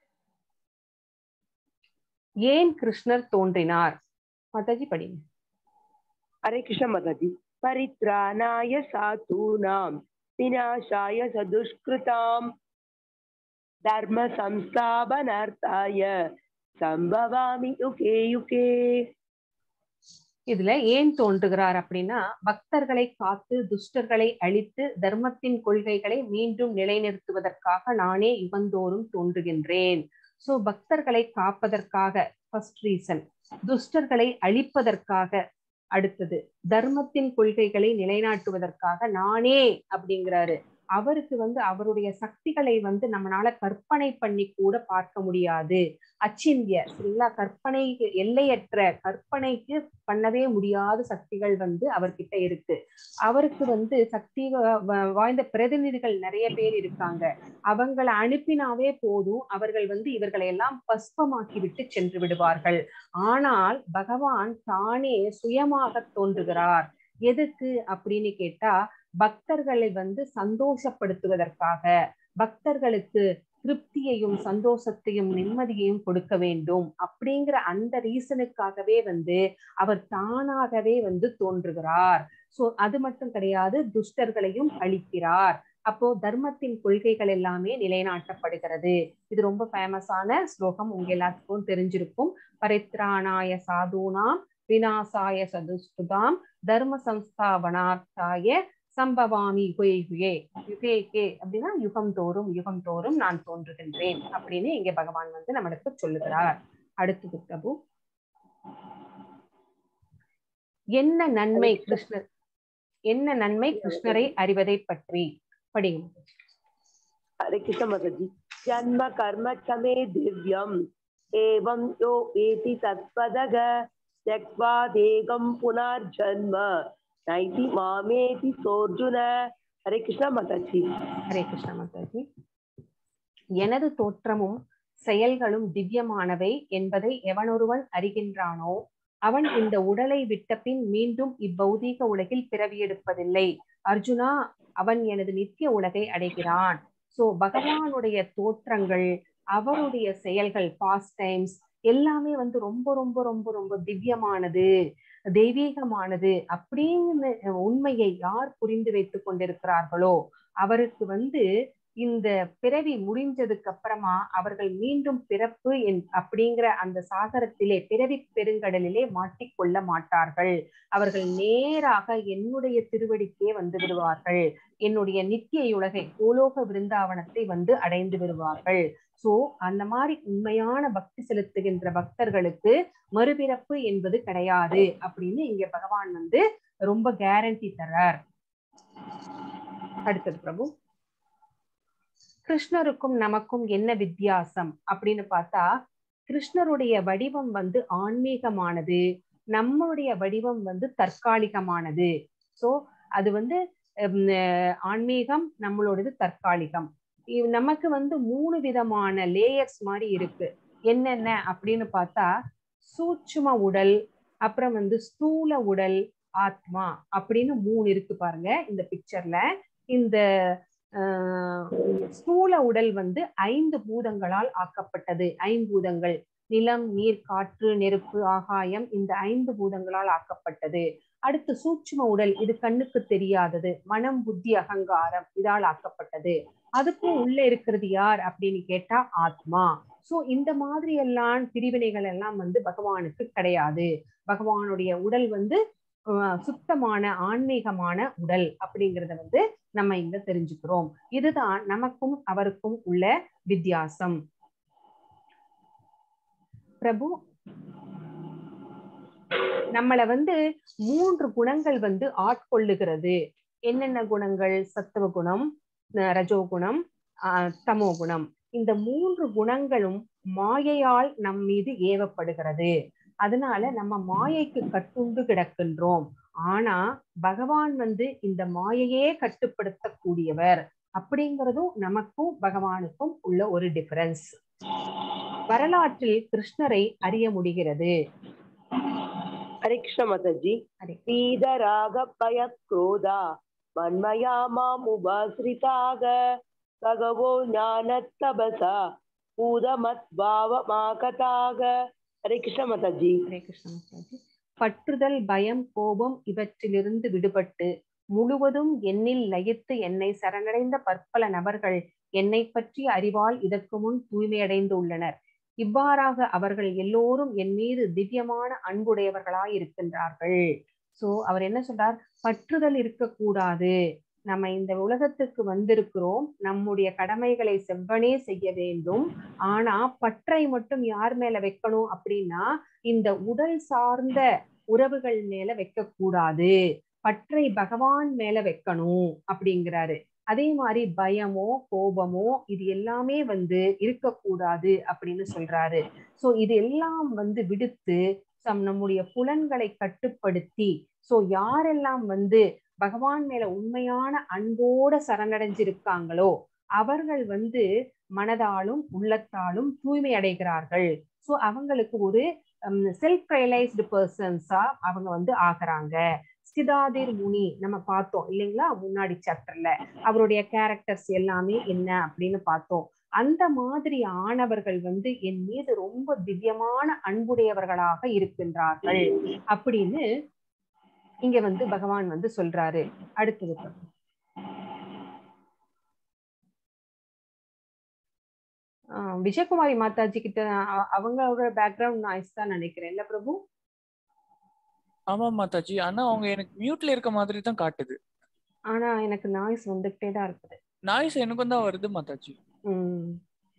ஏன் கிருஷ்ணர் தோன்றினார் மாதாஜி படிங்க हरे कृष्ण माताजी परित्राणाय साधूनां विनाशाय सदुष्कृतां धर्म संस्थापनार्थाय சம்பவாமி யுகே யுகே இதுல ஏன் தோன்றுகிறார் அப்படின்னா பக்தர்களை காத்து துஷ்டர்களை அழித்து தர்மத்தின் கொள்கைகளை மீண்டும் நிலைநிறுத்துவதற்காக நானே யுகந்தோறும் தோன்றுகின்றேன் சோ பக்தர்களை காப்பதற்காக ஃபர்ஸ்ட் ரீசன் துஷ்டர்களை அழிப்பதற்காக அடுத்தது தர்மத்தின் கொள்கைகளை நிலைநாட்டுவதற்காக நானே அப்படிங்கிறாரு அவருக்கு வந்து அவருடைய சக்திகளை வந்து நம்மளால கற்பனை பண்ணி கூட பார்க்க முடியாது அச்சிந்திய சரிங்களா கற்பனைக்கு எல்லையற்ற கற்பனைக்கு பண்ணவே முடியாத சக்திகள் வந்து அவர்கிட்ட இருக்கு அவருக்கு வந்து சக்தி வ- வ- வாய்ந்த பிரதிநிதிகள் நிறைய பேர் இருக்காங்க அவங்களை அனுப்பினாவே போதும் அவர்கள் வந்து இவர்களை எல்லாம் பஸ்பமாக்கி விட்டு சென்று விடுவார்கள் ஆனால் பகவான் தானே சுயமாக தோன்றுகிறார் எதுக்கு அப்படின்னு கேட்டா பக்தர்களை வந்து சந்தோஷப்படுத்துவதற்காக பக்தர்களுக்கு திருப்தியையும் சந்தோஷத்தையும் நிம்மதியையும் கொடுக்க வேண்டும் அப்படிங்கிற அந்த ரீசனுக்காகவே வந்து அவர் தானாகவே வந்து தோன்றுகிறார் சோ அது மட்டும் கிடையாது துஷ்டர்களையும் அழிக்கிறார் அப்போ தர்மத்தின் கொள்கைகள் எல்லாமே நிலைநாட்டப்படுகிறது இது ரொம்ப ஃபேமஸான ஸ்லோகம் உங்க எல்லாத்துக்கும் தெரிஞ்சிருக்கும் பரித்ராணாய சாதுனாம் விநாசாய சதுஷ்டுதாம் தர்ம சம்ஸ்தாபனார்த்தாய சம்பவாமி யுகே யுகே யுகே யுகே அப்படின்னா யுகம் தோறும் யுகம் தோறும் நான் தோன்றுகின்றேன் அப்படின்னு இங்க பகவான் வந்து நம்மளுக்கு சொல்லுகிறார் அடுத்தது பிரபு என்ன நன்மை கிருஷ்ணர் என்ன நன்மை கிருஷ்ணரை அறிவதை பற்றி படிங்க हरे कृष्ण माताजी जन्म कर्म च मे दिव्यम् एवं यो वेति तत्पदग त्यक्त्वा देगं पुनर्जन्म नैति मामेति सोऽर्जुन हरे कृष्णा माता जी ஹரே கிருஷ்ணா மாதாஜி எனது தோற்றமும் செயல்களும் திவ்யமானவை என்பதை எவனொருவன் அறிகின்றானோ அவன் இந்த உடலை விட்ட பின் மீண்டும் இப்பௌதீக உலகில் பிறவியெடுப்பதில்லை அர்ஜுனா அவன் எனது நித்திய உலகை அடைகிறான் சோ பகவானுடைய தோற்றங்கள் அவருடைய செயல்கள் பாஸ்ட் டைம்ஸ் எல்லாமே வந்து ரொம்ப ரொம்ப ரொம்ப ரொம்ப திவ்யமானது தெய்வீகமானது அப்படின்னு உண்மையை யார் புரிந்து வைத்துக் கொண்டிருக்கிறார்களோ அவருக்கு வந்து இந்த பிறவி முடிஞ்சதுக்கு அப்புறமா அவர்கள் மீண்டும் பிறப்பு என் அப்படிங்கிற அந்த சாகரத்திலே பிறவி பெருங்கடலிலே மாட்டிக்கொள்ள மாட்டார்கள் அவர்கள் நேராக என்னுடைய திருவடிக்கே வந்து விடுவார்கள் என்னுடைய நித்திய உலகை கோலோக விருந்தாவனத்தை வந்து அடைந்து விடுவார்கள் சோ அந்த மாதிரி உண்மையான பக்தி செலுத்துகின்ற பக்தர்களுக்கு மறுபிறப்பு என்பது கிடையாது அப்படின்னு இங்க பகவான் வந்து ரொம்ப கேரண்டி தர்றார் அடுத்தது பிரபு கிருஷ்ணருக்கும் நமக்கும் என்ன வித்தியாசம் அப்படின்னு பார்த்தா கிருஷ்ணருடைய வடிவம் வந்து ஆன்மீகமானது நம்மளுடைய வடிவம் வந்து தற்காலிகமானது சோ அது வந்து ஹம், அஹ், ஆன்மீகம் நம்மளோடது தற்காலிகம் இவ் நமக்கு வந்து மூணு விதமான லேயர்ஸ் மாதிரி இருக்கு என்னென்ன அப்படின்னு பார்த்தா சூட்சும உடல் அப்புறம் வந்து ஸ்தூல உடல் ஆத்மா அப்படின்னு மூணு இருக்கு பாருங்க இந்த பிக்சர்ல இந்த ஆஹ், ஸ்தூல உடல் வந்து ஐந்து பூதங்களால் ஆக்கப்பட்டது ஐம்பூதங்கள் நிலம் நீர் காற்று நெருப்பு ஆகாயம் இந்த ஐந்து பூதங்களால் ஆக்கப்பட்டது அடுத்து சூட்சும உடல் இது கண்ணுக்கு தெரியாதது மனம் புத்தி அகங்காரம் இதால் ஆக்கப்பட்டது அதுக்கும் உள்ள இருக்கிறது யார் அப்படின்னு கேட்டா ஆத்மா சோ இந்த மாதிரி எல்லாம் பிரிவினைகள் எல்லாம் வந்து பகவானுக்கு கிடையாது பகவானுடைய உடல் வந்து அஹ், சுத்தமான ஆன்மீகமான உடல் அப்படிங்கறத வந்து நம்ம இங்க தெரிஞ்சுக்கிறோம் இதுதான் நமக்கும் அவருக்கும் உள்ள வித்தியாசம் பிரபு நம்மள வந்து மூன்று குணங்கள் வந்து ஆட்கொள்ளுகிறது என்னென்ன குணங்கள் சத்துவ குணம் அஹ் ரஜோகுணம் ஆஹ் தமோ குணம் இந்த மூன்று குணங்களும் மாயையால் நம் மீது ஏவப்படுகிறது அதனால நம்ம மாயைக்கு கட்டுண்டு கிடக்கின்றோம் ஆனா பகவான் வந்து இந்த மாயையே கட்டுப்படுத்தக்கூடியவர் அப்படிங்கிறதும் நமக்கும் பகவானுக்கும் உள்ள ஒரு டிஃபரன்ஸ் வரலாற்றில் கிருஷ்ணரை அறிய முடிகிறது हरे कृष्ण माता जी हरे। सीधराग भय क्रोधा मन्मया मामुपाश्रिताग भगवो ज्ञानतपसा पूतमद्भावमाकताग हरे कृष्ण माता जी ஹரே கிருஷ்ண மாதாஜி பற்றுதல் பயம் கோபம் இவற்றிலிருந்து விடுபட்டு முழுவதும் என்னில் லயித்து என்னை சரணடைந்த பற்பல நபர்கள் என்னை பற்றி அறிவால் இதற்கு முன் தூய்மையடைந்து உள்ளனர் இவ்வாறாக அவர்கள் எல்லோரும் என் மீது திவ்யமான அன்புடையவர்களாய் இருக்கின்றார்கள் சோ அவர் என்ன சொல்றார் பற்றுதல் இருக்கக்கூடாது நம்ம இந்த உலகத்துக்கு வந்திருக்கிறோம் நம்முடைய கடமைகளை செவ்வனே செய்ய வேண்டும் ஆனா பற்றை மட்டும் யார் மேல வைக்கணும் அப்படின்னா இந்த உடல் சார்ந்த உறவுகள் மேல வைக்க கூடாது பற்றை பகவான் மேல வைக்கணும் அப்படிங்கிறாரு அதே மாதிரி பயமோ கோபமோ இது எல்லாமே வந்து இருக்கக்கூடாது அப்படின்னு சொல்றாரு சோ இது எல்லாம் வந்து விடுத்து சம் நம்முடைய புலன்களை கட்டுப்படுத்தி சோ யாரெல்லாம் வந்து பகவான் மேல உண்மையான அன்போட சரணடைஞ்சிருக்காங்களோ அவர்கள் வந்து மனதாலும் உள்ளத்தாலும் தூய்மை அடைகிறார்கள் சோ அவங்களுக்கு ஒரு செல்ஃப் ரியலைஸ்டு பர்சன்ஸா அவங்க வந்து ஆகுறாங்க சிதாதிர் முனி நம்ம பார்த்தோம் இல்லைங்களா முன்னாடி சாப்டர்ல அவருடைய கேரக்டர்ஸ் எல்லாமே என்ன அப்படின்னு பார்த்தோம் அந்த மாதிரி ஆனவர்கள் வந்து என் மீது ரொம்ப திவ்யமான அன்புடையவர்களாக இருக்கின்றார்கள் அப்படின்னு இங்க வந்து பகவான் வந்து சொல்றாரு அடுத்தது பிரபு. ஆஹ் விஜயகுமாரி மாதாஜி கிட்ட அ- அவங்களோட பேக்ரவுண்ட் நாய்ஸ் தான் நினைக்கிறேன் இல்ல பிரபு ஆமா மாதாஜி ஆனா அவங்க எனக்கு மியூட்ல இருக்க மாதிரி தான் காட்டுது ஆனா எனக்கு நாய்ஸ் வந்துகிட்டே தான் இருக்குது நாய்ஸ் எனக்கும் தான் வருது மாதாஜி உம்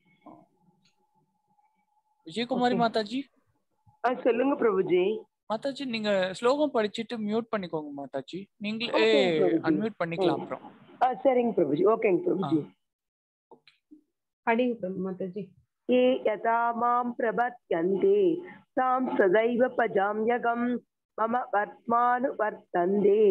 விஜயகுமாரி Okay. மாதாஜி ஆ, சொல்லுங்க பிரபுஜி மாதாஜி நீங்க ஸ்லோகம் படிச்சிட்டு மியூட் பண்ணிக்கோங்க மாதாஜி நீங்களே Okay, பிரபுஜி. அன்மியூட் பண்ணிக்கலாம் அப்புறம் ஆ சரிங்க பிரபுஜி ஓகேங்க பிரபுஜி படிங்க பிரபு மாதாஜி ये यथा मां प्रपद्यन्ते तां सदैव भजाम्यहं मम वर्त्मानुवर्तन्ते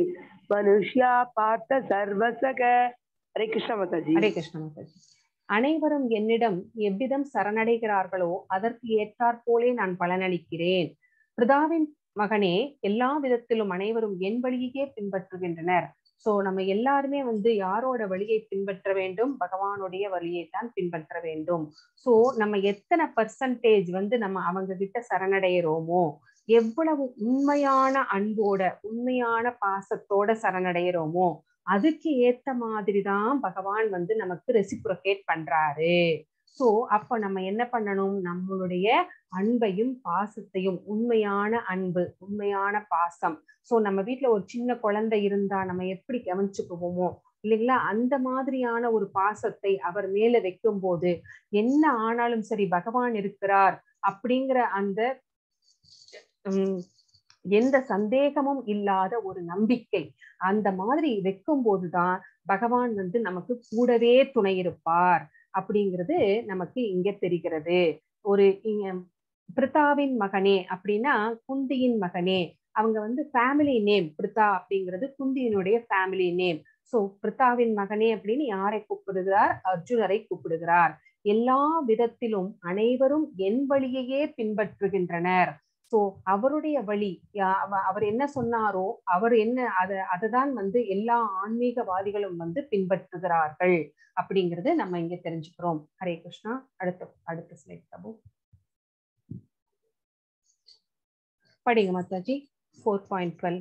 मनुष्या पार्थ सर्वसग हरे कृष्ण माता जी ஹரே கிருஷ்ண மாதாஜி அனைவரும் என்னிடம் எவ்விதம் சரணடைகிறார்களோ அதற்கு ஏற்றாற் போலே நான் பலனளிக்கிறேன் பிதாவின் மகனே எல்லா விதத்திலும் அனைவரும் என் வழியையே பின்பற்றுகின்றனர் சோ நம்ம எல்லாருமே வந்து யாரோட வழியை பின்பற்ற வேண்டும் பகவானுடைய வழியை தான் பின்பற்ற வேண்டும் சோ நம்ம எத்தனை பர்சன்டேஜ் வந்து நம்ம அவங்க கிட்ட சரணடைகிறோமோ எவ்வளவு உண்மையான அன்போட உண்மையான பாசத்தோட சரணடைகிறோமோ அதுக்கு ஏத்த மாதிரி தான் பகவான் வந்து நமக்கு ரெசிப்ரோகேட் பண்றாரு சோ அப்ப நம்ம என்ன பண்ணணும் நம்மளுடைய அன்பையும் பாசத்தையும் உண்மையான அன்பு உண்மையான பாசம் சோ நம்ம வீட்ல ஒரு சின்ன குழந்தை இருந்தா நம்ம எப்படி கவனிச்சுக்குவோமோ இல்லைங்களா அந்த மாதிரியான ஒரு பாசத்தை அவர் மேல வைக்கும் போது என்ன ஆனாலும் சரி பகவான் இருக்கிறார் அப்படிங்கிற அந்த உம் எந்த சந்தேகமும் இல்லாத ஒரு நம்பிக்கை அந்த மாதிரி வைக்கும் போதுதான் பகவான் வந்து நமக்கு கூடவே துணை இருப்பார் அப்படிங்கிறது நமக்கு இங்க தெரிகிறது ஒரு இங்க பிரித்தாவின் மகனே அப்படின்னா குந்தியின் மகனே அவங்க வந்து ஃபேமிலி நேம் பிரித்தா அப்படிங்கிறது குந்தியினுடைய ஃபேமிலி நேம் சோ பிரித்தாவின் மகனே அப்படின்னு யாரை கூப்பிடுகிறார் அர்ஜுனரை கூப்பிடுகிறார் எல்லா விதத்திலும் அனைவரும் என் வழியையே பின்பற்றுகின்றனர் சோ அவருடைய வழி யா- அவ- அவர் என்ன சொன்னாரோ அவர் என்ன அத அததான் வந்து எல்லா ஆன்மீகவாதிகளும் வந்து பின்பற்றுகிறார்கள் அப்படிங்கறது நம்ம இங்க தெரிஞ்சுக்கிறோம் ஹரே கிருஷ்ணா அடுத்த அடுத்த ஸ்லைட் தபு படிங்க மாதாஜி ஃபோர் பாயிண்ட் டுவெல்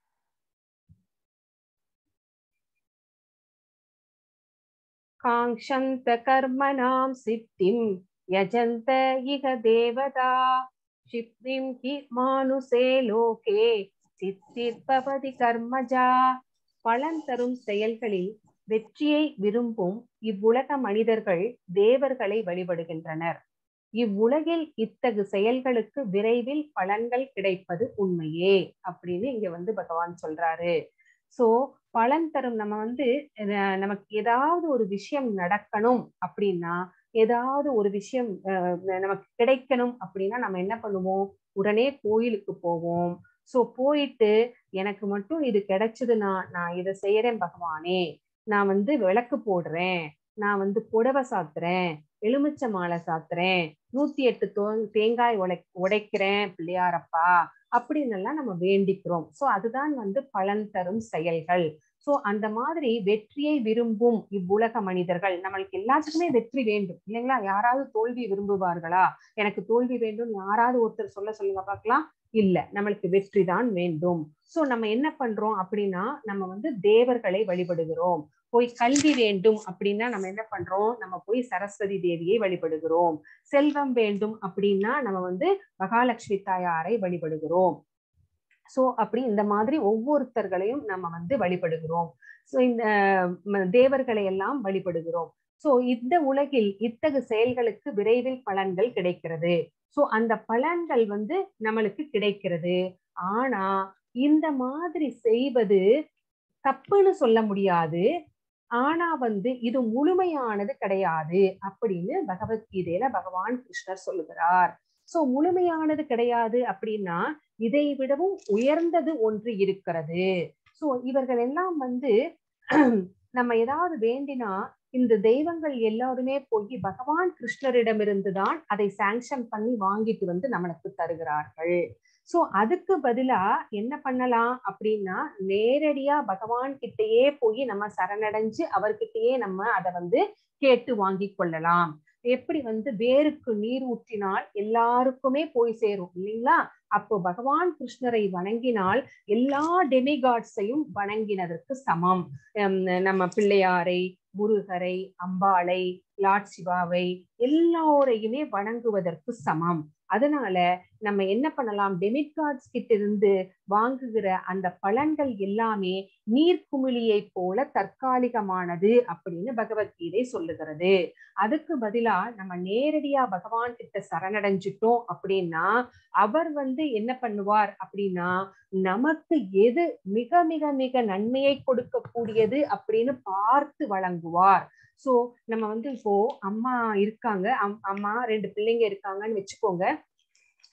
காங்ஷந்த கர்மணாம் சித்திம் யஜந்த இக தேவதா क्षिप्रिं हि மானுசே லோகே சித்திர்பவதி கர்மஜா பலன் தரும் செயல்களில் வெற்றியை விரும்பும் இவ்வுலக மனிதர்கள் தேவர்களை வழிபடுகின்றனர் இவ்வுலகில் இத்தகு செயல்களுக்கு விரைவில் பலன்கள் கிடைப்பது உண்மையே அப்படின்னு இங்க வந்து பகவான் சொல்றாரு சோ பலன் தரும் நம்ம வந்து அஹ், நமக்கு ஏதாவது ஒரு விஷயம் நடக்கணும் அப்படின்னா ஏதாவது ஒரு விஷயம் அஹ், நமக்கு கிடைக்கணும் அப்படின்னா நம்ம என்ன பண்ணுவோம் உடனே கோயிலுக்கு போவோம் சோ போயிட்டு எனக்கு மட்டும் இது கிடைச்சதுன்னா நான் இதை செய்யறேன் பகவானே நான் வந்து விளக்கு போடுறேன் நான் வந்து புடவை சாத்துறேன் எலுமிச்சை மாலை சாத்துறேன் நூத்தி எட்டு தோ தேங்காய் உடை உடைக்கிறேன் பிள்ளையாரப்பா அப்படின்னு எல்லாம் நம்ம வேண்டிக்கிறோம் சோ அதுதான் வந்து பலன் தரும் செயல்கள் சோ அந்த மாதிரி வெற்றியை விரும்பும் இவ்வுலக மனிதர்கள் நம்மளுக்கு எல்லாத்துக்குமே வெற்றி வேண்டும் இல்லைங்களா யாராவது தோல்வி விரும்புவார்களா எனக்கு தோல்வி வேண்டும் யாராவது ஒருத்தர் சொல்ல சொல்லுங்க பார்க்கலாம் இல்ல நம்மளுக்கு வெற்றி தான் வேண்டும் சோ நம்ம என்ன பண்றோம் அப்படின்னா நம்ம வந்து தேவர்களை வழிபடுகிறோம் போய் கல்வி வேண்டும் அப்படின்னா நம்ம என்ன பண்றோம் நம்ம போய் சரஸ்வதி தேவியை வழிபடுகிறோம் செல்வம் வேண்டும் அப்படின்னா நம்ம வந்து மகாலட்சுமி தாயாரை வழிபடுகிறோம் சோ அப்படி இந்த மாதிரி ஒவ்வொருத்தர்களையும் நம்ம வந்து வழிபடுகிறோம் சோ இந்த ம, தேவர்களை எல்லாம் வழிபடுகிறோம் சோ இந்த உலகில் இத்தகு செயல்களுக்கு விரைவில் பலன்கள் கிடைக்கிறது சோ அந்த பலன்கள் வந்து நம்மளுக்கு கிடைக்கிறது ஆனா இந்த மாதிரி செய்வது தப்புன்னு சொல்ல முடியாது ஆனா வந்து இது முழுமையானது கிடையாது அப்படின்னு பகவத்கீதையில பகவான் கிருஷ்ணர் சொல்லுகிறார் சோ முழுமையானது கிடையாது அப்படின்னா இதை விடவும் உயர்ந்தது ஒன்று இருக்கிறது சோ இவர்கள் எல்லாம் வந்து நம்ம ஏதாவது வேண்டினா இந்த தெய்வங்கள் எல்லாருமே போய் பகவான் கிருஷ்ணரிடமிருந்து தான் அதை சாங்ஷன் பண்ணி வாங்கிட்டு வந்து நம்மளுக்கு தருகிறார்கள் சோ அதுக்கு பதிலா என்ன பண்ணலாம் அப்படின்னா நேரடியா பகவான் கிட்டயே போய் நம்ம சரணடைஞ்சு அவர்கிட்டயே நம்ம அதை வந்து கேட்டு வாங்கி கொள்ளலாம் எப்படி வந்து வேருக்கு நீர் ஊற்றினால் எல்லாருக்குமே போய் சேரும் இல்லைங்களா அப்போ பகவான் கிருஷ்ணரை வணங்கினால் எல்லா டெமிகாட்ஸையும் வணங்கினதற்கு சமம் ஹம் நம்ம பிள்ளையாரை முருகரை அம்பாளை லார்ட் சிவாவை எல்லாரையுமே வணங்குவதற்கு சமம் அதனால நம்ம என்ன பண்ணலாம் டெமிட் கார்ட்ஸ் கிட்ட இருந்து வாங்குகிற அந்த பலன்கள் எல்லாமே நீர்க்குமிழியை போல தற்காலிகமானது அப்படின்னு பகவத்கீதை சொல்லுகிறது அதுக்கு பதிலா நம்ம நேரடியா பகவான் கிட்ட சரணடைஞ்சிட்டோம் அப்படின்னா அவர் வந்து என்ன பண்ணுவார் அப்படின்னா நமக்கு எது மிக மிக மிக நன்மையை கொடுக்கக்கூடியது அப்படின்னு பார்த்து வழங்குவார் சோ நம்ம வந்து இப்போ அம்மா இருக்காங்க அம்- அம்மா ரெண்டு பிள்ளைங்க இருக்காங்கன்னு வச்சுக்கோங்க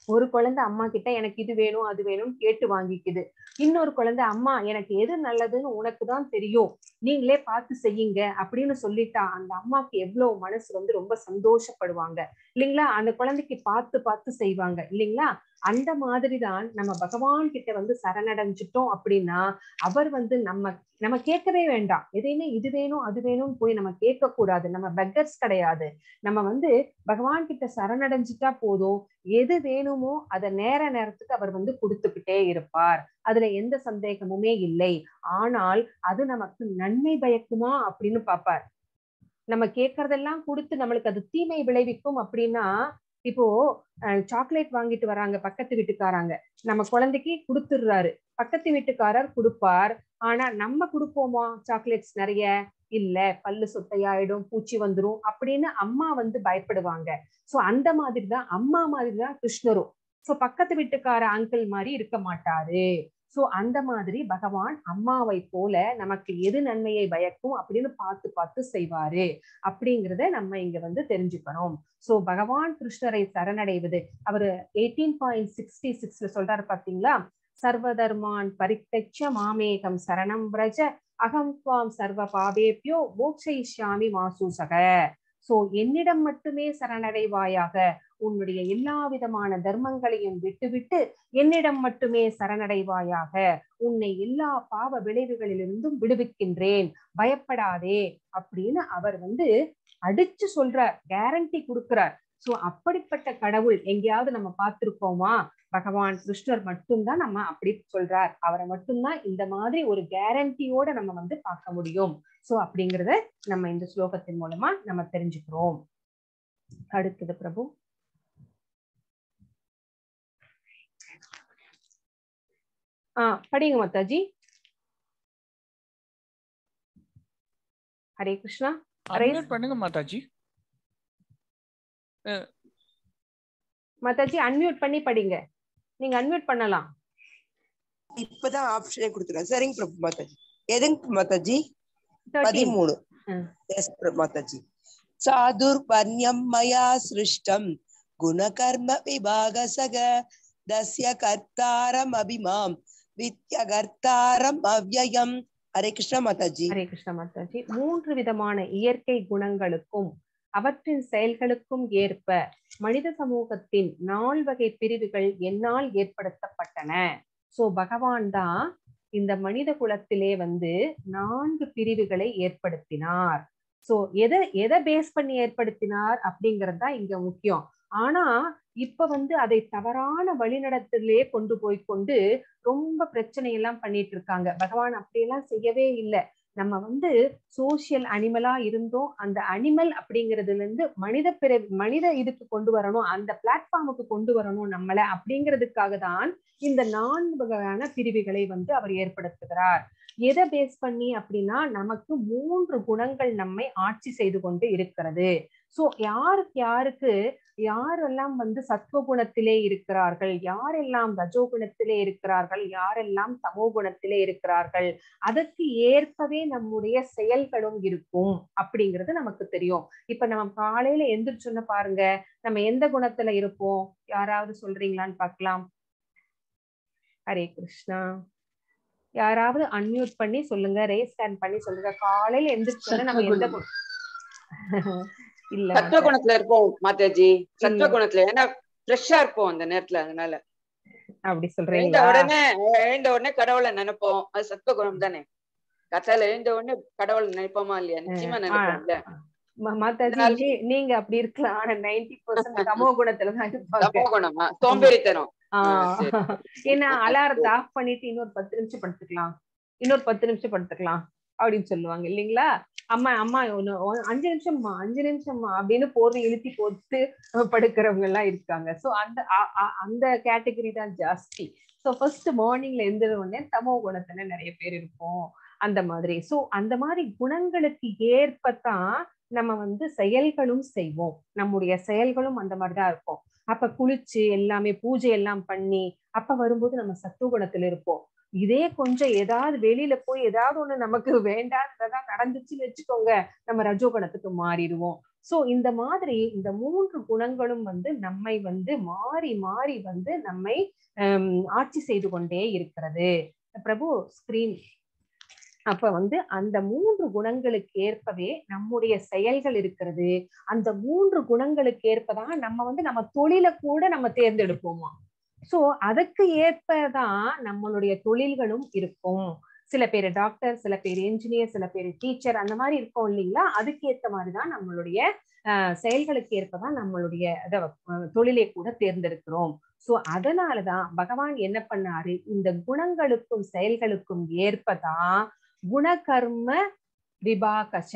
ஒரு குழந்தை அம்மா கிட்ட எனக்கு இது வேணும் அது வேணும் கேட்டு வாங்கிக்குது இன்னொரு குழந்தை அம்மா எனக்கு எது நல்லதுன்னு உனக்கு தான் தெரியும் நீங்களே பார்த்து செய்யுங்க அப்படின்னு சொல்லிட்டா அந்த அம்மாக்கு எவ்வளவு மனசு வந்து ரொம்ப சந்தோஷப்படுவாங்க இல்லைங்களா அந்த குழந்தைக்கு பார்த்து பார்த்து செய்வாங்க இல்லைங்களா அந்த மாதிரிதான் நம்ம பகவான் கிட்ட வந்து சரணடைஞ்சிட்டோம் அப்படின்னா அவர் வந்து நம்ம நம்ம கேட்கவே வேண்டாம் எதையுமே இது வேணும் அது வேணும்னு போய் நம்ம கேட்க கூடாது நம்ம பெக்கர்ஸ் கிடையாது நம்ம வந்து பகவான் கிட்ட சரணடைஞ்சிட்டா போதும் எது வேணுமோ அதை நேர நேரத்துக்கு அவர் வந்து கொடுத்துக்கிட்டே இருப்பார் அதுல எந்த சந்தேகமுமே இல்லை ஆனால் அது நமக்கு நன்மை பயக்குமா அப்படின்னு பாப்பார் நம்ம கேட்கறதெல்லாம் கொடுத்து நம்மளுக்கு அது தீமை விளைவிக்கும் அப்படின்னா இப்போ சாக்லேட் வாங்கிட்டு வராங்க பக்கத்து வீட்டுக்காராங்க நம்ம குழந்தைக்கு கொடுத்துடுறாரு பக்கத்து வீட்டுக்காரர் கொடுப்பார் ஆனா நம்ம கொடுப்போமா சாக்லேட்ஸ் நிறைய இல்ல பல்லு சொத்தையாயிடும் பூச்சி வந்துரும் அப்படின்னு அம்மா வந்து பயப்படுவாங்க சோ அந்த மாதிரிதான் அம்மா மாதிரிதான் கிருஷ்ணரும் சோ பக்கத்து வீட்டுக்கார அங்கிள் மாதிரி இருக்க மாட்டாரு சோ அந்த மாதிரி பகவான் அம்மாவை போல நமக்கு எது நன்மையை பயக்கும் அப்படின்னு பார்த்து பார்த்து செய்வாரு அப்படிங்கிறத நம்ம இங்க வந்து தெரிஞ்சுக்கணும் சோ பகவான் கிருஷ்ணரை சரணடைவது அவரு எயிட்டீன் பாயிண்ட் சிக்ஸ்டி சிக்ஸ்ல சொல்றாரு பாத்தீங்களா சர்வதர்மான் பரித்தட்ச மாமேகம் சரணம் பிரஜ அகம் துவாம் சர்வ பாவேபியோ மோக்ஷயிஷ்யாமி மாசூசக சோ என்னிடம் மட்டுமே சரணடைவாயாக உன்னுடைய எல்லா விதமான தர்மங்களையும் விட்டுவிட்டு என்னிடம் மட்டுமே சரணடைவாயாக உன்னை எல்லா பாவ விளைவுகளிலிருந்தும் விடுவிக்கின்றேன் பயப்படாதே அப்படின்னு அவர் வந்து அடிச்சு சொல்றார் கேரண்டி கொடுக்கிறார் சோ அப்படிப்பட்ட கடவுள் எங்கேயாவது நம்ம பார்த்திருக்கோமா பகவான் கிருஷ்ணர் மட்டும்தான் நம்ம அப்படி சொல்றார் அவரை மட்டும்தான் இந்த மாதிரி ஒரு கேரண்டியோட நம்ம வந்து பார்க்க முடியும் சோ அப்படிங்கறத நம்ம இந்த ஸ்லோகத்தின் மூலமா நம்ம தெரிஞ்சுக்கிறோம் அடுத்தது பிரபு ஆஹ் படிங்க மாதாஜி ஹரே கிருஷ்ணா அன்மியூட் பண்ணுங்க மாதாஜி மாதாஜி அன்மியூட் பண்ணி படிங்க நீங்க அன்மியூட் பண்ணலாம் இப்பதான் ஆப்ஷனே கொடுத்துருக்கேன் சரிங்க பிரபு மாதாஜி எதுங்க மாதாஜி 13 பதிமூணு ம். எஸ் பிரபு மாதாஜி சாதுர்வர்ணியம் மயா சிருஷ்டம் குணகர்ம விபாகசக தஸ்ய கர்த்தாரம் அபிமாம் வித்யகர்த்தாரம் அவ்யயம் ஹரே கிருஷ்ணா மாதாஜி ஹரே கிருஷ்ணா மாதாஜி மூன்று விதமான இயற்கை குணங்களுக்கும் அவற்றின் செயல்களுக்கும் ஏற்ப மனித சமூகத்தின் நால் வகை பிரிவுகள் என்னால் ஏற்படுத்தப்பட்டன சோ பகவான் தான் இந்த மனித குலத்திலே வந்து நான்கு பிரிவுகளை ஏற்படுத்தினார் சோ எதை எதை பேஸ் பண்ணி ஏற்படுத்தினார் அப்படிங்கிறது தான் இங்க முக்கியம் ஆனா இப்ப வந்து அதை தவறான வழிநடத்திலே கொண்டு போய் கொண்டு ரொம்ப பிரச்சனை எல்லாம் பண்ணிட்டு இருக்காங்க பகவான் அப்படியெல்லாம் செய்யவே இல்லை நம்ம வந்து சோசியல் அனிமலா இருந்தோம் அந்த அனிமல் அப்படிங்கிறதுல இருந்து மனித பிற மனித இதுக்கு கொண்டு வரணும் அந்த பிளாட்ஃபார்முக்கு கொண்டு வரணும் நம்மள அப்படிங்கிறதுக்காக தான் இந்த நான்கு வகையான பிரிவுகளை வந்து அவர் ஏற்படுத்துகிறார் எதை பேஸ் பண்ணி அப்படின்னா நமக்கு மூன்று குணங்கள் நம்மை ஆட்சி செய்து கொண்டு இருக்கிறது சோ யாருக்கு யாருக்கு யாரெல்லாம் வந்து சத்துவ குணத்திலே இருக்கிறார்கள் யாரெல்லாம் ரஜோ குணத்திலே இருக்கிறார்கள் யாரெல்லாம் தமோ குணத்திலே இருக்கிறார்கள் அதற்கு ஏற்பவே நம்முடைய செயல்களும் இருக்கும் அப்படிங்கிறது நமக்கு தெரியும் இப்ப நம்ம காலையில எந்திரிச்சோன்னு பாருங்க நம்ம எந்த குணத்துல இருப்போம் யாராவது சொல்றீங்களான்னு பார்க்கலாம் ஹரே கிருஷ்ணா யாராவது அன்மியூட் பண்ணி சொல்லுங்க ரேஸ் ஸ்கேன் பண்ணி சொல்லுங்க காலையில எந்திரிச்சோன்னு நம்ம எந்த குணம் இல்ல சத்துவ குணத்துல இருப்போம் மாதாஜி சத்துவ இல்ல. குணத்துல ஏன்னா ஃப்ரெஷ்ஷா இருப்போம் அந்த நேரத்துல அதனால அப்படி எழுந்த சொல்றீங்களா உடனே எழுந்த உடனே கடவுளை நினைப்போம் அது சத்துவ குணம் தானே கத்தால எழுந்த உடனே கடவுளை நினைப்போமா இல்லையா நிச்சயமா நினைப்போம்ல ம- மாதாஜி அதனால- நீ- நீங்க அப்படி இருக்கலாம் ஆனா நைன்டி பர்சன்ட் தமோ குணத்துல தான் இருப்பாங்க தமோ குணமா சோம்பேறித்தனம் ஆஹ் சரி. ஏன்னா அலாரத்தை ஆஃப் பண்ணிட்டு இன்னொரு பத்து நிமிஷம் படுத்துக்கலாம் இன்னொரு பத்து நிமிஷம் படுத்துக்கலாம் அப்படின்னு சொல்லுவாங்க இல்லைங்களா அம்மா அம்மா ஒண்ணு ஒ- அஞ்சு நிமிஷம்மா அஞ்சு நிமிஷம்மா அப்படின்னு போர்வை இழுத்தி போட்டு படுக்கிறவங்க எல்லாம் இருக்காங்க சோ அந்த அ- அ- அந்த கேட்டகரி தான் ஜாஸ்தி சோ ஃபர்ஸ்ட் மார்னிங்ல எழுந்திர உடனே தமோ குணத்துல நிறைய பேர் இருப்போம் அந்த மாதிரி சோ அந்த மாதிரி குணங்களுக்கு ஏற்பத்தான் நம்ம வந்து செயல்களும் செய்வோம் நம்முடைய செயல்களும் அந்த மாதிரிதான் இருக்கும் அப்ப குளிச்சு எல்லாமே பூஜை எல்லாம் பண்ணி அப்ப வரும்போது நம்ம சத்துவ குணத்துல இருப்போம் இதே கொஞ்சம் ஏதாவது வெளியில போய் ஏதாவது ஒண்ணு நமக்கு வேண்டாததா நடந்துச்சுன்னு வச்சுக்கோங்க நம்ம ரஜோகுணத்துக்கு மாறிடுவோம் சோ இந்த மாதிரி இந்த மூன்று குணங்களும் வந்து நம்மை வந்து மாறி மாறி வந்து நம்மை ஹம், ஆட்சி செய்து கொண்டே இருக்கிறது பிரபு ஸ்கிரீன் அப்ப வந்து அந்த மூன்று குணங்களுக்கு ஏற்பவே நம்முடைய செயல்கள் இருக்கிறது அந்த மூன்று குணங்களுக்கு ஏற்பதான் நம்ம வந்து நம்ம தொழிலை கூட நம்ம தேர்ந்தெடுப்போமா சோ அதுக்கு ஏற்பதான் நம்மளுடைய தொழில்களும் இருக்கும் சில பேர் டாக்டர் சில பேர் என்ஜினியர் சில பேர் டீச்சர் அந்த மாதிரி இருக்கும் இல்லைங்களா அதுக்கு ஏத்த மாதிரிதான் நம்மளுடைய ஆஹ் செயல்களுக்கு ஏற்பதான் நம்மளுடைய அத அஹ் தொழிலை கூட தேர்ந்தெடுக்கிறோம் சோ அதனாலதான் பகவான் என்ன பண்ணாரு இந்த குணங்களுக்கும் செயல்களுக்கும் ஏற்பதான் குணகர்ம விபாகச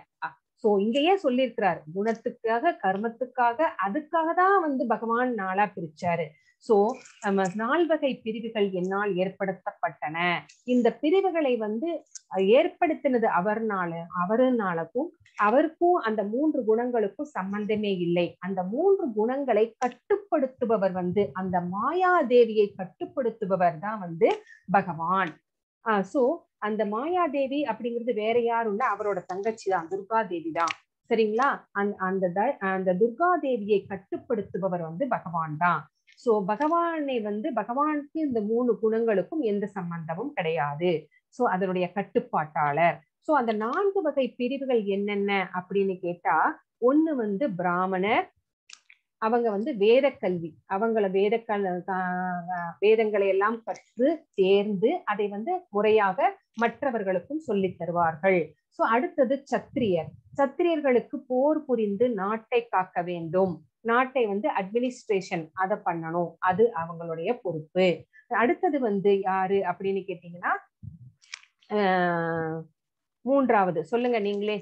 சோ இங்கேயே சொல்லியிருக்கிறார் குணத்துக்காக கர்மத்துக்காக அதுக்காக தான் வந்து பகவான் நாளா பிரிச்சாரு சோ நம்ம நால்வகை பிரிவுகள் என்னால் ஏற்படுத்தப்பட்டன இந்த பிரிவுகளை வந்து அஹ், ஏற்படுத்தினது அவர்னால அவருனாலக்கும் அவருக்கும் அந்த மூன்று குணங்களுக்கும் சம்பந்தமே இல்லை அந்த மூன்று குணங்களை கட்டுப்படுத்துபவர் வந்து அந்த மாயாதேவியை கட்டுப்படுத்துபவர் தான் வந்து பகவான் ஆஹ் சோ அந்த மாயாதேவி அப்படிங்கிறது வேற யாரும் இல்ல அவரோட தங்கச்சி தான் துர்கா தேவி தான் சரிங்களா அந்த அந்த த- அந்த துர்கா தேவியை கட்டுப்படுத்துபவர் வந்து பகவான் தான் சோ பகவானை வந்து பகவானுக்கு இந்த மூணு குணங்களுக்கும் எந்த சம்பந்தமும் கிடையாது சோ அதனுடைய கட்டுப்பாட்டாளர் சோ அந்த நான்கு வகை பிரிவுகள் என்னென்ன அப்படின்னு கேட்டா ஒண்ணு வந்து பிராமணர் அவங்க வந்து வேத கல்வி அவங்கள வேத கல் ஆஹ் வேதங்களை எல்லாம் கற்று தேர்ந்து அதை வந்து முறையாக மற்றவர்களுக்கும் சொல்லித் தருவார்கள் சோ அடுத்தது சத்திரியர் சத்திரியர்களுக்கு போர் புரிந்து நாட்டை காக்க வேண்டும் நாட்டை வந்து அட்மினிஸ்ட்ரேஷன் அதை பண்ணணும் அது அவங்களுடைய பொறுப்பு அடுத்தது வந்து யாரு அப்படின்னு கேட்டீங்கன்னா ஆஹ் மூன்றாவது சொல்லுங்க நீங்களே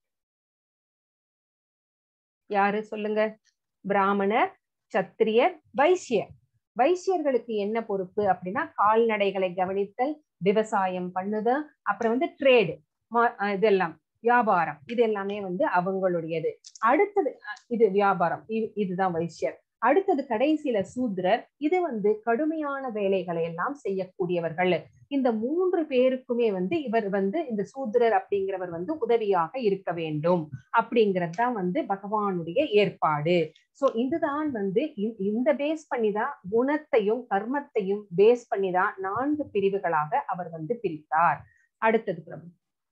யாரு சொல்லுங்க பிராமணர் சத்திரியர் வைசியர் வைசியர்களுக்கு என்ன பொறுப்பு அப்படின்னா கால்நடைகளை கவனித்தல் விவசாயம் பண்ணுதல் அப்புறம் வந்து ட்ரேடு இதெல்லாம் வியாபாரம் இது எல்லாமே வந்து அவங்களுடையது அடுத்தது அஹ், இது வியாபாரம் இது- இதுதான் வைசியர் அடுத்தது கடைசியில சூத்ரர் இது வந்து கடுமையான வேலைகளை எல்லாம் செய்யக்கூடியவர்கள் இந்த மூன்று பேருக்குமே வந்து இவர் வந்து இந்த சூத்ரர் அப்படிங்கிறவர் வந்து உதவியாக இருக்க வேண்டும் அப்படிங்கிறது தான் வந்து பகவானுடைய ஏற்பாடு சோ இதுதான் வந்து இ- இந்த பேஸ் பண்ணிதான் குணத்தையும் கர்மத்தையும் பேஸ் பண்ணிதான் நான்கு பிரிவுகளாக அவர் வந்து பிரித்தார் அடுத்தது பிரபு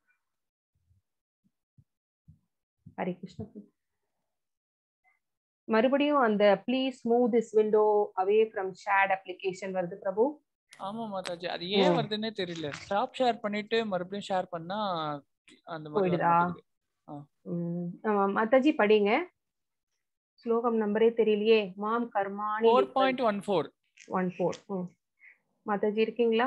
ஹரே கிருஷ்ண பிரபு. மறுபடியும் அந்த please move this window away from shared application வருது பிரபு ஆமா மாதாஜி அது ஏன் ம். வருதுன்னே தெரியல ஸ்டாப் ஷேர் பண்ணிட்டு மறுபடியும் ஷேர் பண்ணா அந்த மாதிரி வர போயிடுதா? மாட்டேங்குது. உம் ஆமா, மாதாஜி படிங்க ஸ்லோகம் நம்பரே தெரியலையே மாம் கர்மாணி four point one four one four Mataji இருக்கீங்களா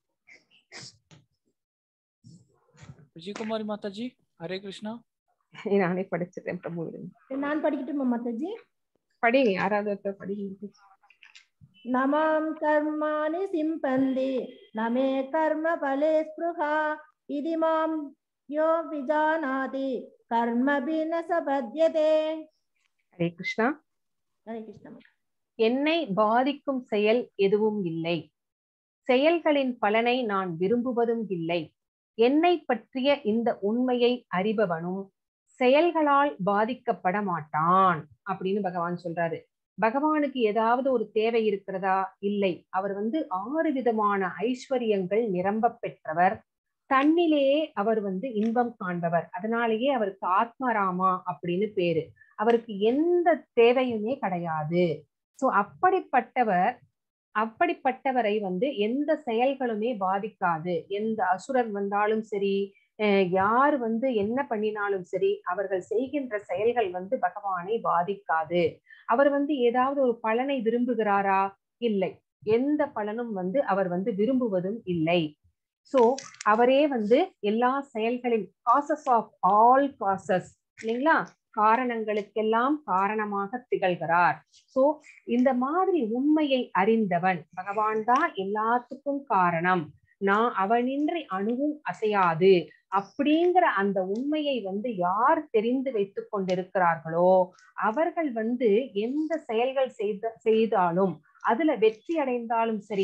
விஜயகுமாரி மாதாஜி ஹரே கிருஷ்ணா நானே படிச்சிட்டேன் பிரபு இருங்க. நான் படிக்கட்டுமா மாதாஜி படிங்க யாராவது ஒருத்தர் படிங்க நமாம் கர்மாணி சிம்பந்தி நமே கர்ம பலே ஸ்பிருஹா இதி மாம் யோ விஜானாதி கர்மபின சபத்யதே ஹரே கிருஷ்ணா ஹரே கிருஷ்ணா என்னை பாதிக்கும் செயல் எதுவும் இல்லை செயல்களின் பலனை நான் விரும்புவதும் இல்லை என்னை பற்றிய இந்த உண்மையை அறிபவனும் செயல்களால் பாதிக்கப்பட மாட்டான் அப்படின்னு பகவான் சொல்றாரு பகவானுக்கு ஏதாவது ஒரு தேவை இருக்கிறதா இல்லை அவர் வந்து ஆறு விதமான ஐஸ்வர்யங்கள் நிரம்ப பெற்றவர் தன்னிலேயே அவர் வந்து இன்பம் காண்பவர் அதனாலேயே அவருக்கு ஆத்மராமா அப்படின்னு பேரு அவருக்கு எந்த தேவையுமே கிடையாது சோ அப்படிப்பட்டவர் அப்படிப்பட்டவரை வந்து எந்த செயல்களுமே பாதிக்காது எந்த அசுரர் வந்தாலும் சரி அஹ் யார் வந்து என்ன பண்ணினாலும் சரி அவர்கள் செய்கின்ற செயல்கள் வந்து பகவானை பாதிக்காது அவர் வந்து ஏதாவது ஒரு பலனை விரும்புகிறாரா இல்லை எந்த பலனும் வந்து அவர் வந்து விரும்புவதும் இல்லை சோ அவரே வந்து எல்லா செயல்களின் காசஸ் ஆஃப் ஆல் காசஸ் இல்லைங்களா காரணங்களுக்கெல்லாம் காரணமாக திகழ்கிறார் சோ இந்த மாதிரி உண்மையை அறிந்தவன் பகவான் தான் எல்லாத்துக்கும் காரணம் நான் அவனின்றி அணுவும் அசையாது அப்படிங்கிற அந்த உண்மையை வந்து யார் தெரிந்து வைத்துக் கொண்டிருக்கிறார்களோ அவர்கள் வந்து எந்த செயல்கள் செய்த செய்தாலும் அதுல வெற்றி அடைந்தாலும் சரி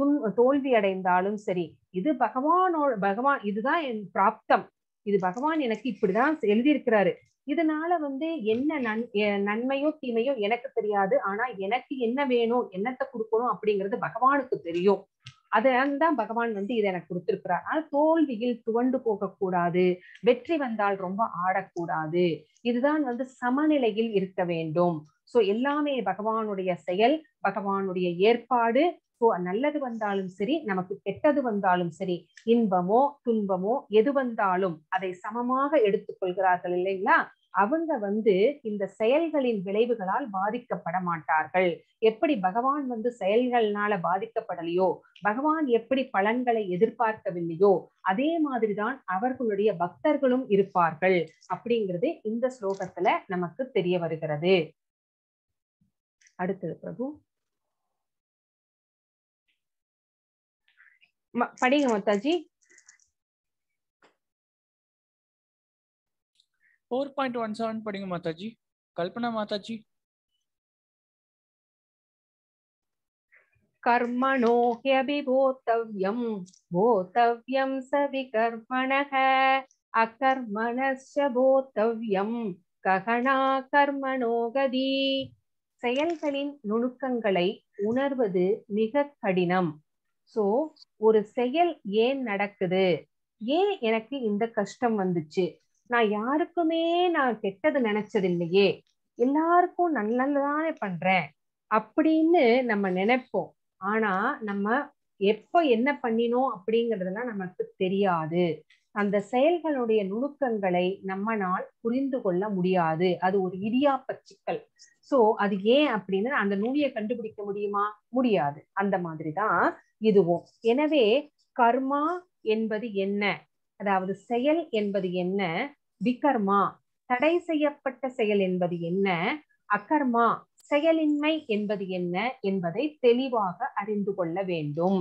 துன் தோல்வி அடைந்தாலும் சரி இது பகவானோட பகவான் இதுதான் என் பிராப்தம் இது பகவான் எனக்கு இப்படிதான் எழுதியிருக்கிறாரு இதனால வந்து என்ன நன் எ- நன்மையோ தீமையோ எனக்கு தெரியாது ஆனா எனக்கு என்ன வேணும் என்னத்தை கொடுக்கணும் அப்படிங்கிறது பகவானுக்கு தெரியும் அதான் பகவான் வந்து இதை எனக்கு கொடுத்திருக்கிறார் ஆனா தோல்வியில் துவண்டு போகக்கூடாது வெற்றி வந்தால் ரொம்ப ஆடக்கூடாது இதுதான் வந்து சமநிலையில் இருக்க வேண்டும் சோ எல்லாமே பகவானுடைய செயல் பகவானுடைய ஏற்பாடு சோ நல்லது வந்தாலும் சரி நமக்கு கெட்டது வந்தாலும் சரி இன்பமோ துன்பமோ எது வந்தாலும் அதை சமமாக எடுத்துக்கொள்கிறார்கள் இல்லைங்களா அவங்க வந்து இந்த செயல்களின் விளைவுகளால் பாதிக்கப்பட மாட்டார்கள் எப்படி பகவான் வந்து செயல்கள்னால பாதிக்கப்படலையோ பகவான் எப்படி பலன்களை எதிர்பார்க்கவில்லையோ அதே மாதிரிதான் அவர்களுடைய பக்தர்களும் இருப்பார்கள் அப்படிங்கிறது இந்த ஸ்லோகத்துல நமக்கு தெரிய வருகிறது அடுத்தது பிரபு ம- படிங்க Mataji four point one seven படிங்க மாதாஜி கல்பனா மாதாஜி कर्मणो ह्यभिभोक्तव्यं भोक्तव्यं स विकर्मणः अकर्मणश्च भोक्तव्यं ககனா கர்மணோ கதி செயல்களின் நுணுக்கங்களை உணர்வது மிக கடினம் சோ ஒரு செயல் ஏன் நடக்குது ஏன் எனக்கு இந்த கஷ்டம் வந்துச்சு நான் யாருக்குமே நான் கெட்டது நினைச்சது இல்லையே எல்லாருக்கும் நல்லதானே பண்றேன் அப்படின்னு நம்ம நினைப்போம் ஆனா நம்ம எப்ப என்ன பண்ணினோம் அப்படிங்கறதெல்லாம் நமக்கு தெரியாது அந்த செயல்களுடைய நுணுக்கங்களை நம்மனால் புரிந்து கொள்ள முடியாது அது ஒரு இடியாப்ப சிக்கல் சோ அது ஏன் அப்படின்னு அந்த நுனியை கண்டுபிடிக்க முடியுமா முடியாது அந்த மாதிரிதான் இதுவும் எனவே கர்மா என்பது என்ன அதாவது செயல் என்பது என்ன விகர்மா தடை செய்யப்பட்ட செயல் என்பது என்ன அகர்மா செயலின்மை என்பது என்ன என்பதை தெளிவாக அறிந்து கொள்ள வேண்டும்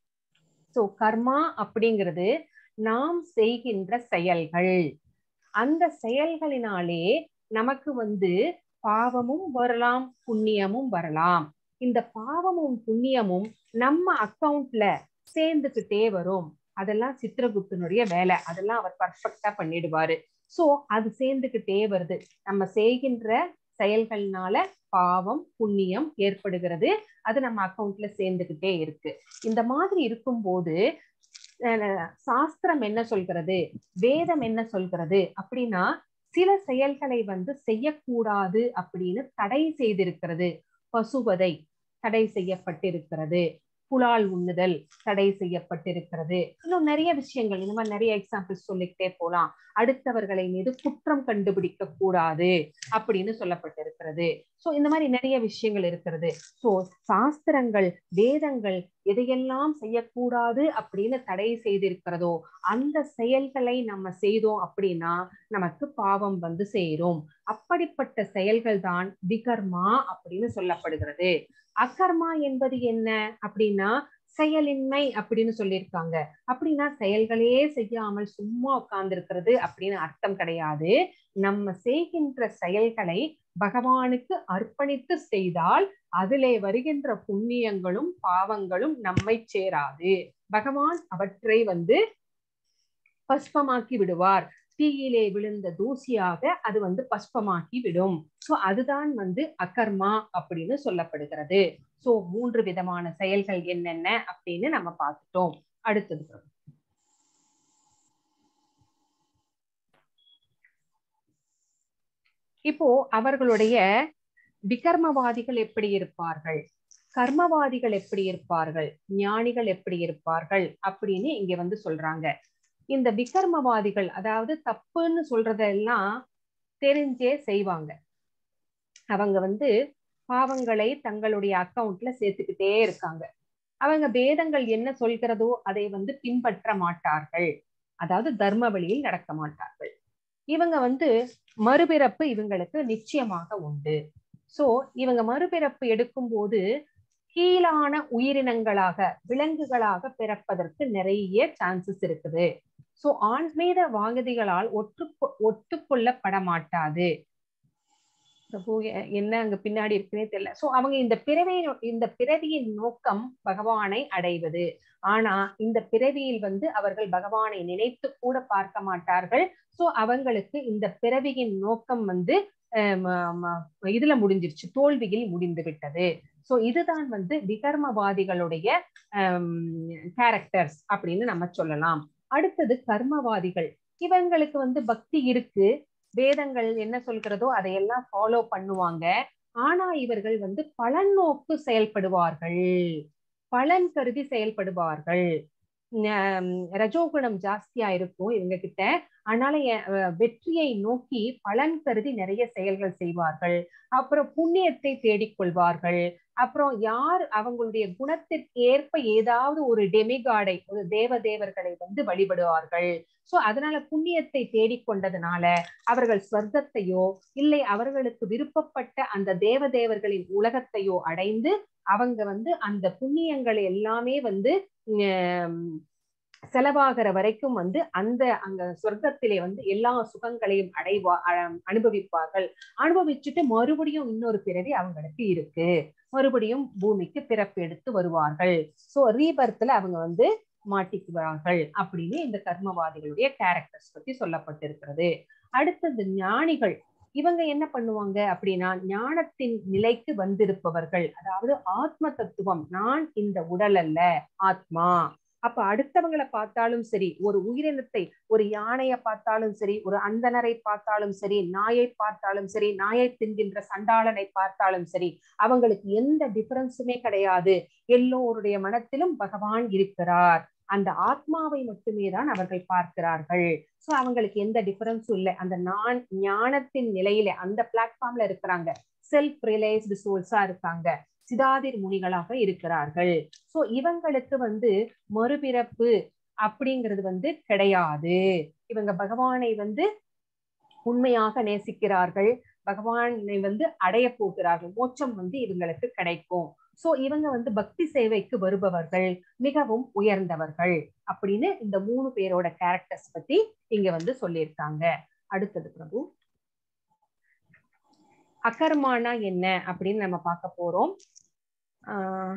சோ கர்மா அப்படிங்கிறது நாம் செய்கின்ற செயல்கள் அந்த செயல்களினாலே நமக்கு வந்து பாவமும் வரலாம் புண்ணியமும் வரலாம் இந்த பாவமும் புண்ணியமும் நம்ம அக்கவுண்ட்ல சேர்ந்துகிட்டே வரும் அதெல்லாம் சித்திரகுப்தனுடைய வேலை அதெல்லாம் அவர் பர்ஃபெக்டா பண்ணிடுவாரு சோ அது சேர்ந்துகிட்டே வருது நம்ம செய்கின்ற செயல்கள்னால பாவம் புண்ணியம் ஏற்படுகிறது அது நம்ம அக்கவுண்ட்ல சேர்ந்துகிட்டே இருக்கு இந்த மாதிரி இருக்கும்போது அஹ், சாஸ்திரம் என்ன சொல்கிறது வேதம் என்ன சொல்கிறது அப்படின்னா சில செயல்களை வந்து செய்யக்கூடாது அப்படின்னு தடை செய்திருக்கிறது பசுவதை தடை செய்யப்பட்டிருக்கிறது புலால் உண்ணுதல் தடை செய்யப்பட்டிருக்கிறது இன்னும் நிறைய விஷயங்கள் இந்த மாதிரி நிறைய எக்ஸாம்பிள்ஸ் சொல்லிக்கிட்டே போலாம் அடுத்தவர்களை மீது குற்றம் கண்டுபிடிக்க கூடாது அப்படின்னு சொல்லப்பட்டிருக்கிறது சோ இந்த மாதிரி நிறைய விஷயங்கள் இருக்கிறது சோ சாஸ்திரங்கள் வேதங்கள் எதையெல்லாம் செய்யக்கூடாது அப்படின்னு தடை செய்திருக்கிறதோ அந்த செயல்களை நம்ம செய்தோம் அப்படின்னா நமக்கு பாவம் வந்து சேரும் அப்படிப்பட்ட செயல்கள் தான் விகர்மா அப்படின்னு சொல்லப்படுகிறது அகர்மா என்பது என்ன அப்படின்னா செயலின்மை அப்படின்னு சொல்லியிருக்காங்க அப்படின்னா செயல்களே செய்யாமல் சும்மா உட்கார்ந்து இருக்கிறது அப்படின்னு அர்த்தம் கிடையாது நம்ம செய்கின்ற செயல்களை பகவானுக்கு அர்ப்பணித்து செய்தால் அதிலே வருகின்ற புண்ணியங்களும் பாவங்களும் நம்மை சேராது பகவான் அவற்றை வந்து பஸ்பமாக்கி விடுவார் தீயிலே விழுந்த தூசியாக அது வந்து பஸ்பமாக்கி விடும் சோ அதுதான் வந்து அகர்மா அப்படின்னு சொல்லப்படுகிறது சோ மூன்று விதமான செயல்கள் என்னென்ன அப்படின்னு நம்ம பார்த்துட்டோம் அடுத்தது பிரபு. இப்போ அவர்களுடைய விகர்மவாதிகள் எப்படி இருப்பார்கள் கர்மவாதிகள் எப்படி இருப்பார்கள் ஞானிகள் எப்படி இருப்பார்கள் அப்படின்னு இங்க வந்து சொல்றாங்க இந்த விகர்மவாதிகள் அதாவது தப்புன்னு சொல்றதெல்லாம் தெரிஞ்சே செய்வாங்க அவங்க வந்து பாவங்களை தங்களுடைய அக்கவுண்ட்ல சேர்த்துக்கிட்டே இருக்காங்க அவங்க வேதங்கள் என்ன சொல்கிறதோ அதை வந்து பின்பற்ற மாட்டார்கள் அதாவது தர்ம வழியில் நடக்க மாட்டார்கள் இவங்க வந்து மறுபிறப்பு இவங்களுக்கு நிச்சயமாக உண்டு சோ இவங்க மறுபிறப்பு எடுக்கும்போது கீழான உயிரினங்களாக விலங்குகளாக பிறப்பதற்கு நிறைய சான்சஸ் இருக்குது சோ ஆன்மீக வாகதிகளால் ஒற்று ஒட்டுக்கொள்ளப்பட மாட்டாது பிரபு எ- என்ன அங்க பின்னாடி இருக்குன்னே தெரியல சோ அவங்க இந்த பிறவி இந்த பிறவியின் நோக்கம் பகவானை அடைவது ஆனா இந்த பிறவியில் வந்து அவர்கள் பகவானை நினைத்து கூட பார்க்க மாட்டார்கள் சோ அவங்களுக்கு இந்த பிறவியின் நோக்கம் வந்து அஹ், ம- ம- இதுல முடிஞ்சிருச்சு தோல்வியில் முடிந்து விட்டது சோ இதுதான் வந்து விகர்மவாதிகளுடைய கேரக்டர்ஸ் அப்படின்னு நம்ம சொல்லலாம் அடுத்தது கர்மவாதிகள் இவங்களுக்கு வந்து பக்தி இருக்கு வேதங்கள் என்ன சொல்கிறதோ அதையெல்லாம் ஃபாலோ பண்ணுவாங்க ஆனா இவர்கள் வந்து பலன் நோக்கு செயல்படுவார்கள் பலன் கருதி செயல்படுவார்கள் ந- ரஜோகுணம் ஜாஸ்தியா இருக்கும் இவங்க கிட்ட அதனால எ- அஹ் வெற்றியை நோக்கி பலன் கருதி நிறைய செயல்கள் செய்வார்கள் அப்புறம் புண்ணியத்தை தேடிக்கொள்வார்கள் அப்புறம் யார் அவங்களுடைய குணத்திற்கு ஏற்ப ஏதாவது ஒரு டெமிகாடை ஒரு தேவ தேவர்களை வந்து வழிபடுவார்கள் சோ அதனால புண்ணியத்தை தேடிக்கொண்டதுனால அவர்கள் ஸ்வர்க்கத்தையோ இல்லை அவர்களுக்கு விருப்பப்பட்ட அந்த தேவ தேவர்களின் உலகத்தையோ அடைந்து அவங்க வந்து அந்த புண்ணியங்களை எல்லாமே வந்து உம், செலவாகிற வரைக்கும் வந்து அந்த அங்க சொர்க்கத்திலே வந்து எல்லா சுகங்களையும் அடைவா அ- அனுபவிப்பார்கள் அனுபவிச்சுட்டு மறுபடியும் இன்னொரு பிறவி அவங்களுக்கு இருக்கு மறுபடியும் பூமிக்கு பிறப்பு எடுத்து வருவார்கள் சோ ரீபர்த்ல அவங்க வந்து மாட்டிக்குவார்கள் அப்படின்னு இந்த கர்மவாதிகளுடைய கேரக்டர்ஸ் பத்தி சொல்லப்பட்டிருக்கிறது அடுத்தது ஞானிகள் இவங்க என்ன பண்ணுவாங்க அப்படின்னா ஞானத்தின் நிலைக்கு வந்திருப்பவர்கள் அதாவது ஆத்ம தத்துவம் நான் இந்த உடல் அல்ல ஆத்மா அப்ப அடுத்தவங்களை பார்த்தாலும் சரி ஒரு உயிரினத்தை ஒரு யானையை பார்த்தாலும் சரி ஒரு அந்தனரை பார்த்தாலும் சரி நாயை பார்த்தாலும் சரி நாயை தின்கின்ற சண்டாளனை பார்த்தாலும் சரி அவங்களுக்கு எந்த டிஃபரன்ஸுமே கிடையாது எல்லோருடைய மனத்திலும் பகவான் இருக்கிறார் அந்த ஆத்மாவை மட்டுமே தான் அவர்கள் பார்க்கிறார்கள் சோ அவங்களுக்கு எந்த டிஃபரன்ஸும் இல்லை அந்த நான் ஞானத்தின் நிலையில அந்த பிளாட்ஃபார்ம்ல இருக்கிறாங்க செல்ஃப் ரியலைஸ்டு சோல்ஸா இருக்காங்க சிதாதிர் முனிகளாக இருக்கிறார்கள் சோ இவங்களுக்கு வந்து மறுபிறப்பு அப்படிங்கிறது வந்து கிடையாது இவங்க பகவானை வந்து உண்மையாக நேசிக்கிறார்கள் பகவானை வந்து அடைய போகிறார்கள் மோட்சம் வந்து இவங்களுக்கு கிடைக்கும் சோ இவங்க வந்து பக்தி சேவைக்கு வருபவர்கள் மிகவும் உயர்ந்தவர்கள் அப்படின்னு இந்த மூணு பேரோட கேரக்டர்ஸ் பத்தி இங்க வந்து சொல்லியிருக்காங்க அடுத்தது பிரபு அகர்மானா என்ன அப்படின்னு நம்ம பார்க்க போறோம் ஆஹ்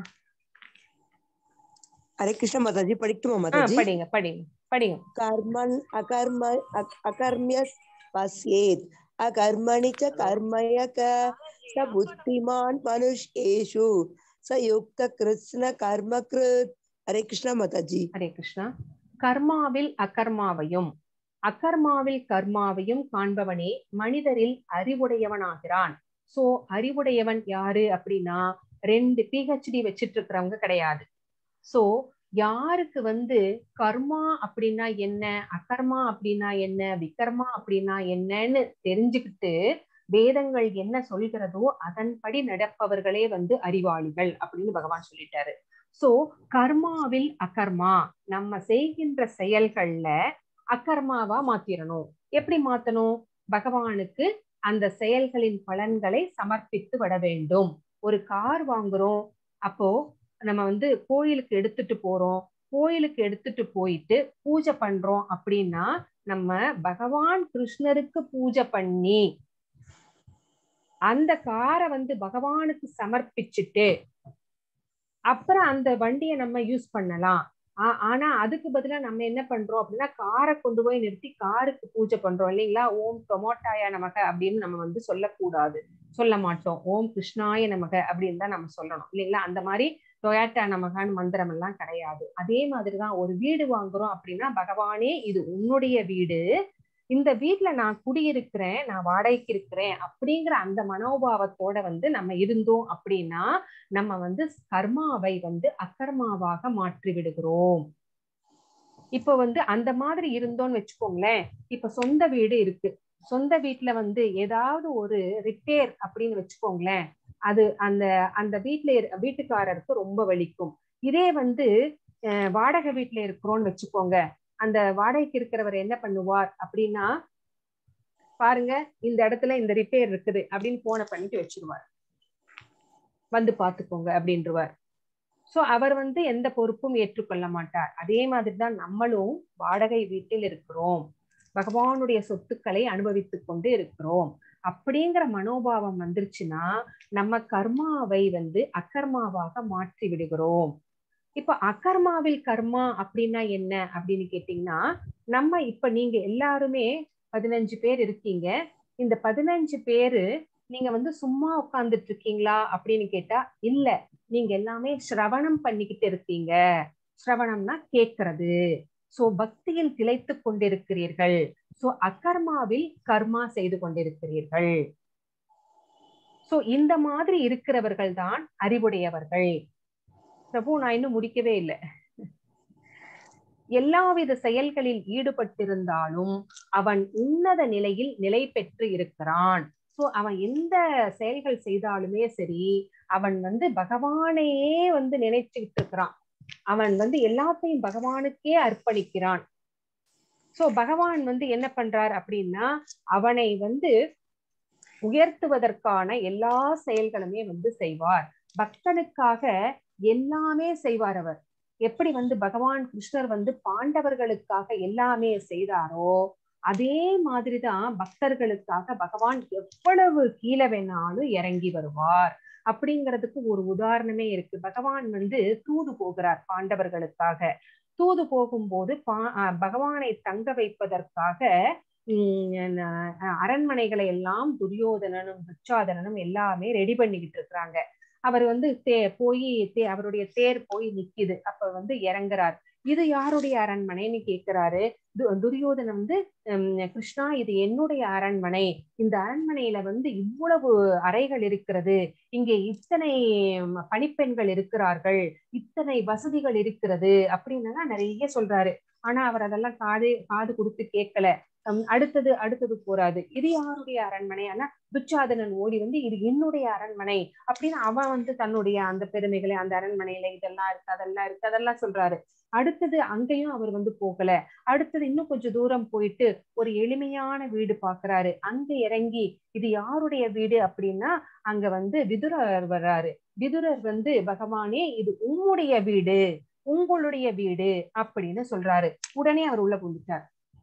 ஹரே கிருஷ்ண மாதாஜி படிக்குமா ஆஹ் மாதாஜி படிங்க படிங்க படிங்க कर्मन् अकर्म अक- अकर्म्य पश्येत् अकर्मणि च कर्मयक स बुद्धिमान् मनुष्येषु स युक्त कृष्ण कर्मकृत् हरे कृष्ण माताजी ஹரே கிருஷ்ணா கர்மாவில் அகர்மாவையும் அகர்மாவில் கர்மாவையும் காண்பவனே மனிதரில் அறிவுடையவனாகிறான் சோ அறிவுடையவன் யாரு அப்படின்னா ரெண்டு பிஹெச்டி வச்சிட்டு இருக்கிறவங்க கிடையாது சோ யாருக்கு வந்து கர்மா அப்படின்னா என்ன அகர்மா அப்படின்னா என்ன விகர்மா அப்படின்னா என்னன்னு தெரிஞ்சுக்கிட்டு வேதங்கள் என்ன சொல்கிறதோ அதன்படி நடப்பவர்களே வந்து அறிவாளிகள் அப்படின்னு பகவான் சொல்லிட்டாரு சோ கர்மாவில் அகர்மா நம்ம செய்கின்ற செயல்கள்ல அகர்மாவா மாத்திரணும் எப்படி மாத்தணும் பகவானுக்கு அந்த செயல்களின் பலன்களை சமர்ப்பித்து விட வேண்டும் ஒரு கார் வாங்குறோம் அப்போ நம்ம வந்து கோயிலுக்கு எடுத்துட்டு போறோம் கோயிலுக்கு எடுத்துட்டு போயிட்டு பூஜை பண்றோம் அப்படின்னா நம்ம பகவான் கிருஷ்ணருக்கு பூஜை பண்ணி அந்த காரை வந்து பகவானுக்கு சமர்ப்பிச்சுட்டு அப்புறம் அந்த வண்டியை நம்ம யூஸ் பண்ணலாம் ஆ- ஆனா அதுக்கு பதிலா நம்ம என்ன பண்றோம் அப்படின்னா காரை கொண்டு போய் நிறுத்தி காருக்கு பூஜை பண்றோம் இல்லைங்களா ஓம் டொமோட்டாய நமக அப்படின்னு நம்ம வந்து சொல்லக்கூடாது சொல்ல மாட்டோம் ஓம் கிருஷ்ணாய நமக அப்படின்னு தான் நம்ம சொல்லணும் இல்லைங்களா அந்த மாதிரி டொயாட்டா நமகான்னு மந்திரம் எல்லாம் கிடையாது அதே மாதிரிதான் ஒரு வீடு வாங்குறோம் அப்படின்னா பகவானே இது உன்னுடைய வீடு இந்த வீட்ல நான் குடியிருக்கிறேன் நான் வாடகைக்கு இருக்கிறேன் அப்படிங்கிற அந்த மனோபாவத்தோட வந்து நம்ம இருந்தோம் அப்படின்னா நம்ம வந்து கர்மாவை வந்து அகர்மாவாக மாற்றி விடுகிறோம் இப்ப வந்து அந்த மாதிரி இருந்தோம்னு வச்சுக்கோங்களேன் இப்ப சொந்த வீடு இருக்கு சொந்த வீட்டுல வந்து ஏதாவது ஒரு ரிப்பேர் அப்படின்னு வச்சுக்கோங்களேன் அது அந்த அந்த வீட்டுல இரு- வீட்டுக்காரருக்கு ரொம்ப வலிக்கும் இதே வந்து அஹ், வாடகை வீட்டுல இருக்கிறோம்னு வச்சுக்கோங்க அந்த வாடகைக்கு இருக்கிறவர் என்ன பண்ணுவார் அப்படின்னா பாருங்க இந்த இடத்துல இந்த ரிப்பேர் இருக்குது அப்படின்னு போனை பண்ணிட்டு வச்சிருவார் வந்து பாத்துக்கோங்க அப்படின்றவார் சோ அவர் வந்து எந்த பொறுப்பும் ஏற்றுக்கொள்ள மாட்டார் அதே மாதிரிதான் நம்மளும் வாடகை வீட்டில் இருக்கிறோம் பகவானுடைய சொத்துக்களை அனுபவித்துக் கொண்டு இருக்கிறோம் அப்படிங்கிற மனோபாவம் வந்துருச்சுன்னா நம்ம கர்மாவை வந்து அகர்மாவாக மாற்றி விடுகிறோம் இப்ப அகர்மாவில் கர்மா அப்படின்னா என்ன அப்படின்னு கேட்டீங்கன்னா நம்ம இப்ப நீங்க எல்லாருமே பதினஞ்சு பேர் இருக்கீங்க இந்த பதினஞ்சு பேரு நீங்க வந்து சும்மா உட்கார்ந்துட்டு இருக்கீங்களா அப்படின்னு கேட்டா இல்ல நீங்க எல்லாமே சிரவணம் பண்ணிக்கிட்டு இருக்கீங்க சிரவணம்னா கேட்கறது சோ பக்தியில் திளைத்து கொண்டிருக்கிறீர்கள் சோ அகர்மாவில் கர்மா செய்து கொண்டிருக்கிறீர்கள் சோ இந்த மாதிரி இருக்கிறவர்கள் தான் அறிவுடையவர்கள் பிரபு நான் இன்னும் முடிக்கவே இல்லை எல்லாவித செயல்களில் ஈடுபட்டிருந்தாலும் அவன் உன்னத நிலையில் நிலை பெற்று இருக்கிறான் சோ அவன் எந்த செயல்கள் செய்தாலுமே சரி அவன் வந்து பகவானையே வந்து நினைச்சுக்கிட்டு இருக்கிறான் அவன் வந்து எல்லாத்தையும் பகவானுக்கே அர்ப்பணிக்கிறான் சோ பகவான் வந்து என்ன பண்றார் அப்படின்னா அவனை வந்து உயர்த்துவதற்கான எல்லா செயல்களுமே வந்து செய்வார் பக்தனுக்காக எல்லாமே செய்வார் அவர் எப்படி வந்து பகவான் கிருஷ்ணர் வந்து பாண்டவர்களுக்காக எல்லாமே செய்தாரோ அதே மாதிரிதான் பக்தர்களுக்காக பகவான் எவ்வளவு கீழே வேணாலும் இறங்கி வருவார் அப்படிங்கிறதுக்கு ஒரு உதாரணமே இருக்கு பகவான் வந்து தூது போகிறார் பாண்டவர்களுக்காக தூது போகும்போது பா பகவானை தங்க வைப்பதற்காக உம் அரண்மனைகளை எல்லாம் துரியோதனனும் துச்சாதனனும் எல்லாமே ரெடி பண்ணிக்கிட்டு இருக்கிறாங்க அவர் வந்து தே போய் தே அவருடைய தேர் போய் நிக்குது அப்ப வந்து இறங்குறார் இது யாருடைய அரண்மனைன்னு கேக்குறாரு துரியோதனன் வந்து கிருஷ்ணா இது என்னுடைய அரண்மனை இந்த அரண்மனையில வந்து இவ்வளவு அறைகள் இருக்கிறது இங்கே இத்தனை பணிப்பெண்கள் இருக்கிறார்கள் இத்தனை வசதிகள் இருக்கிறது அப்படின்னு நிறைய சொல்றாரு ஆனா அவர் அதெல்லாம் காது காது கொடுத்து கேட்கல அடுத்தது அடுத்தது போறாது இது யாருடைய அரண்மனை ஆனா துச்சாதனன் ஓடி வந்து இது என்னுடைய அரண்மனை அப்படின்னு அவன் வந்து தன்னுடைய அந்த பெருமைகளை அந்த அரண்மனையில இதெல்லாம் இருக்கு அதெல்லாம் இருக்கு அதெல்லாம் சொல்றாரு அடுத்தது அங்கேயும் அவர் வந்து போகல அடுத்தது இன்னும் கொஞ்சம் தூரம் போயிட்டு ஒரு எளிமையான வீடு பாக்குறாரு அங்க இறங்கி இது யாருடைய வீடு அப்படின்னா அங்க வந்து விதுரர் வர்றாரு விதுரர் வந்து பகவானே இது உம்முடைய வீடு உங்களுடைய வீடு அப்படின்னு சொல்றாரு உடனே அவர் உள்ள பூந்துட்டார்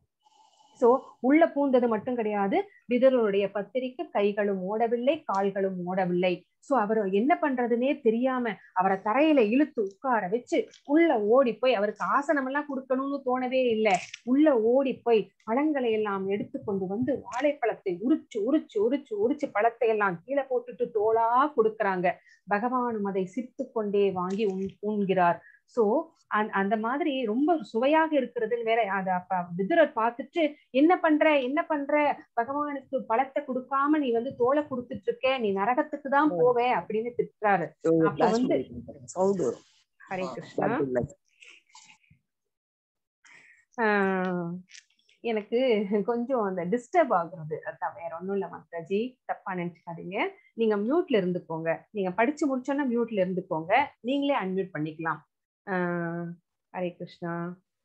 சோ உள்ள பூந்தது மட்டும் கிடையாது விதருடைய பத்திரிக்கை கைகளும் ஓடவில்லை கால்களும் ஓடவில்லை சோ அவர் என்ன பண்றதுன்னே தெரியாம அவரை தரையில இழுத்து உட்கார வச்சு உள்ள ஓடி போய் அவருக்கு ஆசனம் எல்லாம் கொடுக்கணும்னு தோணவே இல்லை உள்ள ஓடி போய் பழங்களை எல்லாம் எடுத்து கொண்டு வந்து வாழைப்பழத்தை உரிச்சு உரிச்சு உரிச்சு உரிச்சு பழத்தை எல்லாம் கீழே போட்டுட்டு தோளா கொடுக்கறாங்க பகவானும் அதை சித்து கொண்டே வாங்கி உண் உண்கிறார் சோ அந்த மாதிரி ரொம்ப சுவையாக இருக்கிறதுன்னு வேற அத அப்ப விதுரர் பார்த்துட்டு என்ன பண்ற என்ன பண்ற பகவானுக்கு பழத்தை கொடுக்காம நீ வந்து தோலை கொடுத்துட்டு இருக்க நீ நரகத்துக்கு தான் போவே அப்படின்னு திட்டுறாரு அப்ப வந்து ஹரே கிருஷ்ணா ஆஹ் எனக்கு கொஞ்சம் அந்த டிஸ்டர்ப் ஆகுறது அதான் வேற ஒண்ணும் இல்ல மாதாஜி தப்பா நினைச்சுக்காதீங்க நீங்க மியூட்ல இருந்துக்கோங்க நீங்க படிச்சு முடிச்சோன்னா மியூட்ல இருந்துக்கோங்க நீங்களே அன்மியூட் பண்ணிக்கலாம் ஆஹ் ஹரே கிருஷ்ணா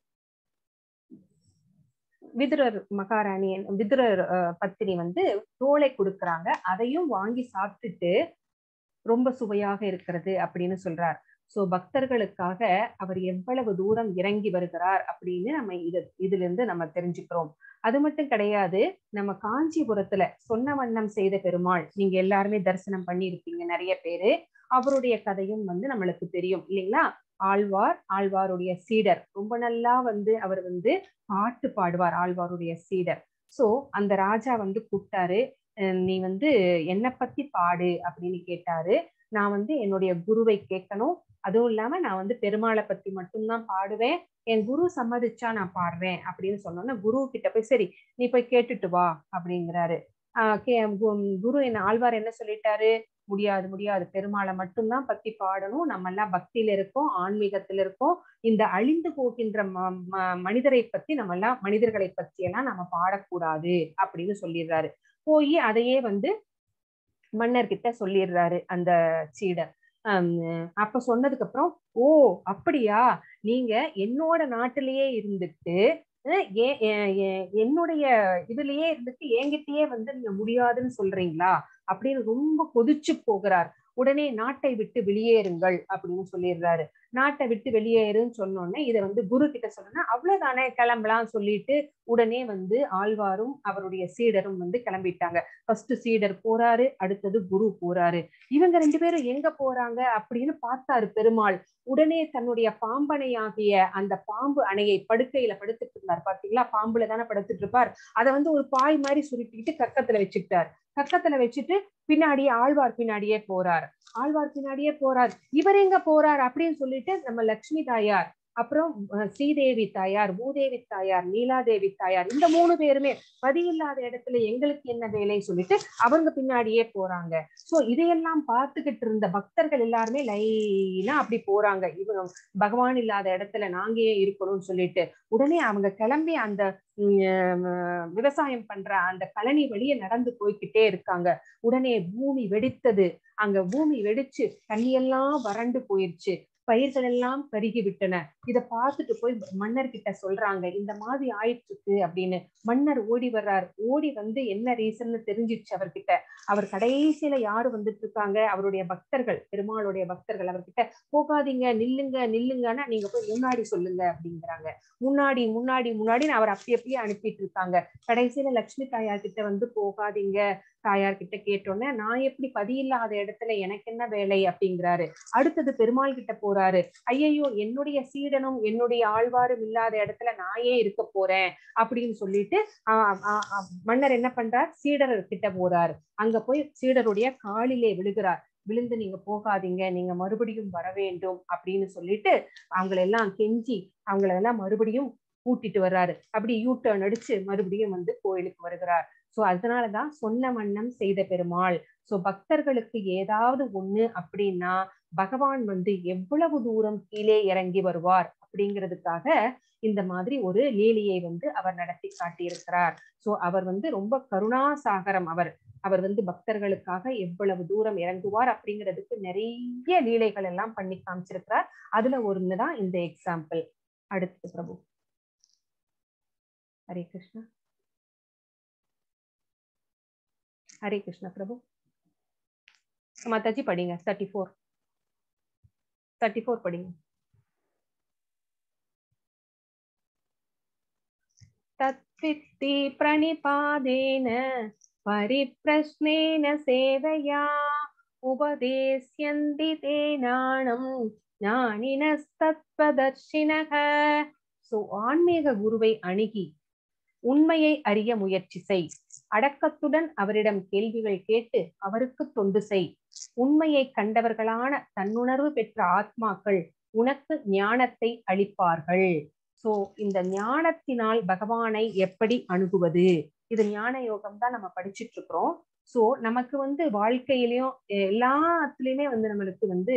விதுரர் மகாராணி விதுரர் பத்தினி வந்து தோலை கொடுக்கறாங்க அதையும் வாங்கி சாப்பிட்டுட்டு ரொம்ப சுவையாக இருக்கிறது அப்படின்னு சொல்றார் சோ பக்தர்களுக்காக அவர் எவ்வளவு தூரம் இறங்கி வருகிறார் அப்படின்னு நம்ம இது இதுல இருந்து நம்ம தெரிஞ்சுக்கிறோம் அது மட்டும் கிடையாது நம்ம காஞ்சிபுரத்துல சொன்ன வண்ணம் செய்த பெருமாள் நீங்க எல்லாருமே தரிசனம் பண்ணியிருப்பீங்க நிறைய பேரு அவருடைய கதையும் வந்து நம்மளுக்கு தெரியும் இல்லைங்களா ஆழ்வார் ஆழ்வாருடைய சீடர் ரொம்ப நல்லா வந்து அவர் வந்து பாட்டு பாடுவார் ஆழ்வாருடைய சீடர் சோ அந்த ராஜா வந்து கூப்பிட்டாரு நீ வந்து என்னை பத்தி பாடு அப்படின்னு கேட்டாரு நான் வந்து என்னுடைய குருவை கேட்கணும் அதுவும் இல்லாம நான் வந்து பெருமாளை பத்தி மட்டும்தான் பாடுவேன் என் குரு சம்மதிச்சா நான் பாடுறேன் அப்படின்னு சொன்னோன்னா குரு கிட்ட போய் சரி நீ போய் கேட்டுட்டு வா அப்படிங்கிறாரு ஆஹ் குரு என்ன ஆழ்வார் என்ன சொல்லிட்டாரு முடியாது முடியாது பெருமாளை மட்டும்தான் பத்தி பாடணும் நம்ம எல்லாம் பக்தியில இருக்கோம் ஆன்மீகத்துல இருக்கோம் இந்த அழிந்து போகின்ற மனிதரை பத்தி நம்ம எல்லாம் மனிதர்களை பத்தி எல்லாம் நம்ம பாடக்கூடாது அப்படின்னு சொல்லிடுறாரு போய் அதையே வந்து மன்னர் கிட்ட சொல்லிடுறாரு அந்த சீடர் அப்ப சொன்னதுக்கு அப்புறம் ஓ அப்படியா நீங்க என்னோட நாட்டிலேயே இருந்துட்டு என்னுடைய இதுலயே இருந்துட்டு என்கிட்டயே வந்து நீங்க முடியாதுன்னு சொல்றீங்களா அப்படின்னு ரொம்ப கொதிச்சு போகிறார் உடனே நாட்டை விட்டு வெளியேறுங்கள் அப்படின்னு சொல்லிடுறாரு நாட்டை விட்டு வெளியேறுன்னு சொன்னோடனே இதை வந்து குரு கிட்ட சொன்னா அவ்வளவுதானே கிளம்பலாம் சொல்லிட்டு உடனே வந்து ஆழ்வாரும் அவருடைய சீடரும் வந்து கிளம்பிட்டாங்க ஃபர்ஸ்ட் சீடர் போறாரு அடுத்தது குரு போறாரு இவங்க ரெண்டு பேரும் எங்க போறாங்க அப்படின்னு பார்த்தாரு பெருமாள் உடனே தன்னுடைய பாம்பனையாகிய அந்த பாம்பு அணையை படுக்கையில படுத்துட்டு இருந்தார் பாத்தீங்களா பாம்புல தானே படுத்துட்டு இருப்பார் அதை வந்து ஒரு பாய் மாதிரி சுருட்டிக்கிட்டு கக்கத்துல வச்சுக்கிட்டார் கக்கத்துல வச்சுட்டு பின்னாடியே ஆழ்வார் பின்னாடியே போறார் ஆழ்வார் பின்னாடியே போறார் இவர் எங்க போறார் அப்படின்னு சொல்லிட்டு நம்ம லட்சுமி தாயார் அப்புறம் அஹ், ஸ்ரீதேவி தாயார் பூதேவி தாயார் நீலாதேவி தாயார் இந்த மூணு பேருமே பதி இல்லாத இடத்துல எங்களுக்கு என்ன வேலை சொல்லிட்டு அவங்க பின்னாடியே போறாங்க சோ இதையெல்லாம் பார்த்துக்கிட்டு இருந்த பக்தர்கள் எல்லாருமே லைனா அப்படி போறாங்க இவங்க பகவான் இல்லாத இடத்துல நாங்க ஏன் இருக்கணும்னு சொல்லிட்டு உடனே அவங்க கிளம்பி அந்த உம், அஹ், விவசாயம் பண்ற அந்த கழனி வழியே நடந்து போய்க்கிட்டே இருக்காங்க உடனே பூமி வெடித்தது அங்க பூமி வெடிச்சு தண்ணியெல்லாம் வறண்டு போயிருச்சு பயிர்கள் எல்லாம் கருகி விட்டன இத பார்த்துட்டு போய் மன்னர் கிட்ட சொல்றாங்க இந்த மாதிரி ஆயிட்டு இருக்கு அப்படின்னு மன்னர் ஓடி வர்றார் ஓடி வந்து என்ன ரீசன்னு தெரிஞ்சிச்சு அவர்கிட்ட அவர் கடைசியில யாரு வந்துட்டு இருக்காங்க அவருடைய பக்தர்கள் பெருமாளுடைய பக்தர்கள் அவர்கிட்ட போகாதீங்க நில்லுங்க நில்லுங்கன்னா நீங்க போய் முன்னாடி சொல்லுங்க அப்படிங்கிறாங்க முன்னாடி முன்னாடி முன்னாடி அவர் அப்படி அப்படியே அனுப்பிட்டு இருக்காங்க கடைசியில லட்சுமி தாயார் கிட்ட வந்து போகாதீங்க தாயார் கிட்ட கேட்டோன்னே நான் எப்படி பதி இல்லாத இடத்துல எனக்கு என்ன வேலை அப்படிங்கிறாரு அடுத்தது பெருமாள் கிட்ட போறாரு ஐயையோ என்னுடைய சீடனும் என்னுடைய ஆழ்வாரும் இல்லாத இடத்துல நான் ஏன் இருக்க போறேன் அப்படின்னு சொல்லிட்டு ஆஹ் ஆஹ் ஆஹ் மன்னர் என்ன பண்றார் சீடர் கிட்ட போறாரு அங்க போய் சீடருடைய காலிலே விழுகிறார் விழுந்து நீங்க போகாதீங்க நீங்க மறுபடியும் வர வேண்டும் அப்படின்னு சொல்லிட்டு அவங்களை எல்லாம் கெஞ்சி அவங்கள எல்லாம் மறுபடியும் கூட்டிட்டு வர்றாரு அப்படி யூ டர்ன் அடிச்சு மறுபடியும் வந்து கோயிலுக்கு வருகிறார் சோ அதனாலதான் சொன்ன வண்ணம் செய்த பெருமாள் சோ பக்தர்களுக்கு ஏதாவது ஒண்ணு அப்படின்னா பகவான் வந்து எவ்வளவு தூரம் கீழே இறங்கி வருவார் அப்படிங்கிறதுக்காக இந்த மாதிரி ஒரு லீலையை வந்து அவர் நடத்தி காட்டியிருக்கிறார் சோ அவர் வந்து ரொம்ப கருணாசாகரம் அவர் அவர் வந்து பக்தர்களுக்காக எவ்வளவு தூரம் இறங்குவார் அப்படிங்கிறதுக்கு நிறைய லீலைகள் எல்லாம் பண்ணி காமிச்சிருக்கிறார் அதுல ஒண்ணுதான் இந்த எக்ஸாம்பிள் அடுத்து பிரபு ஹரே கிருஷ்ணா ஹரே கிருஷ்ணா பிரபு மாதாஜி படிங்க தேர்ட்டி ஃபோர் தேர்ட்டி ஃபோர் படிங்க तत्वित्ति प्रणिपादेन परिप्रश्नेन सेवया उपदेश्यन्ति ते नाणं ஞானினஸ்தத்வதர்ஷினக சோ ஆன்மீக குருவை அணுகி உண்மையை அறிய முயற்சி செய் அடக்கத்துடன் அவரிடம் கேள்விகள் கேட்டு அவருக்கு தொண்டு செய் உண்மையை கண்டவர்களான தன்னுணர்வு பெற்ற ஆத்மாக்கள் உனக்கு ஞானத்தை அளிப்பார்கள் சோ இந்த ஞானத்தினால் பகவானை எப்படி அணுகுவது இது ஞான யோகம் தான் நம்ம படிச்சுட்டு இருக்கிறோம் சோ நமக்கு வந்து வாழ்க்கையிலயும் எல்லாத்துலயுமே வந்து நம்மளுக்கு வந்து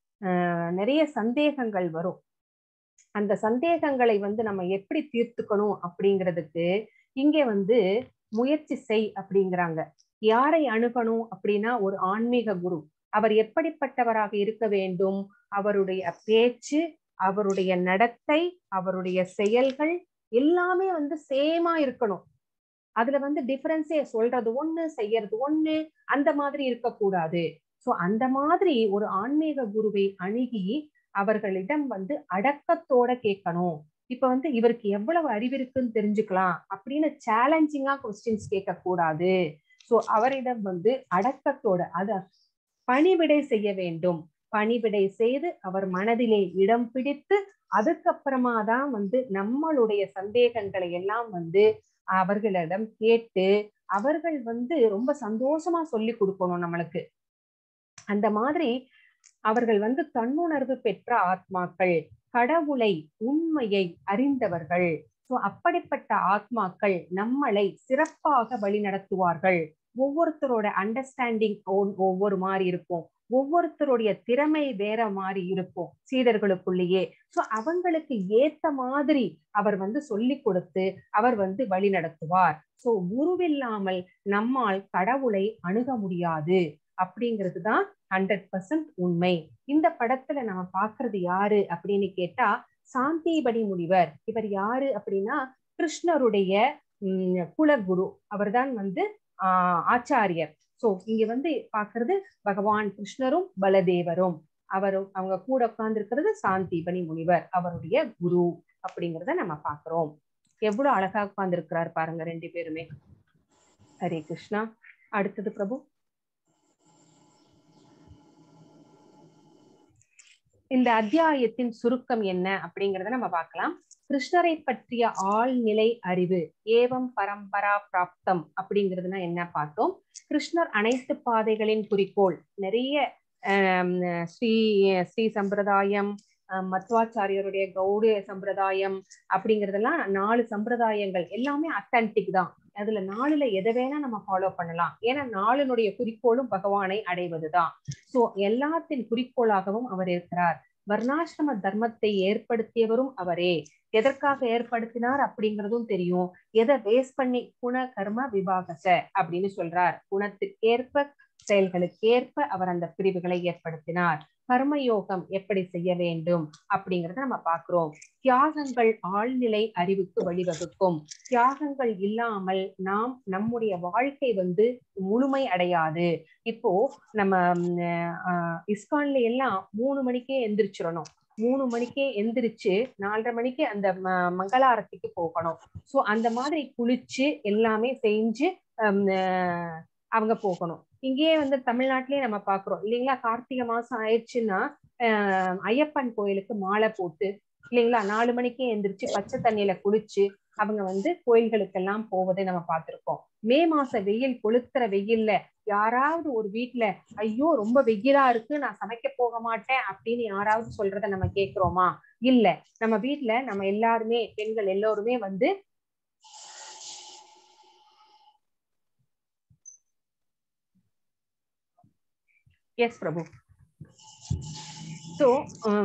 ஆஹ் நிறைய சந்தேகங்கள் வரும் அந்த சந்தேகங்களை வந்து நம்ம எப்படி தீர்த்துக்கணும் அப்படிங்கிறதுக்கு இங்கே வந்து முயற்சி செய் அப்படிங்கிறாங்க யாரை அணுகணும் அப்படின்னா ஒரு ஆன்மீக குரு அவர் எப்படிப்பட்டவராக இருக்க வேண்டும் அவருடைய பேச்சு அவருடைய நடத்தை அவருடைய செயல்கள் எல்லாமே வந்து சேமா இருக்கணும் அதுல வந்து டிஃபரன்ஸே சொல்றது ஒண்ணு செய்யறது ஒண்ணு அந்த மாதிரி இருக்கக்கூடாது சோ அந்த மாதிரி ஒரு ஆன்மீக குருவை அணுகி அவர்களிடம் வந்து அடக்கத்தோட கேட்கணும் இப்ப வந்து இவருக்கு எவ்வளவு அறிவு இருக்குன்னு தெரிஞ்சுக்கலாம் அப்படின்னு சேலஞ்சிங்கா கொஸ்டின்ஸ் கேட்க கூடாது சோ அவரிடம் வந்து அடக்கத்தோட அத பணிவிடை செய்ய வேண்டும் பணிவிடை செய்து அவர் மனதிலே இடம் பிடித்து அதுக்கப்புறமா தான் வந்து நம்மளுடைய சந்தேகங்களை எல்லாம் வந்து அவர்களிடம் கேட்டு அவர்கள் வந்து ரொம்ப சந்தோஷமா சொல்லி கொடுக்கணும் நம்மளுக்கு அந்த மாதிரி அவர்கள் வந்து தன்னுணர்வு பெற்ற ஆத்மாக்கள் கடவுளை உண்மையை அறிந்தவர்கள் சோ அப்படிப்பட்ட ஆத்மாக்கள் நம்மளை சிறப்பாக வழி நடத்துவார்கள் ஒவ்வொருத்தரோட அண்டர்ஸ்டாண்டிங் ஒவ்வொரு மாதிரி இருக்கும் ஒவ்வொருத்தருடைய திறமை வேற மாதிரி இருக்கும் சீடர்களுக்குள்ளேயே சோ அவங்களுக்கு ஏத்த மாதிரி அவர் வந்து சொல்லி கொடுத்து அவர் வந்து வழி நடத்துவார் சோ குருவில்லாமல் நம்மால் கடவுளை அணுக முடியாது அப்படிங்கிறது தான் ஹண்ட்ரட் பர்சன்ட் உண்மை இந்த படத்துல நம்ம பாக்குறது யாரு அப்படின்னு கேட்டா சாந்திபடி முனிவர் இவர் யாரு அப்படின்னா கிருஷ்ணருடைய உம் குலகுரு அவர்தான் வந்து ஆஹ் ஆச்சாரியர் சோ இங்க வந்து பாக்குறது பகவான் கிருஷ்ணரும் பலதேவரும் அவரும் அவங்க கூட உட்கார்ந்து இருக்கிறது சாந்திபணி முனிவர் அவருடைய குரு அப்படிங்கிறத நம்ம பாக்குறோம் எவ்வளவு அழகா உட்கார்ந்து பாருங்க ரெண்டு பேருமே ஹரே கிருஷ்ணா அடுத்தது பிரபு இந்த அத்தியாயத்தின் சுருக்கம் என்ன அப்படிங்கறத நம்ம பார்க்கலாம் கிருஷ்ணரை பற்றிய ஆழ்நிலை அறிவு ஏவம் பரம்பரா பிராப்தம் அப்படிங்கிறதுனா என்ன பார்த்தோம் கிருஷ்ணர் அனைத்து பாதைகளின் குறிக்கோள் நிறைய ஆம், ஸ்ரீ ஸ்ரீ சம்பிரதாயம் ஆஹ், மத்வாச்சாரியருடைய கௌடிய சம்பிரதாயம் அப்படிங்கறதெல்லாம் நாலு சம்பிரதாயங்கள் எல்லாமே அத்தன்டிக் தான் அதுல நாலுல எதை வேணா நம்ம ஃபாலோ பண்ணலாம் ஏன்னா நாளினுடைய குறிக்கோளும் பகவானை அடைவதுதான் சோ எல்லாத்தின் குறிக்கோளாகவும் அவர் இருக்கிறார் வர்ணாசிரம தர்மத்தை ஏற்படுத்தியவரும் அவரே எதற்காக ஏற்படுத்தினார் அப்படிங்கறதும் தெரியும் எதை பேஸ் பண்ணி குண கர்ம விபாகச அப்படின்னு சொல்றார் குணத்திற்கேற்ப செயல்களுக்கேற்ப அவர் அந்த பிரிவுகளை ஏற்படுத்தினார் கர்மயோகம் எப்படி செய்ய வேண்டும் அப்படிங்கறத நம்ம பார்க்கிறோம் தியாகங்கள் ஆழ்நிலை அறிவுக்கு வழிவகுக்கும் தியாகங்கள் இல்லாமல் நாம் நம்முடைய வாழ்க்கை வந்து முழுமை அடையாது இப்போ நம்ம ம், ஆஹ், இஸ்கான்ல எல்லாம் மூணு மணிக்கே எந்திரிச்சிடணும் மூணு மணிக்கே எந்திரிச்சு நாலரை மணிக்கு அந்த ம- மங்களாரத்திக்கு போகணும் சோ அந்த மாதிரி குளிச்சு எல்லாமே செஞ்சு ஹம், ஆஹ், அவங்க போகணும் இங்கேயே வந்து தமிழ்நாட்டிலேயே நம்ம பாக்குறோம் இல்லைங்களா கார்த்திகை மாசம் ஆயிடுச்சுன்னா ஆஹ், ஐயப்பன் கோயிலுக்கு மாலை போட்டு இல்லைங்களா நாலு மணிக்கே எந்திரிச்சு பச்சை தண்ணியில குளிச்சு அவங்க வந்து கோயில்களுக்கெல்லாம் போவதை நம்ம பார்த்திருக்கோம் மே மாச வெயில் கொளுத்துற வெயில்ல யாராவது ஒரு வீட்ல ஐயோ ரொம்ப வெயிலா இருக்கு நான் சமைக்க போக மாட்டேன் அப்படின்னு யாராவது சொல்றத நம்ம கேக்குறோமா இல்ல நம்ம வீட்ல நம்ம எல்லாருமே பெண்கள் எல்லோருமே வந்து எஸ் பிரபு ஸோ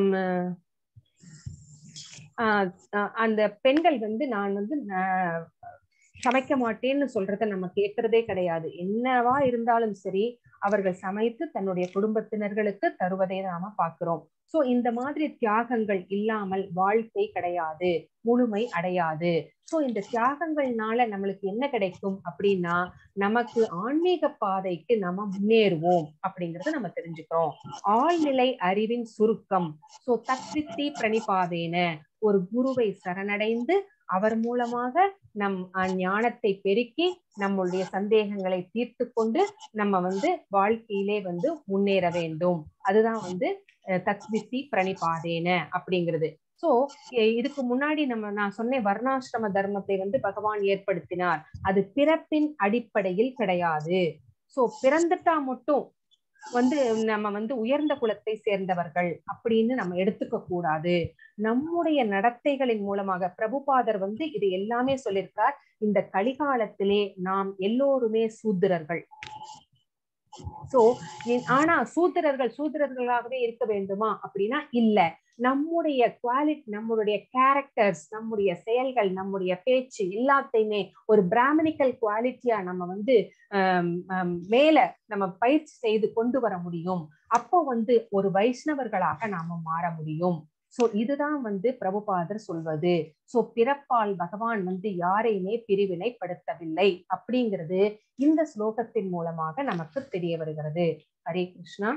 அந்த பெண்கள் வந்து நான் வந்து நான் சமைக்க மாட்டேன்னு சொல்றத நம்ம கேட்கறதே கிடையாது என்னவா இருந்தாலும் சரி அவர்கள் சமைத்து தன்னுடைய குடும்பத்தினர்களுக்கு தருவதை நாம பார்க்கிறோம் சோ இந்த மாதிரி தியாகங்கள் இல்லாமல் வாழ்க்கை கிடையாது முழுமை அடையாது சோ இந்த தியாகங்கள்னால நம்மளுக்கு என்ன கிடைக்கும் அப்படின்னா நமக்கு ஆன்மீக பாதைக்கு நம்ம முன்னேறுவோம் அப்படிங்கறத நம்ம தெரிஞ்சுக்கிறோம் ஆழ்நிலை அறிவின் சுருக்கம் சோ தத்வித்தி பிரணிபாதேன ஒரு குருவை சரணடைந்து அவர் மூலமாக நம் அஹ், ஞானத்தை பெருக்கி நம்மளுடைய சந்தேகங்களை தீர்த்து கொண்டு நம்ம வந்து வாழ்க்கையிலே வந்து முன்னேற வேண்டும் அதுதான் வந்து அஹ், தத்வித்தி பிரணிபாதேன அப்படிங்கிறது சோ இதுக்கு முன்னாடி நம்ம நான் சொன்னேன் வர்ணாசிரம தர்மத்தை வந்து பகவான் ஏற்படுத்தினார் அது பிறப்பின் அடிப்படையில் கிடையாது சோ பிறந்துட்டா மட்டும் வந்து நம்ம வந்து உயர்ந்த குலத்தை சேர்ந்தவர்கள் அப்படின்னு நம்ம எடுத்துக்க கூடாது நம்முடைய நடத்தைகளின் மூலமாக பிரபுபாதர் வந்து இது எல்லாமே சொல்லியிருக்கார் இந்த கலிகாலத்திலே நாம் எல்லோருமே சூத்திரர்கள் சோ ஆனா சூத்திரர்கள் சூத்திரர்களாகவே இருக்க வேண்டுமா அப்படின்னா இல்ல நம்முடைய குவாலிட்டி நம்மளுடைய கேரக்டர்ஸ் நம்முடைய செயல்கள் நம்முடைய பேச்சு எல்லாத்தையுமே ஒரு பிராமணிக்கல் குவாலிட்டியா நம்ம வந்து ஆம், ஆம், மேல நம்ம பயிற்சி செய்து கொண்டு வர முடியும் அப்போ வந்து ஒரு வைஷ்ணவர்களாக நாம மாற முடியும் சோ இதுதான் வந்து பிரபுபாதர் சொல்வது சோ பிறப்பால் பகவான் வந்து யாரையுமே பிரிவினைப்படுத்தவில்லை அப்படிங்கிறது இந்த ஸ்லோகத்தின் மூலமாக நமக்கு தெரிய வருகிறது ஹரே கிருஷ்ணா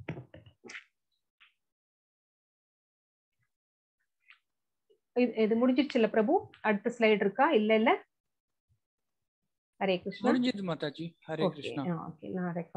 இது- இது முடிஞ்சிருச்சுல்ல பிரபு அடுத்த ஸ்லைடு இருக்கா இல்ல இல்ல ஹரே கிருஷ்ணா முடிஞ்சது மாதாஜி ஹரே ஓகே கிருஷ்ணா ஓகே நான்